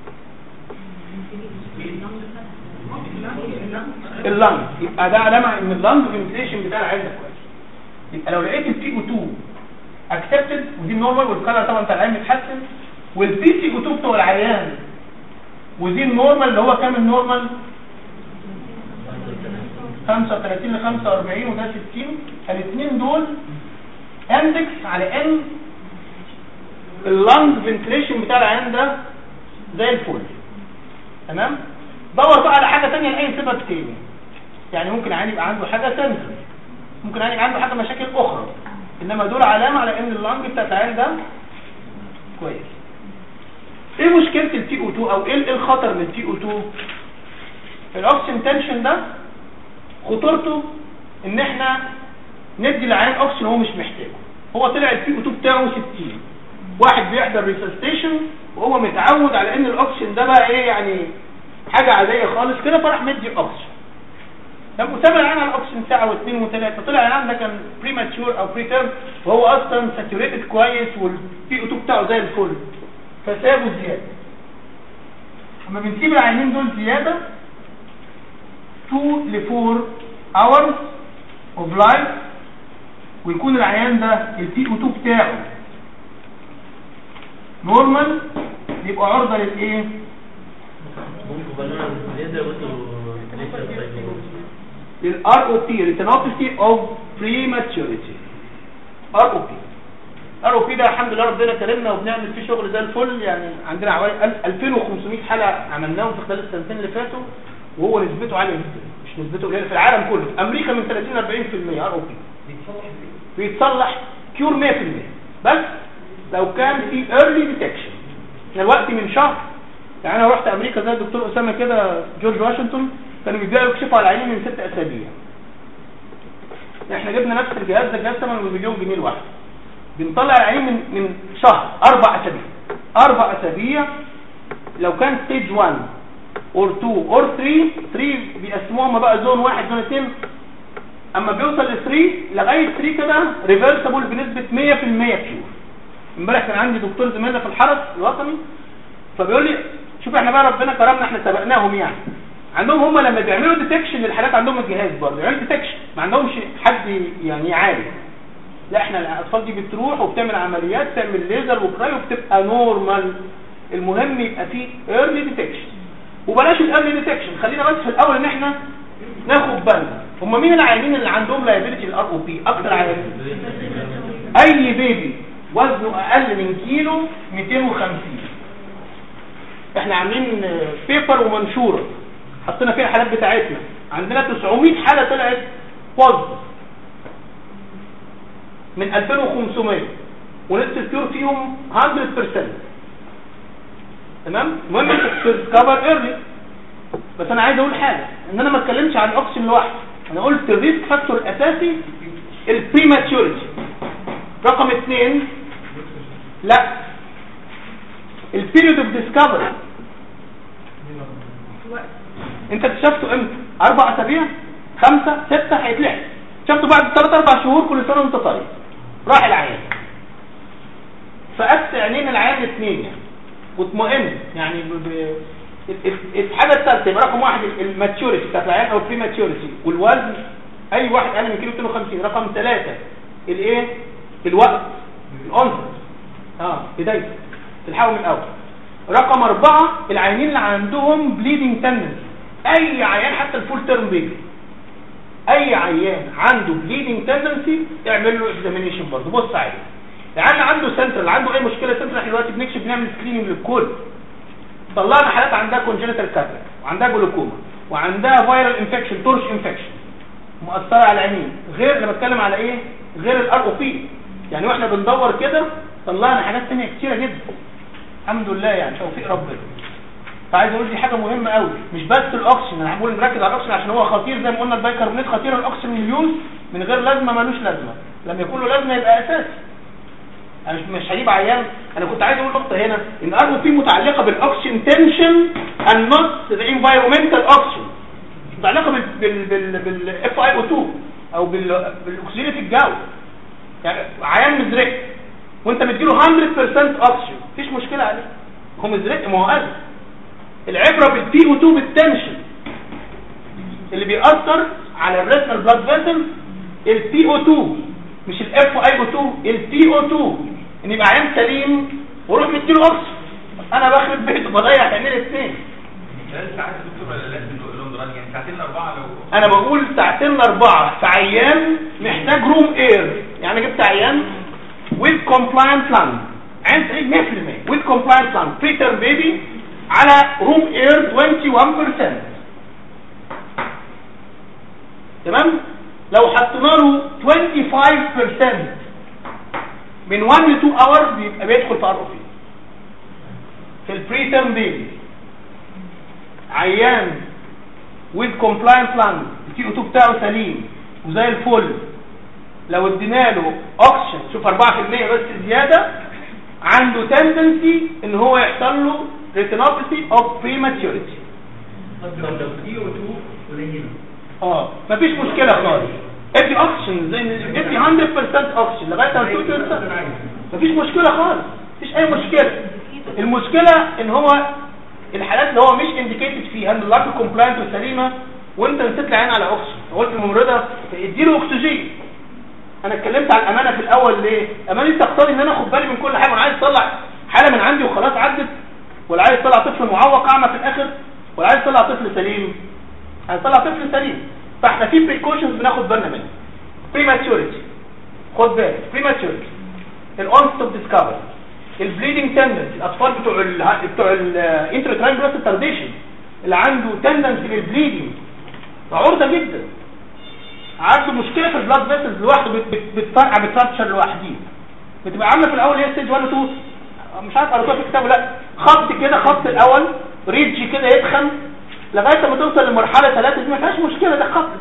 اللنج يبقى ده علامه ان اللنج فنتيليشن بتاع العيان ده كويس يبقى لو لقيت البي او 2 اكسبتد ودي نورمال والكلر طبعا بتاع العيان متحسن والبي سي او 2 بتوع العيان ودي النورمال اللي هو كام النورمال 35 ل 45 وده 60 الاثنين دول اندكس على ان اللنج فنتريشن بتاع العيان ده زي الفل تمام دور بقى على حاجه ثانيه لاي سبب تاني يعني ممكن عيان يبقى عنده حاجه سنسور ممكن عيان يبقى عنده حاجه مشاكل اخرى انما دول علامه على ان اللنج بتاع العيان ده كويس ايه مشكله التي او 2 او ايه الخطر من التي او 2 الاكسجين تنشن ده خطورته ان احنا ندي العيان اكسجين هو مش محتاجه هو طلع التي او 2 بتاعه 60 واحد بيحضر ريسستيشن وهو متعود على ان الاكسجين ده بقى ايه يعني حاجه عاديه خالص كده فراح مدي اكسجين لما متابع العيان على الاكسجين ساعه واثنين وثلاثه طلع العيان ده كان بريماتشور او بريتيرم وهو اصلا ساتوريتد كويس والبي او 2 بتاعه زي الفل فسابه زياده اما بنسيب العينين دول زياده 2 ل 4 hours of life ويكون العيان ده البي او 2 بتاعه نورمال يبقى عرضه للايه
ممكن بالونه ليزر وانتوا
للار او بي retinopathy of prematurity ار او بي ار او بي ده الحمد لله ربنا كرمنا وبنعمل فيه شغل زي الفل يعني عندنا حوالي 2500 حاله عملناهم في خلال السنتين اللي فاتوا وهو نسبته عاليه جدا مش نسبته قليله في العالم كله في امريكا من 30 ل 40% ار او بي بيتصلح كيور 100% بس لو كان في early detection احنا الوقت من شهر يعني انا رحت امريكا زي الدكتور اسامه كده جورج واشنطن كانوا بيبداوا يكشفوا على العينين من ست اسابيع احنا جبنا نفس الجهاز ده جهاز ثمنه بمليون جنيه لوحده بنطلع العينين من من شهر اربع اسابيع اربع اسابيع لو كان ستيج 1 اور 2 اور 3 3 بيقسموهم بقى زون 1 زون 2 اما بيوصل ل 3 لغايه 3 كده ريفرسبل بنسبه 100% بيور امبارح كان عندي دكتور زميلنا في الحرس الوطني فبيقول لي شوف احنا بقى ربنا كرمنا احنا سبقناهم يعني عندهم هم لما بيعملوا ديتكشن للحالات عندهم الجهاز برضه يعملوا ديتكشن ما عندهمش حد يعني يعالج لا احنا الاطفال دي بتروح وبتعمل عمليات تعمل ليزر وكراي وبتبقى نورمال المهم يبقى فيه ايرلي ديتكشن وبلاش الايرلي ديتكشن خلينا بس في الاول ان احنا ناخد بالنا هم مين العيانين اللي عندهم لايبيليتي الار او بي اكتر عيانين اي بيبي وزنه اقل من كيلو 250 احنا عاملين بيبر ومنشوره حطينا فيها الحالات بتاعتنا عندنا 900 حاله طلعت بوزيتيف من 2500 ونسبه الكيور فيهم 100% تمام المهم انت تكفر ايرلي بس انا عايز اقول حاجه ان انا ما اتكلمش عن الاكسجين لوحده انا قلت الريسك فاكتور الاساسي البريماتوريتي رقم اثنين لا البيريود اوف ديسكفري انت اكتشفته امتى اربع اسابيع خمسة ستة هيتلحق شفته بعد ثلاث اربع شهور كل سنة وانت طيب راح العيان فقدت عينين العيان الاثنين يعني واطمئن يعني ب... ب... الحاجة الثالثة يبقى رقم واحد الماتيوريتي بتاعت العيان او البريماتيوريتي والوزن اي واحد اقل من كيلو 250 رقم ثلاثة الايه الوقت الانثى اه بداية تلحقوا من الاول رقم أربعة العيانين اللي عندهم بليدنج تندنسي أي عيان حتى الفول تيرم بيبي أي عيان عنده بليدنج تندنسي اعمل له اكزامينيشن برضه بص عليه العيان عنده سنترال عنده أي مشكلة سنترال احنا دلوقتي بنكشف بنعمل سكريننج للكل طلعنا حالات عندها كونجنتال كاتراك وعندها جلوكوما وعندها فيرال انفكشن تورش انفكشن مؤثرة على العينين غير لما بتكلم على ايه غير الار او بي يعني واحنا بندور كده طلعنا حاجات ثانيه كتيره جدا الحمد لله يعني توفيق ربنا فعايز اقول دي حاجه مهمه قوي مش بس الاكسجين انا بقول نركز على الاكسجين عشان هو خطير زي ما قلنا البيكربونات خطير الاكسجين مليون من غير لازمه ملوش لازمه لما يكون له لازمه يبقى اساسي انا مش مش هجيب عيان انا كنت عايز اقول نقطه هنا ان ار بي متعلقه بالاكسجين تنشن اند نوت ذا انفايرمنتال اوكسجين متعلقه بال بال بال بالاف اي او 2 او بال بالاكسجين في الجو يعني عيان مزرق وانت مديله 100% اوكسجين مفيش مشكله عليه هو مزرق ما هو قلب العبره بالبي او 2 بالتنشن اللي بيأثر على الريتنال بلاد فيسل البي او 2 مش الاف اي او 2 البي او 2 ان يبقى عيان سليم واروح مديله اوكسجين انا بخرب بيته بضيع عينين الاثنين
لازم عايز دكتور ولا لازم نقول لهم امال يعني ساعتين اربعه لو
انا بقول ساعتين لاربعة في عيان محتاج روم اير يعني جبت عيان with compliant lung عين سعيد 100% with compliant lung preterm baby على روم اير 21% تمام لو حطينا له 25% من 1 ل 2 hours بيبقى بيدخل في ار او في البريترم بيبي عيان with compliant lung التي او 2 بتاعه سليم وزي الفل لو ادينا له اوكسجين شوف 4% بس زياده عنده تندنسي ان هو يحصل له retinopathy of prematurity
طب لو دي او 2 قليله
اه مفيش مشكله خالص ادي اوكسجين زي ما- ادي 100% اوكسجين لغايه ما توصل مفيش مشكله خالص مفيش اي مشكله المشكله ان هو الحالات اللي هو مش انديكيتد فيها ان اللارج كومبلاينت وسليمه وانت نسيت العين على اوكسجين قلت للممرضه اديله اكسجين انا اتكلمت عن الامانه في الاول ليه امانه دي تقتضي ان انا اخد بالي من كل حاجه وانا عايز اطلع حاله من عندي وخلاص عدت ولا عايز اطلع طفل معوق اعمى في الاخر ولا عايز اطلع طفل سليم عايز اطلع طفل سليم فاحنا في بريكوشنز بناخد بالنا منها بريماتوريتي خد بالك بريماتوريتي الاونست اوف ديسكفري البليدنج تندنسي الاطفال بتوع ال بتوع الانترترانجلر تارديشن اللي عنده تندنسي للبليدنج عرضه جدا عنده مشكله في البلاد فيسلز لوحده بت- بت- بتفرقع بتفرشر لوحديه بتبقى عامله في الاول هي ستيج 1 و 2 مش عارف قريتها في الكتاب ولا لا خط كده خط الاول ريدج كده يتخن لغايه ما توصل لمرحله ثلاثه دي ما فيهاش مشكله ده خط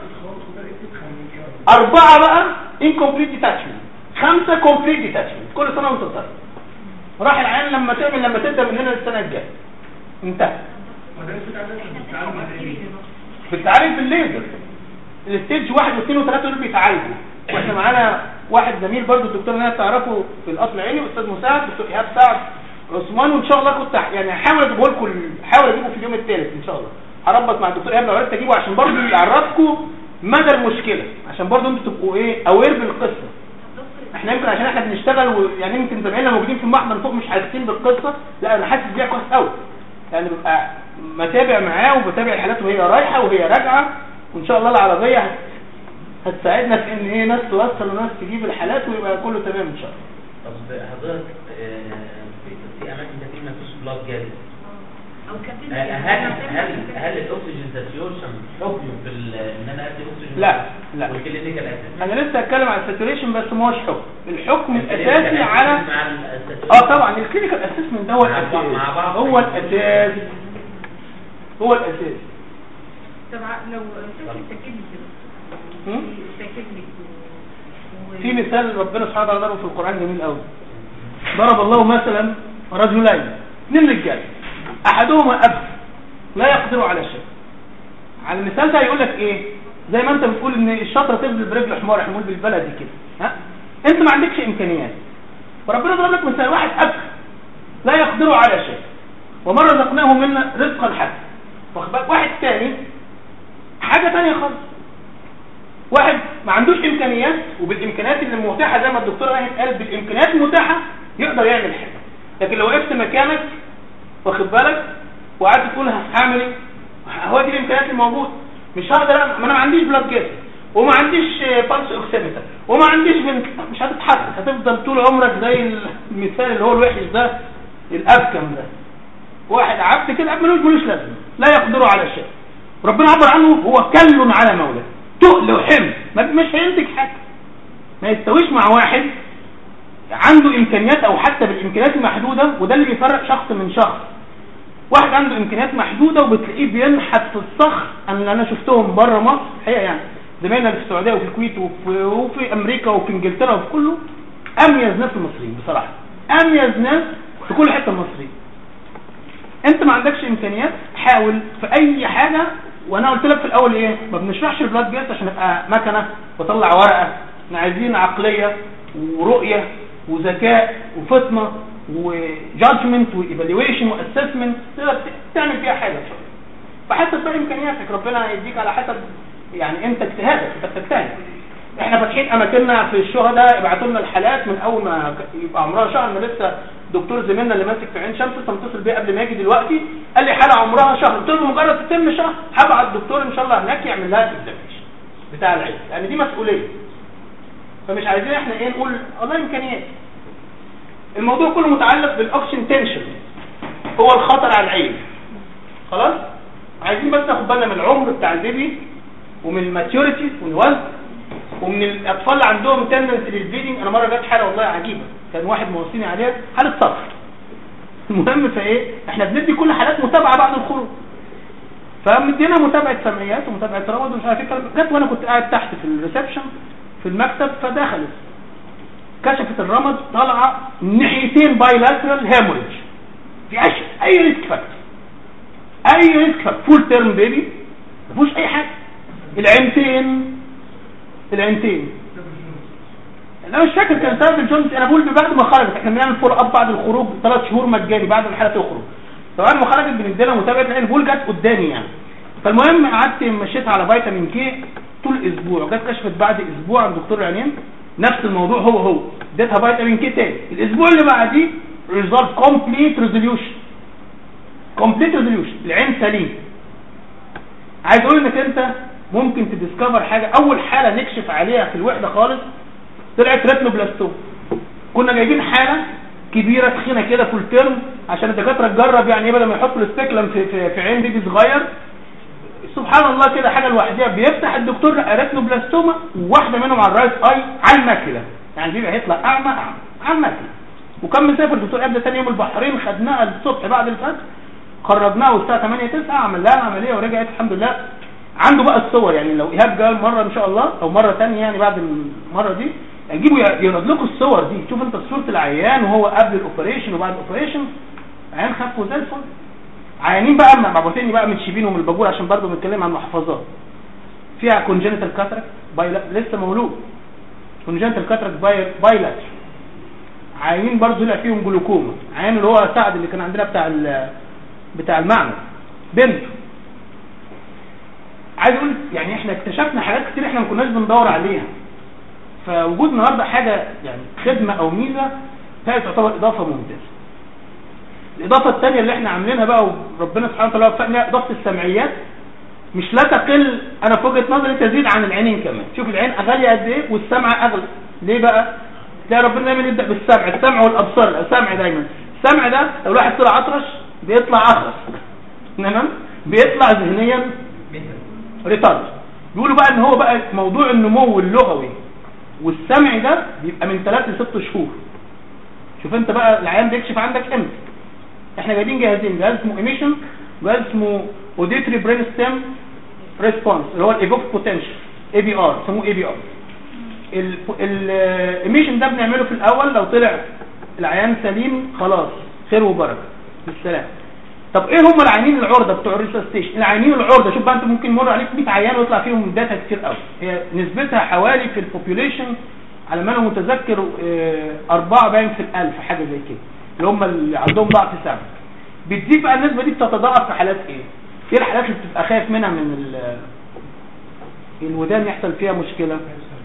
أربعة بقى incomplete detachment خمسة complete detachment كل سنة وانت طيب راح العيان لما تعمل لما تبدأ من هنا للسنة الجاية انتهى
وده الفكره ده بتتعامل مع ايه
بتتعالج بالليزر الستيج واحد واثنين وثلاثة دول بيتعالجوا واحنا معانا واحد زميل برضو الدكتور ناس تعرفه في الاصل العيني استاذ مساعد دكتور ايهاب سعد عثمان وان شاء الله كنت ح- يعني هحاول اجيبه لكم هحاول اجيبه في اليوم الثالث ان شاء الله هربط مع الدكتور ايهاب لو عرفت اجيبه عشان برضو يعرفكم مدى المشكله عشان برضو انتوا تبقوا ايه اوير بالقصه احنا يمكن عشان احنا بنشتغل ويعني يمكن زمايلنا موجودين في المحضر فوق مش حاسين بالقصه لا انا حاسس بيها كويس قوي يعني ببقى متابع معاه وبتابع الحالات وهي رايحه وهي راجعه وان شاء الله العربيه هت- هتساعدنا في ان ايه ناس توصل وناس تجيب الحالات ويبقى كله تمام ان شاء الله
طب حضرتك آه، في في اماكن كتير ما فيش بلاد جاري
او كابتن
هل هل هل هل الاكسجين ساتيورشن حكم في ال- ان انا ادي اكسجين
لا، لا.
والكلينيكال اسيد
انا لسه هتكلم عن الساتوريشن بس ما هوش حكم الحكم الاساسي على
مع
اه طبعا الكلينيكال اسسمنت ده هو
مع بعض-
الاساس
مع بعض.
هو الاساس هو الاساس
طب لو شفت التكليف
هم؟
التكليف
في مثال ربنا سبحانه وتعالى ضربه في القرآن جميل قوي ضرب الله مثلا رجلين اثنين رجال احدهما اب لا يقدر على شيء على المثال ده يقول لك ايه زي ما انت بتقول ان الشطره تفضل برجل حمار احنا بنقول بالبلدي كده ها انت ما عندكش امكانيات فربنا ضرب لك مثال واحد اب لا يقدر على شيء وما رزقناه منا رزقا حسنا واخد بالك؟ واحد تاني حاجه تانية خالص واحد ما عندوش امكانيات وبالامكانيات اللي متاحه زي ما الدكتور راهب قال بالامكانيات المتاحه يقدر يعمل حاجه لكن لو وقفت مكانك واخد بالك وقعدت تقول هعمل ايه هو دي الامكانيات الموجوده مش هقدر أعمل- ما انا ما عنديش بلاد جاز وما عنديش بالس اوكسيمتر وما عنديش بنت مش هتتحرك هتفضل طول عمرك زي المثال اللي هو الوحش ده الابكم ده واحد عبد كده ملوش ملوش لازمه لا يقدر على شيء ربنا عبر عنه هو كل على مولاه تقل وحمل ما مش هينتج حاجه ما يستويش مع واحد عنده امكانيات او حتى بالامكانيات المحدوده وده اللي بيفرق شخص من شخص واحد عنده امكانيات محدوده وبتلاقيه بينحت في الصخر انا اللي انا شفتهم بره مصر الحقيقه يعني زمايلنا اللي في السعوديه وفي الكويت وفي, وفي امريكا وفي انجلترا وفي كله اميز ناس المصريين بصراحه اميز ناس في كل حته المصريين انت ما عندكش امكانيات حاول في اي حاجه وانا قلت لك في الاول ايه ما بنشرحش البلاد جيت عشان ابقى مكنه واطلع ورقه احنا عايزين عقليه ورؤيه وذكاء وفطنه وجادجمنت وايفالويشن واسسمنت تقدر تعمل فيها حاجه ان شاء الله فحسب بقى امكانياتك ربنا هيديك على حسب يعني انت اجتهادك انت بتجتهد احنا فاتحين اماكننا في الشهداء ابعتوا لنا الحالات من اول ما ك- يبقى عمرها شهر انا لسه دكتور زميلنا اللي ماسك في عين شمس لسه متصل بيه قبل ما يجي دلوقتي قال لي حاله عمرها شهر قلت له مجرد تتم شهر هبعت الدكتور ان شاء الله هناك يعمل لها اكزامينشن بتاع العين لان دي مسؤوليه فمش عايزين احنا ايه نقول والله امكانيات الموضوع كله متعلق بالاوكسجين تنشن هو الخطر على العين خلاص عايزين بس ناخد بالنا من العمر بتاع البيبي ومن الماتيوريتي والوزن ومن الاطفال اللي عندهم تندنسي للبليدنج انا مره جت حاله والله عجيبه كان واحد موصيني عليها حاله صفر المهم فايه احنا بندي كل حالات متابعه بعد الخروج فمدينا متابعه سمعيات ومتابعه روض ومش عارف ايه الكلام ده. جت وانا كنت قاعد تحت في الريسبشن في المكتب فدخلت كشفت الرمد طالعه ناحيتين بايلاترال هاموريج في أش... اي ريسك فاكتور اي ريسك فاكتور فول تيرم بيبي ما فيهوش اي حاجه العينتين العينتين انا مش فاكر كان سبب الجونز انا بقول بعد ما خرجت احنا بنعمل فول اب بعد الخروج ثلاث شهور مجاني بعد ما الحاله تخرج طبعا ما خرجت بندي لها متابعه العين بول جت قدامي يعني فالمهم قعدت مشيت على فيتامين كي طول اسبوع جت كشفت بعد اسبوع عند دكتور العينين نفس الموضوع هو هو اديتها فيتامين كي تاني الاسبوع اللي بعديه ريزولف كومبليت ريزوليوشن كومبليت ريزوليوشن العين سليم عايز اقول انك انت ممكن تديسكفر حاجه اول حاله نكشف عليها في الوحده خالص طلعت ريتنوبلاستوم كنا جايبين حاله كبيره تخينه كده فول تيرم عشان الدكاتره تجرب يعني ايه بدل ما يحطوا السبيكلم في, في, في عين بيبي صغير سبحان الله كده حاجه لوحدها بيفتح الدكتور ريتنوبلاستوما وواحده منهم على الرايت اي على الماكله يعني البيبي هيطلع اعمى اعمى على الماكله وكان مسافر الدكتور قبل ثاني يوم البحرين خدناها الصبح بعد الفجر خرجناها والساعه 8 9 عمل لها العمليه ورجعت الحمد لله عنده بقى الصور يعني لو ايهاب جه مره ان شاء الله او مره ثانيه يعني بعد المره دي يجيبوا يعرض لكم الصور دي شوف انت صوره العيان وهو قبل الاوبريشن وبعد الاوبريشن عيان خف وزي الفل عيانين بقى مبعوثيني بقى متشيبين ومن الباجور عشان برضه بنتكلم عن محافظات فيها كونجنتال كاتراك بايلا لسه مولود كونجنتال كاتراك باي بايلات عيانين برضه طلع فيهم جلوكوما عيان اللي هو سعد اللي كان عندنا بتاع بتاع المعمل بنته عايز اقول يعني احنا اكتشفنا حاجات كتير احنا ما كناش بندور عليها فوجود النهارده حاجه يعني خدمه او ميزه هي تعتبر اضافه ممتازه الاضافه الثانيه اللي احنا عاملينها بقى وربنا سبحانه وتعالى وفقنا اضافه السمعيات مش لا تقل انا في وجهه نظري تزيد عن العينين كمان شوف العين غاليه قد ايه والسمع اغلى ليه بقى تلاقي ربنا دايما يبدا بالسمع السمع والابصار السمع دايما السمع ده لو الواحد طلع اطرش بيطلع اخرس تمام بيطلع ذهنيا ريتارد بيقولوا بقى ان هو بقى موضوع النمو اللغوي والسمع ده بيبقى من 3 ل 6 شهور شوف انت بقى العيان بيكشف عندك امتى احنا جايبين جهازين جهاز اسمه ايميشن وجهاز اسمه اوديتري برين ستيم ريسبونس اللي هو الايفوك بوتنشال اي بي ار سموه اي بي ار الايميشن ده بنعمله في الاول لو طلع العيان سليم خلاص خير وبركه بالسلام طب ايه هم العيانين العرضه بتوع الريسستيشن العيانين العرضه شوف بقى انت ممكن يمر عليك 100 عيان ويطلع فيهم داتا كتير قوي هي نسبتها حوالي في البوبيوليشن على ما انا متذكر اه أربعة باين في الألف حاجه زي كده اللي هم اللي عندهم ضعف سمع بتزيد بقى النسبه دي بتتضاعف في حالات ايه ايه الحالات اللي بتبقى خايف منها من الودان يحصل فيها مشكله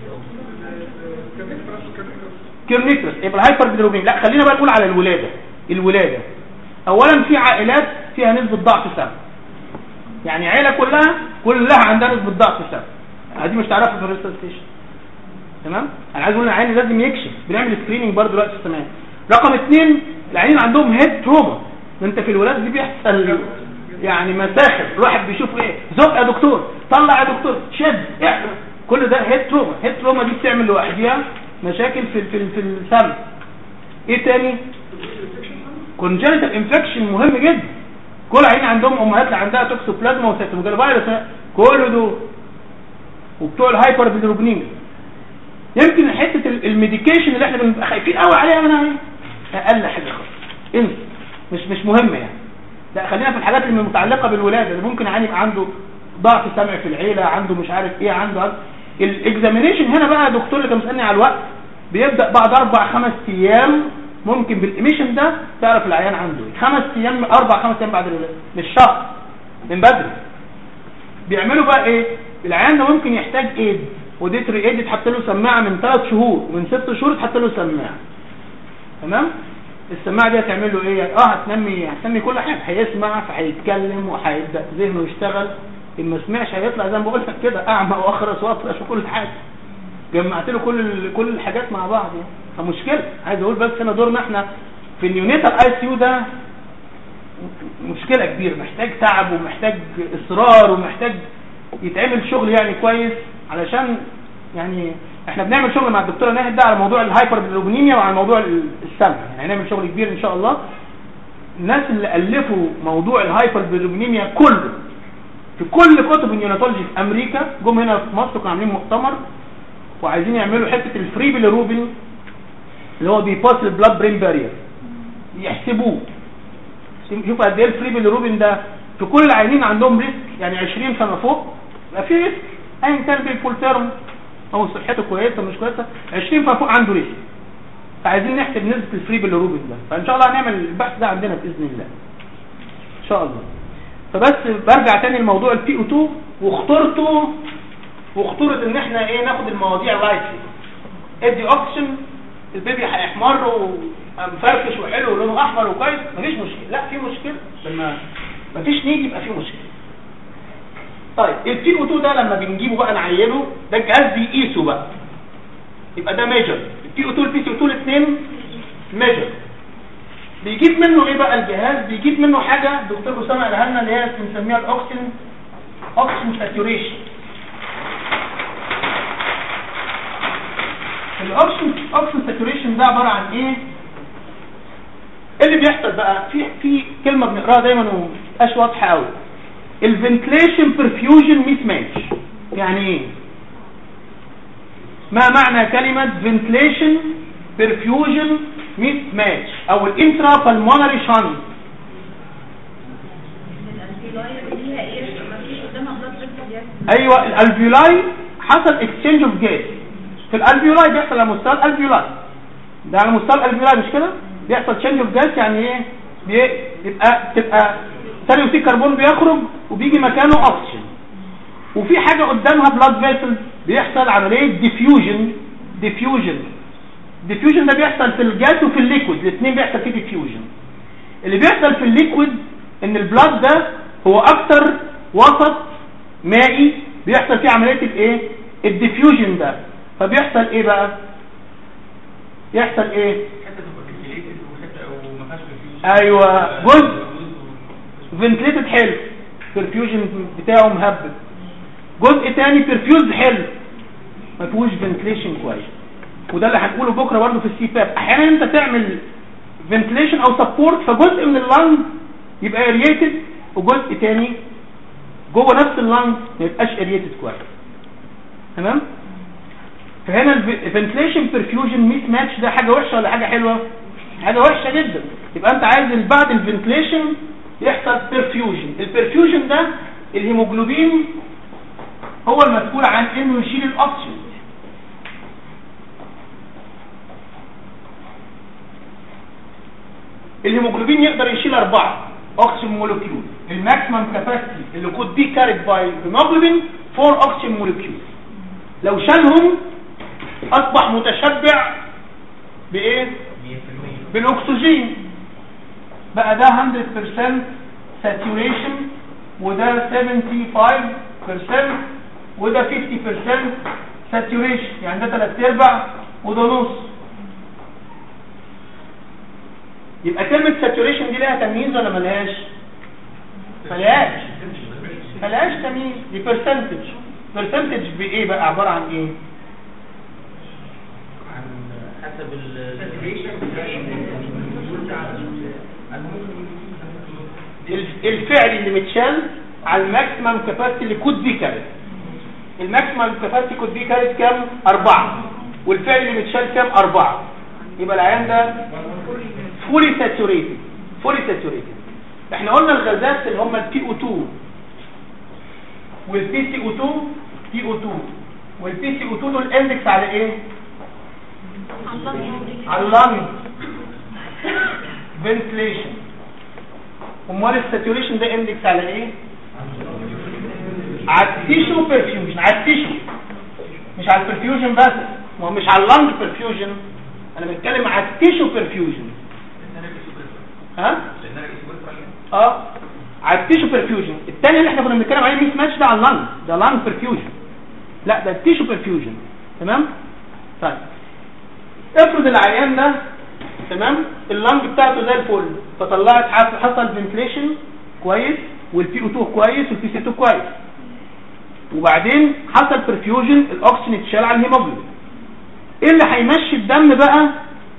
كيرنيترس يبقى الهايبر بيلروبين لا خلينا بقى نقول على الولاده الولاده اولا في عائلات فيها نسبة ضعف سمع يعني عيلة كلها كلها عندها نسبة ضعف سمع هذه مش تعرفها في الريستال ستيشن تمام انا عايز اقول العين لازم يكشف بنعمل سكريننج برضه دلوقتي في السماء رقم اثنين العينين عندهم هيد تروما انت في الولاده دي بيحصل يعني مساخر الواحد بيشوف ايه زق يا دكتور طلع يا دكتور شد احنا كل ده هيد تروما هيد تروما دي بتعمل لوحديها مشاكل في في في السمع ايه تاني كونجنتال انفكشن مهم جدا كل عين عندهم امهات اللي عندها توكسوبلازما وسيتوميجالوفيروس كل دول وبتوع الهايبر بيلروبينيميا يمكن حته الميديكيشن اللي احنا بنبقى خايفين قوي عليها منها ايه اقل حاجه خالص انسى مش مش مهمه يعني لا خلينا في الحاجات اللي متعلقه بالولاده اللي ممكن عين يبقى عنده ضعف سمع في العيله عنده مش عارف ايه عنده الاكزامينيشن هنا بقى الدكتور اللي كان مسالني على الوقت بيبدا بعد اربع خمس ايام ممكن بالايميشن ده تعرف العيان عنده ايه خمس ايام اربع خمس ايام بعد الولاده مش شهر من بدري بيعملوا بقى ايه العيان ده ممكن يحتاج ايد وديتري ايد يتحط له سماعه من ثلاث شهور ومن ست شهور يتحط له سماعه تمام السماعه دي هتعمل له ايه اه هتنمي هتنمي كل حاجه هيسمع فهيتكلم وهيبدا ذهنه يشتغل ان ما سمعش هيطلع زي ما بقول لك كده اعمى واخرس واطرش وكل حاجه جمعت له كل ال- كل الحاجات مع بعض يعني فمشكله عايز اقول بس هنا دورنا احنا في النيونيتال اي سي يو ده مشكله كبيره محتاج تعب ومحتاج اصرار ومحتاج يتعمل شغل يعني كويس علشان يعني احنا بنعمل شغل مع الدكتوره ناهد ده على موضوع الهايبر بيلوبينيميا وعلى موضوع السمع يعني هنعمل شغل كبير ان شاء الله الناس اللي الفوا موضوع الهايبر بيلوبينيميا كله في كل كتب النيوناتولوجي في امريكا جم هنا في مصر كانوا عاملين مؤتمر وعايزين يعملوا حته الفري بيليروبين اللي هو بيباس البلاد برين بارير يحسبوه شوف قد ايه الفري بيليروبين ده في كل العيانين عندهم ريسك يعني 20 فما فوق يبقى في ريسك ايا كان بالفول تيرم او صحته كويسه مش كويسه 20 فما فوق عنده ريسك فعايزين نحسب نسبه الفري بيليروبين ده فان شاء الله هنعمل البحث ده عندنا باذن الله ان شاء الله فبس برجع تاني لموضوع البي او 2 وخطورته وخطوره ان احنا ايه ناخد المواضيع لايتلي ادي اوكسجين البيبي هيحمر ومفرفش وحلو ولونه احمر وكويس مفيش مشكله لا في مشكله لما مفيش نيد يبقى في مشكله طيب البي او 2 ده لما بنجيبه بقى نعينه ده الجهاز بيقيسه بقى يبقى ده ميجر البي او 2 البي سي او 2 الاثنين ميجر بيجيب منه ايه بقى الجهاز بيجيب منه حاجه الدكتور اسامه قالها لنا اللي هي بنسميها الاوكسجين اوكسجين ساتوريشن الاوكسجين اوكسجين ساتوريشن ده عباره عن ايه ايه اللي بيحصل بقى في في كلمه بنقراها دايما ومش واضحه قوي الفنتليشن برفيوجن ميس ماتش يعني ايه ما معنى كلمه فنتليشن برفيوجن ميس ماتش او الانترا بالمونري شانت ايوه الالفيولاي حصل اكسشينج اوف جاز في الالفيولاي بيحصل على مستوى الالفيولاي ده على مستوى الالفيولاي مش كده بيحصل تشينج اوف جاز يعني ايه بي- بيبقى تبقى ثاني اكسيد كربون بيخرج وبيجي مكانه اكسجين وفي حاجه قدامها بلاد فيسل بيحصل عمليه ديفيوجن ديفيوجن ديفيوجن ده بيحصل في الجاز وفي الليكويد الاثنين بيحصل فيه ديفيوجن اللي بيحصل في الليكويد ان البلاد ده هو اكتر وسط مائي بيحصل فيه عمليه الايه الديفيوجن ده فبيحصل ايه بقى يحصل ايه
حته تبقى فنتليتد وحته وما فيهاش perfusion.
ايوه جزء فنتليتد حلو برفيوجن بتاعه مهبب جزء تاني برفيوز حلو ما فيهوش فنتليشن كويس وده اللي هنقوله بكره برضه في السي باب احيانا انت تعمل فنتليشن او سبورت فجزء من اللنج يبقى اريتد وجزء تاني جوه نفس اللنج ما يبقاش اريتد كويس تمام فهنا الفنتليشن برفيوجن ميس ماتش ده حاجه وحشه ولا حاجه حلوه حاجه وحشه جدا يبقى انت عايز ال- بعد الفنتليشن يحصل برفيوجن البرفيوجن ده الهيموجلوبين هو المسؤول عن انه يشيل الاكسجين الهيموجلوبين يقدر يشيل أربعة أكسجين مولكيول الماكسيمم كاباسيتي اللي could be carried by hemoglobin 4 أكسجين مولكيول لو شالهم أصبح متشبع بإيه؟ بالأكسجين بقى ده 100% saturation وده 75% وده 50% saturation يعني ده 3 ارباع وده نص يبقى كلمة saturation دي لها تمييز ولا ملهاش؟ ملهاش ملهاش تمييز دي percentage percentage بإيه بقى عبارة عن إيه؟
عن حسب ال
الف- الفعل اللي متشال على الماكسيمم كاباسيتي اللي كود بي كارت الماكسيمم كاباسيتي كود بي كارت كام؟ أربعة والفعل اللي متشال كام؟ أربعة يبقى العيان ده فولي ساتوريتد فولي ساتوريتد احنا قلنا الغازات اللي هم البي او 2 والبي سي او 2 بي او 2 والبي سي او 2 دول اندكس على ايه؟ على اللنج فنتليشن امال الساتوريشن ده اندكس على ايه على التيشو برفيوجن على التيشو مش على البرفيوجن بس ما هو مش على اللنج برفيوجن انا بتكلم على التيشو برفيوجن ها
لان انا اسمه بريفرال
اه على التيشو برفيوجن الثاني اللي احنا كنا بنتكلم عليه ميس ماتش ده على اللنج ده لانج برفيوجن لا ده التيشو برفيوجن تمام طيب افرض العيان ده تمام اللنج بتاعته زي الفل فطلعت حصل حصل فنتليشن كويس والبي او 2 كويس والبي سي 2 كويس وبعدين حصل برفيوجن الاكسجين اتشال على الهيموجلوبين ايه اللي هيمشي الدم بقى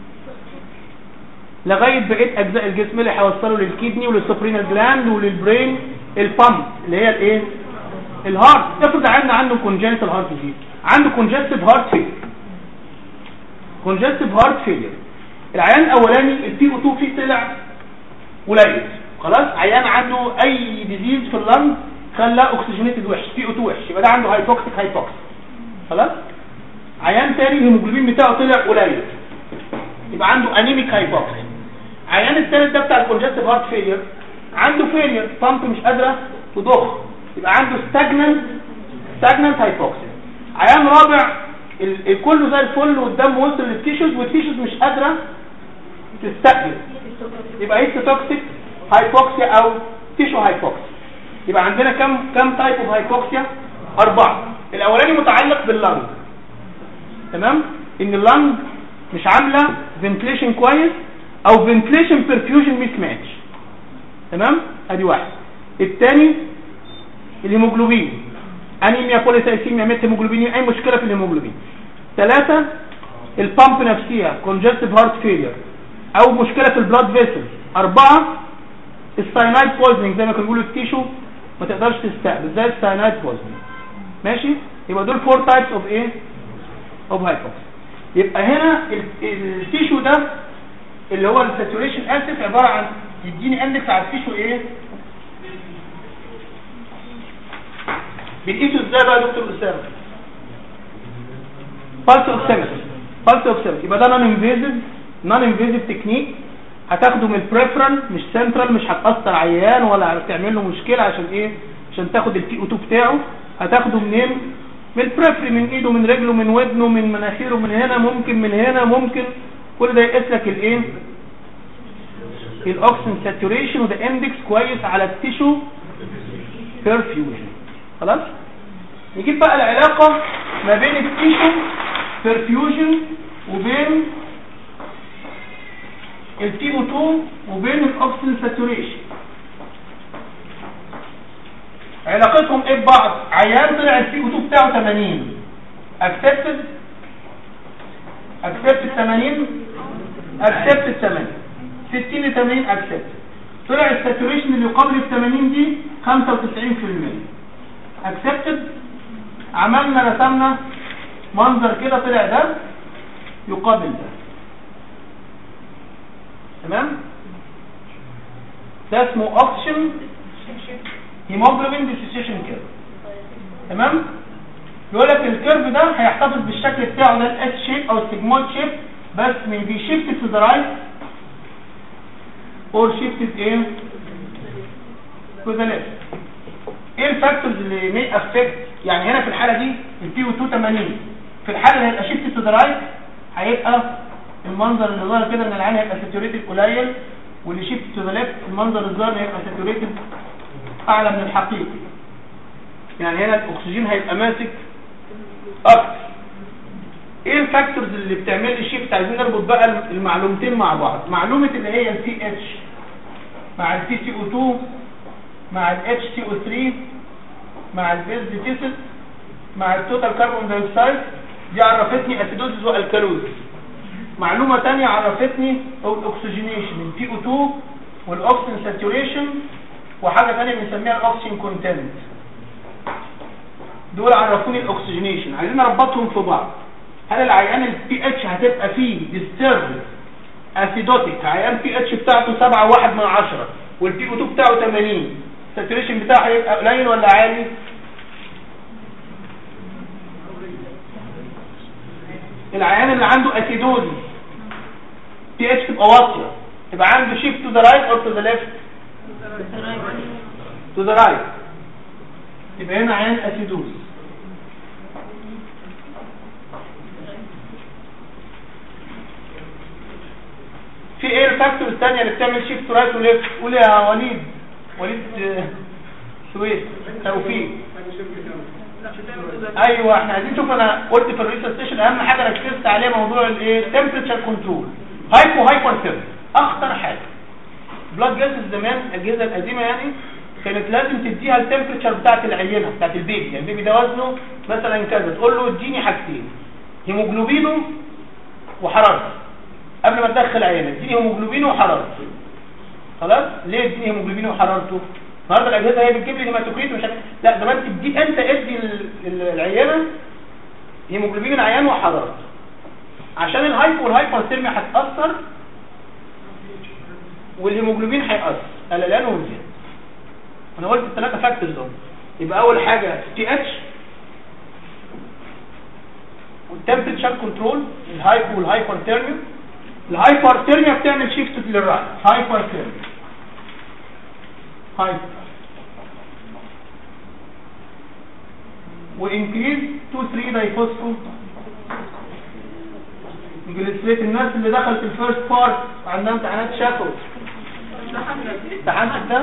لغايه بقيه اجزاء الجسم اللي هيوصله للكدني وللسوبرينال جلاند وللبرين البامب اللي هي الايه الهارت افرض عندنا عنده كونجنتال هارت ديزيز عنده كونجستيف هارت فيلير كونجستيف هارت فيلير العيان الاولاني البي او 2 فيه طلع قليل خلاص عيان عنده اي ديزيز في اللنج خلاه اوكسجينيتد وحش بي او 2 وحش يبقى ده عنده هايبوكسيك هايبوكسيك خلاص عيان تاني الهيموجلوبين بتاعه طلع قليل يبقى عنده انيميك هايبوكسيك عيان الثالث ده بتاع الكونجستيف هارت فيلير عنده فيلير بامب مش قادره تضخ يبقى عنده ستاجننت ستاجننت هايبوكسيا عيان رابع ال- ال- كله زي الفل والدم وصل للتيشوز والتيشوز مش قادره تستقبل يبقى هيستوكسيك هايبوكسيا او تيشو هايبوكسيا يبقى عندنا كم كم تايب اوف هايبوكسيا اربعه الاولاني متعلق باللنج تمام ان اللنج مش عامله فنتليشن كويس او فنتليشن برفيوجن ميس ماتش تمام ادي واحد الثاني الهيموجلوبين انيميا بوليسايسيميا ميت هيموجلوبين اي مشكله في الهيموجلوبين ثلاثه البامب نفسها كونجستيف هارت فيلير او مشكله في البلاد فيسل اربعه الساينايد بويزنينج زي ما كانوا بيقولوا التيشو ما تقدرش تستقبل زي الساينايد بويزنينج ماشي يبقى دول فور تايبس اوف ايه اوف هايبوكسي يبقى هنا ال- التيشو ده اللي هو الساتوريشن اسيد عباره عن يديني اندكس على التيشو ايه بنقيسه ازاي بقى يا دكتور اسامه بالس اوكسيمتر بالس اوكسيمتر يبقى ده نون انفيزيف نون انفيزيف تكنيك هتاخده من البريفرال مش سنترال مش هتاثر عيان ولا هتعمل له مشكله عشان ايه عشان تاخد البي او 2 بتاعه هتاخده منين من البريفري من ايده من رجله من ودنه من مناخيره من هنا ممكن من هنا ممكن كل ده يقيس لك الايه الاكسجين ساتوريشن وده اندكس كويس على التيشو بيرفيوجن خلاص نجيب بقى العلاقة ما بين التيشو بيرفيوجن وبين البي او 2 وبين الاكسجين ساتوريشن علاقتهم ايه ببعض عيان طلع البي او 2 بتاعه 80 اكسبتد اكسبتد 80 اكسبتد 80 60 ل 80 اكسبتد طلع الساتوريشن اللي يقابل ال 80 دي 95% اكسبتد عملنا رسمنا منظر كده طلع ده يقابل ده تمام ده اسمه اوكسجين هيموجلوبين ديسوسيشن كيرف تمام يقول لك الكيرف ده هيحتفظ بالشكل بتاعه ده الاس شيب او السيجمويد شيب بس من بي شيفت تو ذا رايت اور شيفتد ايه تو ذا ليفت ايه الفاكتورز اللي مي افكت يعني هنا في الحاله دي البي او 2 80 في الحاله اللي هيبقى شيفت تو ذا رايت هيبقى المنظر اللي ظاهر كده ان العين هيبقى ساتوريتد قليل واللي شيفت تو ذا ليفت المنظر الظاهر هيبقى ساتوريتد اعلى من الحقيقي يعني هنا الاكسجين هيبقى ماسك اكتر ايه الفاكتورز اللي بتعمل لي شيفت عايزين نربط بقى المعلومتين مع بعض معلومه اللي هي البي اتش مع البي سي او 2 مع الاتش سي او 3 مع البيز ديفيسيت مع التوتال كربون دايوكسيد دي عرفتني اسيدوزيس والكالوزيس معلومه ثانيه عرفتني الاكسجينيشن البي او 2 والاكسجين ساتوريشن وحاجه ثانيه بنسميها الاكسجين كونتنت دول عرفوني الاكسجينيشن عايزين نربطهم في بعض هل العيان البي اتش هتبقى فيه ديسترب اسيدوتيك عيان بي اتش بتاعته 7 1 من 10 والبي او 2 بتاعه 80 الساتوريشن بتاعه هيبقى قليل ولا عالي العيان اللي عنده اسيدوزي بي اتش تبقى واطيه تبقى عنده شيفت تو ذا رايت اور تو ذا ليفت تو ذا رايت يبقى هنا عيان اسيدوز في ايه الفاكتور الثانيه اللي بتعمل شيفت رايت وليفت قول يا وليد وليد آه، سويس توفيق ايوه احنا عايزين نشوف انا قلت في الريسيرش ستيشن اهم حاجه ركزت عليها موضوع الايه تمبريتشر كنترول هايبو هايبر ثيرم اخطر حاجه بلاد جازز زمان الاجهزه القديمه يعني كانت لازم تديها التمبريتشر بتاعت العينه بتاعت البيبي يعني البيبي ده وزنه مثلا كذا تقول له اديني حاجتين هيموجلوبينه وحرارته قبل ما تدخل عينه اديني هيموجلوبينه وحرارته خلاص ليه اديني هيموجلوبينه وحرارته النهارده الاجهزه هي بتجيب لي هيماتوكريت ومش عارف لا ده ما انت تدي انت ادي ال- ال- العينه هيموجلوبين العيان وحرارته عشان الهايبو والهايبرثيرميا هتاثر والهيموجلوبين هيأثر قلقان وزيادة انا قلت الثلاثه فاكتورز دول يبقى اول حاجه تي اتش والتمبريتشر كنترول الهايبو والهايبرثيرميا الهايبرثيرميا بتعمل شيفت للرايت هايبرثيرميا هايبر وانكريز 2 3 دايفوسفو جلسليت الناس اللي دخلت الفيرست بارت عندها امتحانات شافوا امتحان ده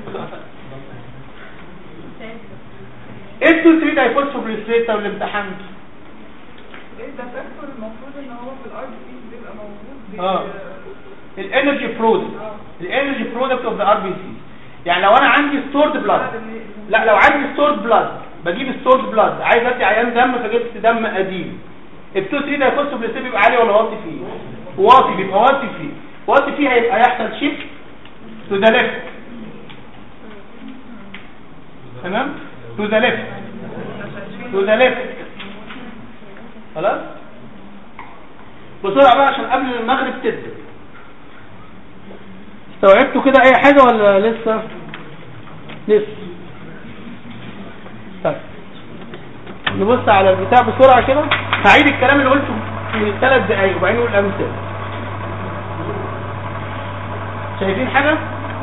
ايه 2 3 دايفوسفو جلسليت او الامتحان
ده فاكتور المفروض ان هو في الار بي سي بيبقى موجود بي-
اه الانرجي برودكت الانرجي برودكت اوف ذا ار بي سي يعني لو انا عندي ستورد بلاد لا لو عندي ستورد بلاد بجيب ستورد بلاد عايز ادي عيان دم فجبت دم قديم ال 2 3 ده يخش بلسيب بيبقى عالي ولا واطي فيه واطي بيبقى واطي فيه واطي فيه هيبقى يحصل شيفت تو ذا ليفت تمام تو ذا ليفت تو ذا ليفت خلاص بسرعه بقى عشان قبل المغرب تبدا استوعبتوا كده اي حاجه ولا لسه لسه طيب نبص على البتاع بسرعه كده هعيد الكلام اللي قلته في ثلاث دقايق وبعدين نقول الامثله شايفين حاجه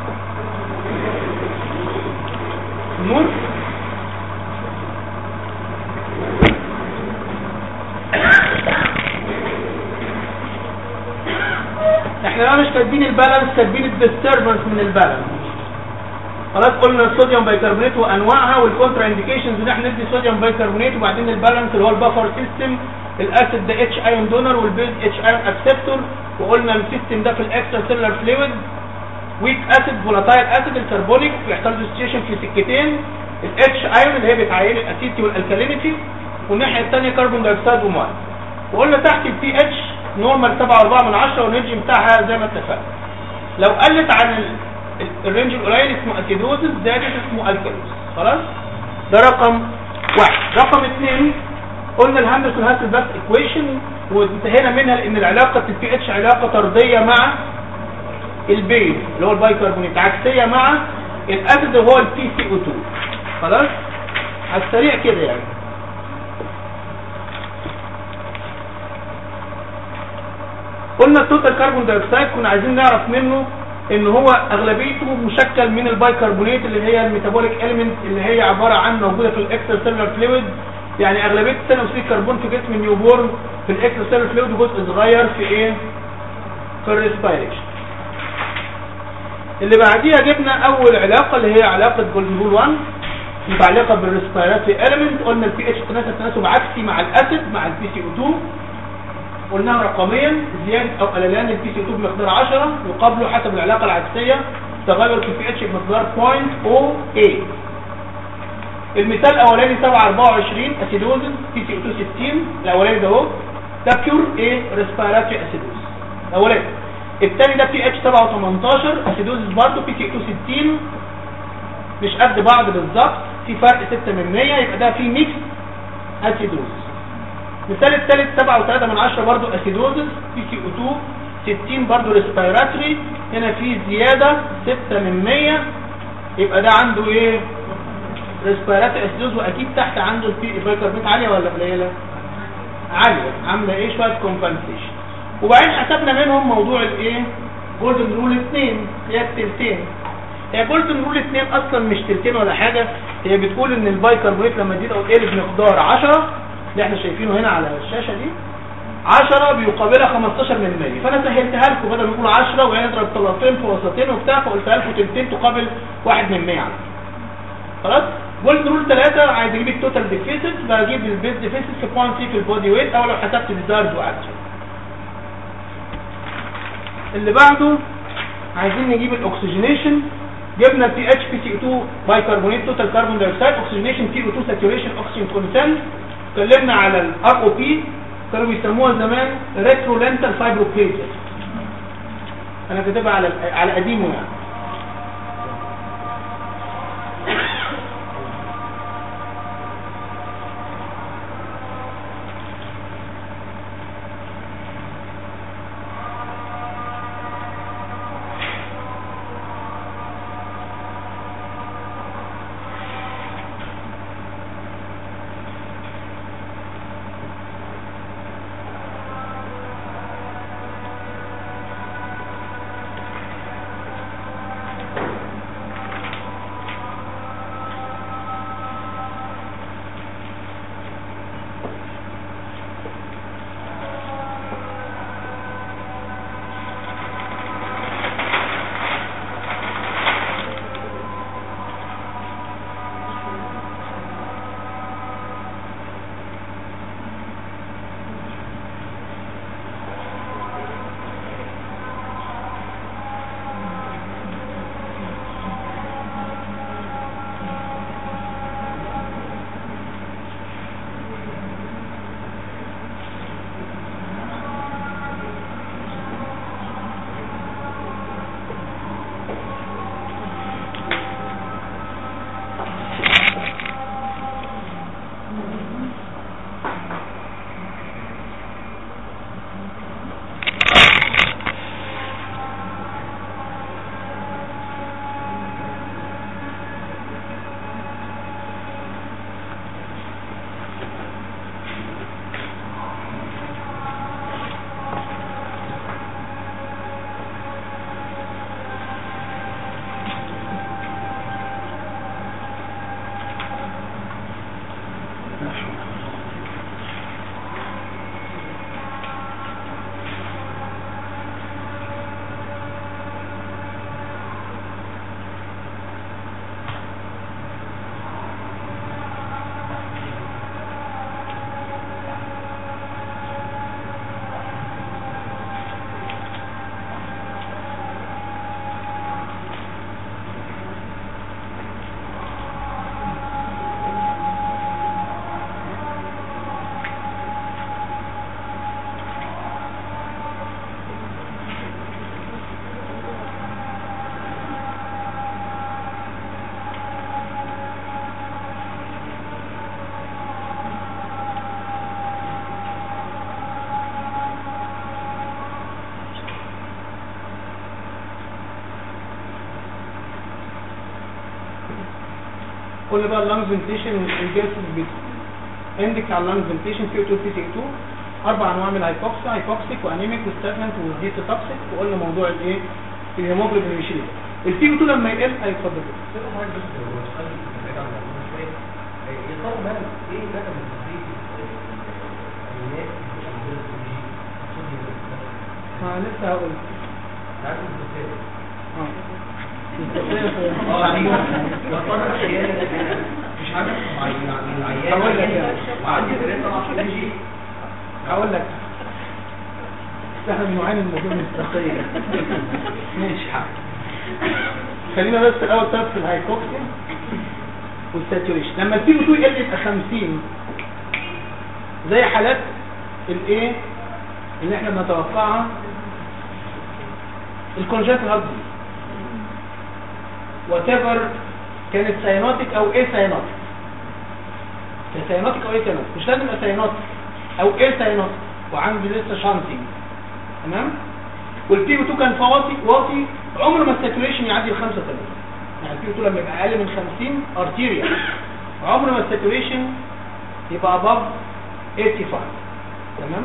نور احنا بقى مش كاتبين البالانس كاتبين الديستربنس من البالانس خلاص قلنا الصوديوم بايكربونات وانواعها والكونترا انديكيشنز ان احنا ندي صوديوم بايكربونات وبعدين البالانس اللي هو البفر سيستم الاسيد ده اتش ايون دونر والبيز اتش ايون اكسبتور وقلنا السيستم ده في الاكسترا سيلولار فلويد ويك اسيد فولاتايل اسيد الكربونيك بيحصل ديستيشن في سكتين الاتش ايون اللي هي بتعين الاسيتي والالكالينيتي والناحيه الثانيه كربون دايوكسيد وميه وقلنا تحت البي اتش نورمال 7.4 من 10 والرينج بتاعها زي ما اتفقنا لو قلت عن ال- ال- الرينج القليل اسمه اسيدوزس زادت اسمه الكالوز خلاص ده رقم واحد رقم اثنين قلنا الهاندرسون هاسل باس ايكويشن وانتهينا منها لان العلاقه البي اتش علاقه طرديه مع البيز اللي هو البايكربونات عكسيه مع الاسيد اللي هو البي سي او 2 خلاص على السريع كده يعني قلنا التوتال كربون دايوكسيد كنا عايزين نعرف منه ان هو اغلبيته مشكل من البايكربونات اللي هي الميتابوليك اليمنت اللي هي عباره عن موجوده في الاكسترا سيلولار فلويد يعني اغلبيه ثاني اكسيد الكربون في جسم النيوبورن في الاكسترا سيلولار فلويد جزء صغير في ايه في الريسبيريشن اللي بعديها جبنا اول علاقه اللي هي علاقه جولدن رول 1 متعلقه بالريسبيراتوري اليمنت قلنا البي اتش تناسب تناسب عكسي مع الاسيد مع البي سي او 2 قلناها رقميا زيادة او قللان البي سي 2 بمقدار 10 يقابله حسب العلاقة العكسية تغير في البي اتش بمقدار 0.08 المثال الاولاني 7 24 اسيدوزز بي سي 2 60 الاولاني ده اهو ده بيور ايه ريسبيراتوري اسيدوز الاولاني الثاني ده بي اتش 7 18 اسيدوزز برضه بي سي 2 60 مش قد بعض بالظبط في فرق 6 من 100 يبقى ده في ميكس اسيدوز مثال الثالث 7 من 10 برضو اسيدوزس بي سي او 2 60 برضو ريسبيراتوري هنا في زيادة 6 من 100 يبقى ده عنده ايه ريسبيراتوري اسيدوز واكيد تحت عنده البي البيكربونات عالية ولا قليلة عالية عاملة ايه شوية كومبنسيشن وبعدين حسبنا منهم موضوع الايه جولدن رول 2 هي التلتين هي جولدن رول 2 اصلا مش تلتين ولا حاجة هي بتقول ان البيكربونات لما تزيد او تقل بمقدار 10 اللي احنا شايفينه هنا على الشاشة دي 10 بيقابلها 15 من 100 فانا سهلتها لكم بدل ما نقول 10 وهنضرب طلقتين في وسطين وبتاع فقلتها لكم تلتين تقابل 1 من 100 يعني. خلاص جولد رول 3 عايز اجيب التوتال ديفيسيت بجيب البيز ديفيسيت في 0.3 في البودي ويت او لو حسبت الديزايرد واكشن اللي بعده عايزين نجيب الاكسجينيشن جبنا البي اتش بي سي 2 باي كربونيت توتال كربون دايوكسيد اوكسجينيشن سي او 2 ساتوريشن اوكسجين كونسنت اتكلمنا على الار او بي كانوا بيسموها زمان ريترولنتال فايبروبليزيا انا كاتبها على على قديمه يعني كل بقى اللانج فنتيشن والجاس بيت اندكس على اللانج فنتيشن سي او 2 سي سي 2 اربع انواع من الهايبوكسيا هايبوكسيك وانيميك وستاجننت وديت توكسيك وقلنا موضوع الايه الهيموجلوبين اللي بيشيل السي او 2 لما يقل هيتفضل ما لسه هقول
اه يعني بطلع عيان مش عارف يعني العيان
هقول لك يعني.
وعندي ثلاثة عشان يجي
هقول لك سهل نوعين الموضوع مستقيم ماشي حق خلينا بس الاول طرف في الهايبوكسيا والساتوريشن لما البي 2 يقل يبقى 50 زي حالات الايه اللي احنا بنتوقعها الكونجات هارد وات ايفر كانت ساينوتيك او ايه ساينوتيك ساينوتيك او ايه ساينوتيك مش لازم ابقى ساينوتيك او ايه ساينوتيك وعندي لسه شانتنج تمام والبي 2 كان فواطي واطي عمر ما الساتوريشن يعدي ال 35 يعني البي 2 لما يبقى اقل من 50 ارتيريا عمر ما الساتوريشن يبقى above 85 تمام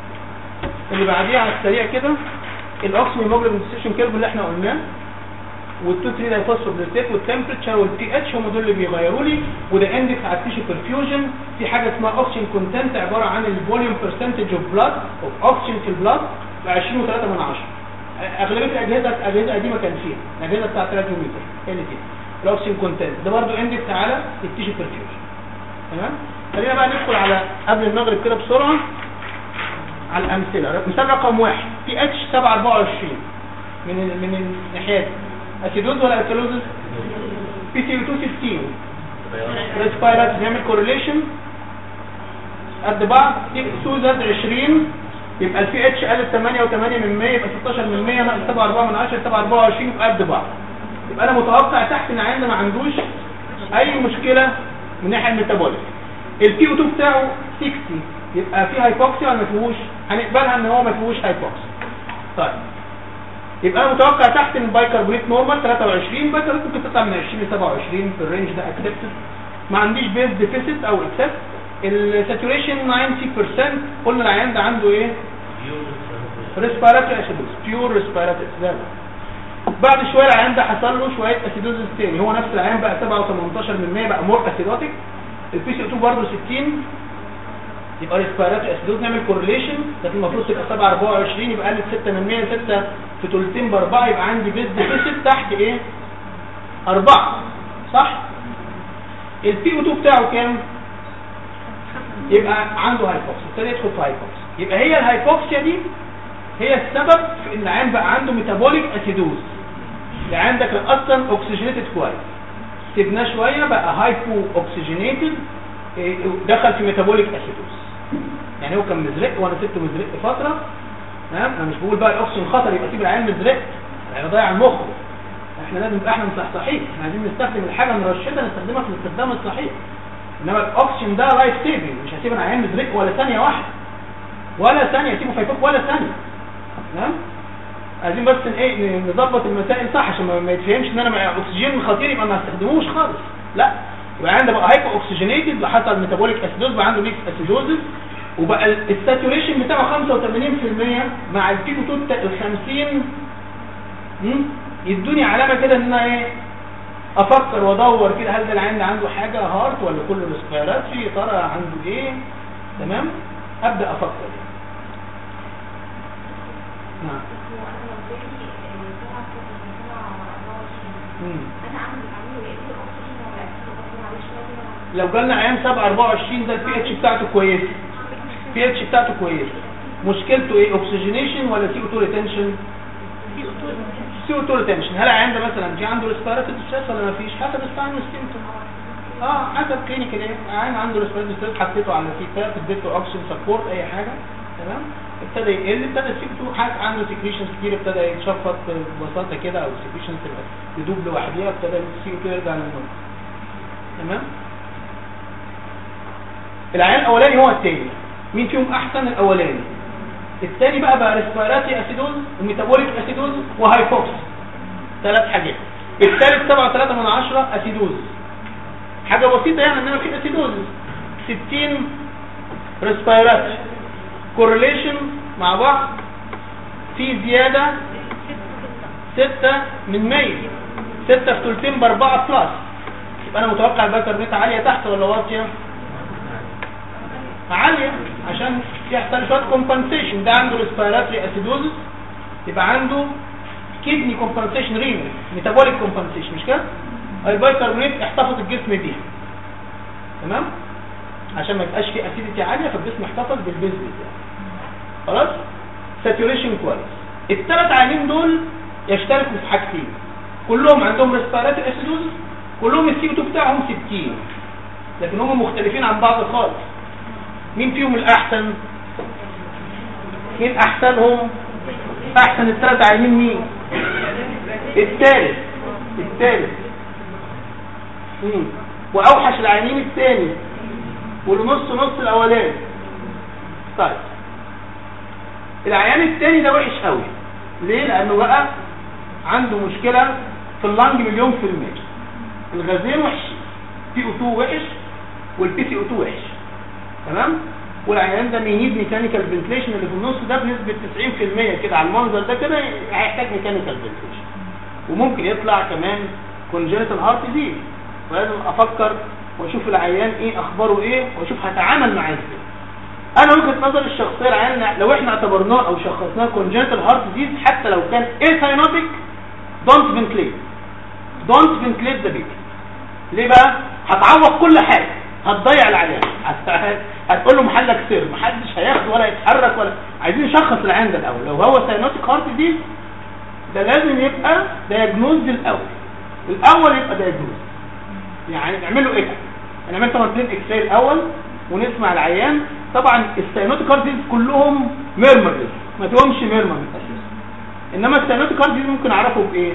اللي بعديها على السريع كده الاوكسجين هيموجلوبين ستيشن كيرف اللي احنا قلناه والتو 3 دايفوسفوجليسيت والتمبريتشر والبي اتش هم دول اللي بيغيروا لي وده اندكس على التيشو برفيوجن في حاجه اسمها اوكسجين كونتنت عباره عن الفوليوم برسنتج اوف بلاد اوف اوكسجين في البلاد ب 20 و3 من 10 اغلبيه الاجهزه الاجهزه القديمه كان فيها الاجهزه بتاعت الراديوميتر هي اللي فيها الاوكسجين كونتنت ده برضو اندكس على التيشو برفيوجن تمام خلينا بقى ندخل على قبل المغرب كده بسرعه على الامثله مثال رقم واحد بي اتش 724 من ال- من الناحيات اسيدوز ولا الكالوزز بي سي 2 16 ريسبيرات نعمل كورليشن قد بعض سو زاد 20 يبقى البي اتش قلت 8 و8 من 100 يبقى 16 من 100 ناقص 7 4 من 10 7 24 يبقى قد بعض يبقى انا متوقع تحت ان العيان ده ما عندوش اي مشكله من ناحيه الميتابوليك البي او 2 بتاعه 60 يبقى في هايبوكسيا ولا ما فيهوش هنقبلها ان هو ما فيهوش هايبوكسيا طيب يبقى انا متوقع تحت ان البايكربونات نورمال 23 بايكربونات ممكن تطلع من 20 ل 27 في الرينج ده اكسبتد ما عنديش بيز ديفيسيت او اكسس الساتوريشن 90% قلنا العيان ده عنده ايه ريسبيراتوري اسيدوز بيور ريسبيراتوري بعد شويه العيان ده حصل له شويه اسيدوز تاني هو نفس العيان بقى 7 و18 من 100 بقى مور اسيدوتيك البي سي 2 برضه 60 يبقى ريسبيراتوري اسيدوز نعمل كورليشن لكن المفروض تبقى 7 24 يبقى قلت 6 من 100 6 في ثلثين باربعه يبقى عندي بيز ديفيسيت تحت ايه 4 صح البي او 2 بتاعه كام يبقى عنده هايبوكسيا ابتدى يدخل في هايبوكسيا يبقى هي الهايبوكسيا دي هي السبب في ان العيان بقى عنده ميتابوليك اسيدوز العيان ده كان اصلا اوكسجينيتد كويس سيبناه شويه بقى هايبو اوكسجينيتد إيه، دخل في ميتابوليك اسيدوز يعني هو كان مزرق وانا سبته مزرق فتره تمام انا مش بقول بقى الاكسجين خطر يبقى سيب العيان مزرق يعني ضيع المخ احنا لازم نبقى احنا مصحصحين احنا عايزين نستخدم الحاجه نرشدها نستخدمها في الاستخدام الصحيح انما الاكسجين ده لايف سيفنج مش هسيب العيان مزرق ولا ثانيه واحده ولا ثانيه اسيبه فيفوق ولا ثانيه تمام عايزين بس ن- ايه ن- نظبط المسائل صح عشان ما- ما يتفهمش ان انا مع اكسجين خطير يبقى ما استخدموش خالص لا يبقى عنده بقى هايبو اوكسجينيتد وحصل ميتابوليك اسيدوز بقى عنده ميكس اسيدوزز وبقى ال- الساتوريشن بتاعه 85% مع البيكو توت ال 50 مم؟ يدوني علامه كده ان انا ايه افكر وادور كده هل ده العيان ده عنده حاجه هارت ولا كله ريسبيراتوري يا ترى عنده ايه تمام ابدا افكر نعم مم. لو جالنا عيان 7 24 ده البي اتش بتاعته كويسه البي اتش بتاعته كويسه مشكلته ايه اوكسجينيشن ولا سي او 2 ريتنشن سي او 2 ريتنشن هل العيان ده مثلا في عنده ريسبيراتوري ستريس ولا ما فيش حسب الساين والسيمتوم اه حسب كلينيكال ايه عيان عنده ريسبيراتوري ستريس حطيته على سي تاب اديته اوكسجين سبورت اي حاجه تمام ابتدى يقل ابتدى السي او 2 حاجه عنده سكريشنز كتير ابتدى يتشفط ببساطه كده او السكريشنز تبقى يدوب لوحديها ابتدى السي او 2 يرجع للنورمال تمام العيان الاولاني هو الثاني مين فيهم احسن الاولاني الثاني بقى بقى ريسبيراتي اسيدوز وميتابوليك اسيدوز وهايبوكس ثلاث حاجات الثالث 7.3 من 10 اسيدوز حاجه بسيطه يعني انما في اسيدوز 60 ريسبيراتي كورليشن مع بعض في زياده 6 من 100 6 في ثلثين ب 4 بلس يبقى انا متوقع البيكربونات عاليه تحت ولا واطيه عالية عشان يحصل شوية كومبنسيشن ده عنده ريسبيراتوري اسيدوزس يبقى عنده كيدني كومبنسيشن رينال ميتابوليك كومبنسيشن مش كده البيكربونات احتفظ الجسم بيها تمام عشان ما يبقاش في اسيديتي عالية فالجسم احتفظ بالبيز بتاعه خلاص ساتوريشن كويس الثلاث عينين دول يشتركوا في حاجتين كلهم عندهم ريسبيراتوري اسيدوزس كلهم السي او 2 بتاعهم 60 لكن هم مختلفين عن بعض خالص مين فيهم الأحسن مين أحسنهم أحسن الثلاث عينين مين الثالث الثالث مم. وأوحش العينين الثاني والنص نص الأولاني طيب العيان الثاني ده وحش قوي ليه لأنه بقى عنده مشكلة في اللنج مليون في المية الغازين وحشين بي او 2 وحش والبي سي او 2 وحش تمام والعيان ده بينيد ميكانيكال فنتليشن اللي في النص ده بنسبه 90% كده على المنظر ده كده هيحتاج ميكانيكال فنتليشن وممكن يطلع كمان كونجنتال هارت ديزيز ولازم افكر واشوف العيان ايه اخباره ايه واشوف هتعامل معاه ازاي انا وجهه نظري الشخصيه العيان لو احنا اعتبرناه او شخصناه كونجنتال هارت ديزيز حتى لو كان ايه ساينوتيك دونت فنتليت دونت فنتليت ذا بيبي ليه بقى هتعوض كل حاجه هتضيع العيان هت- هتقول له محلك سر محدش هياخده ولا يتحرك ولا عايزين نشخص العيان ده الاول لو هو ساينوتيك هارت ديزيز ده لازم يبقى دايجنوز الاول الاول يبقى دايجنوز يعني نعمل له ايكو نعمل طبعا اثنين اكس راي الاول ونسمع العيان طبعا الساينوتيك هارت ديزيز كلهم ميرمرز ما تهمش ميرمر من الاساس انما الساينوتيك هارت ديزيز ممكن اعرفه بايه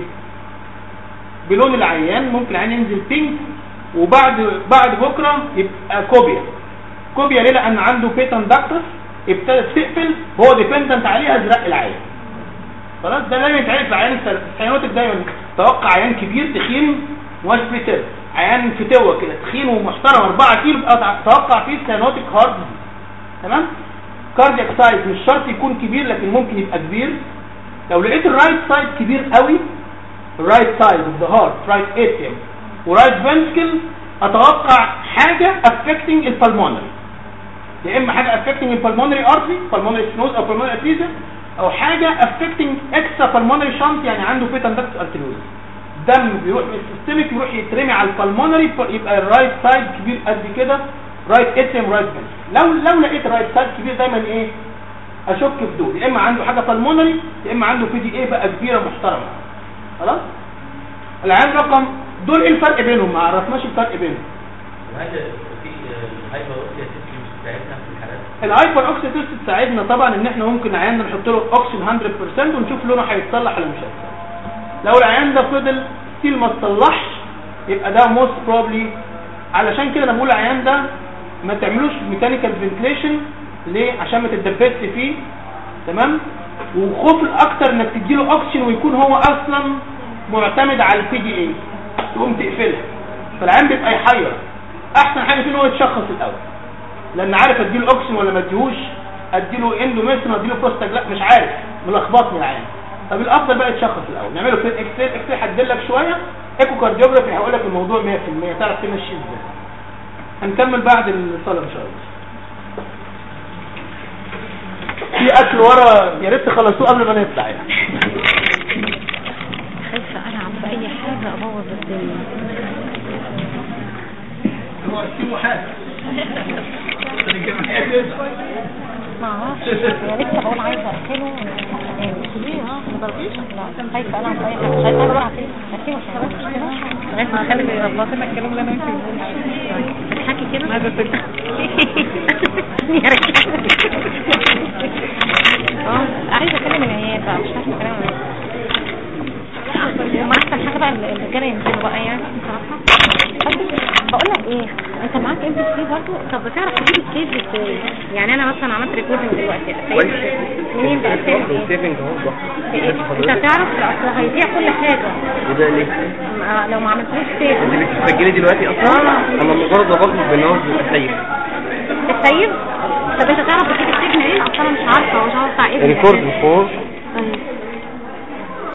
بلون العيان ممكن العيان ينزل بينك وبعد بعد بكره يبقى كوبيا كوبيا ليه لان عنده بيتن داكتس ابتدت تقفل هو ديبندنت عليها ازرق العيان خلاص ده لازم يتعرف العيان السيانوتك دايما توقع عيان كبير تخين واش بريتير عيان فتوه كده تخين ومحترم 4 كيلو يبقى توقع فيه سيانوتك هارد تمام كاردياك سايز مش شرط يكون كبير لكن ممكن يبقى كبير لو لقيت الرايت سايد كبير قوي الرايت سايد اوف ذا هارت رايت اتريوم ورايت فنتكل اتوقع حاجه افكتنج البلمونري يا اما حاجه افكتنج البلمونري ارتري بالمونري سنوز او بالمونري اتريزا او حاجه افكتنج اكسترا بالمونري شانت يعني عنده بيتن داكت ارتريوز دم بيروح من السيستميك يروح يترمي على البلمونري يبقى الرايت سايد كبير قد كده رايت اتريم رايت فنتكل لو لو لقيت رايت سايد كبير دايما ايه اشك في دول يا اما عنده حاجه بالمونري يا اما عنده بي دي ايه بقى كبيره محترمه خلاص العيان رقم دول ايه الفرق بينهم ما عرفناش الفرق بينهم
وهذا في الهايبر اوكسيتيف بتاعتنا في الحالات
الهايبر اوكسيتوس تساعدنا طبعا ان احنا ممكن عيان نحط له اوكسجين 100% ونشوف لونه هيتصلح ولا مش هيتصلح لو العيان ده فضل ستيل ما اتصلحش يبقى ده موست بروبلي علشان كده انا بقول العيان ده ما تعملوش ميكانيكال فنتليشن ليه عشان ما تتدبسش فيه تمام وخوف الاكتر انك تديله اوكسجين ويكون هو اصلا معتمد على البي دي اي تقوم تقفلها فالعيان بيبقى يحير احسن حاجه فيه ان هو يتشخص الاول لان عارف اديله اوكسجين ولا ما اديهوش اديله اندوميترين اديله بروستاج لا مش عارف ملخبطني العيان طب الافضل بقى يتشخص الاول نعمله في اكس راي اكس راي هتدلك شويه ايكو كارديوجرافي هيقول لك الموضوع 100% تعرف تمشي ازاي هنكمل بعد الصلاه ان شاء الله في اكل ورا يا ريت تخلصوه قبل ما نطلع يعني
خايفة ألعب بأي حاجة أبوظ الدنيا
هو في محاسب
ما اعرفش يا لسه بقول عايزة أركنه ليه ها ما ضربتش لا خايفة ألعب بأي حاجة مش عايزة ألعب فيه أركنه لغاية ما خلي يظبط لنا الكلام اللي أنا يمكن بتحكي كده عايزة تكتب يا رجالة اه عايزة أكلم العيال بقى مش عارفة أكلم العيال وما احسن حاجه بقى الرجاله ينزلوا بقى يعني بصراحه بقول لك ايه انت معاك ام بي سي برضه طب بتعرف تجيب الكيس ازاي يعني انا مثلا عملت ريكوردنج دلوقتي أسيب منين بقى أسيب ايه
سيفنج اهو
إيه؟ انت هتعرف لا اصل هيضيع كل حاجه
وده ليه؟
ما- لو ما عملتوش سيف
انت بتسجلي دلوقتي اصلا؟
آه.
انا مجرد ما بطلب بالنوز بتسيب
السيف طب انت تعرف تجيب السيف منين اصل انا مش عارفه مش عارفه بتاع ايه
ريكورد فور
طيب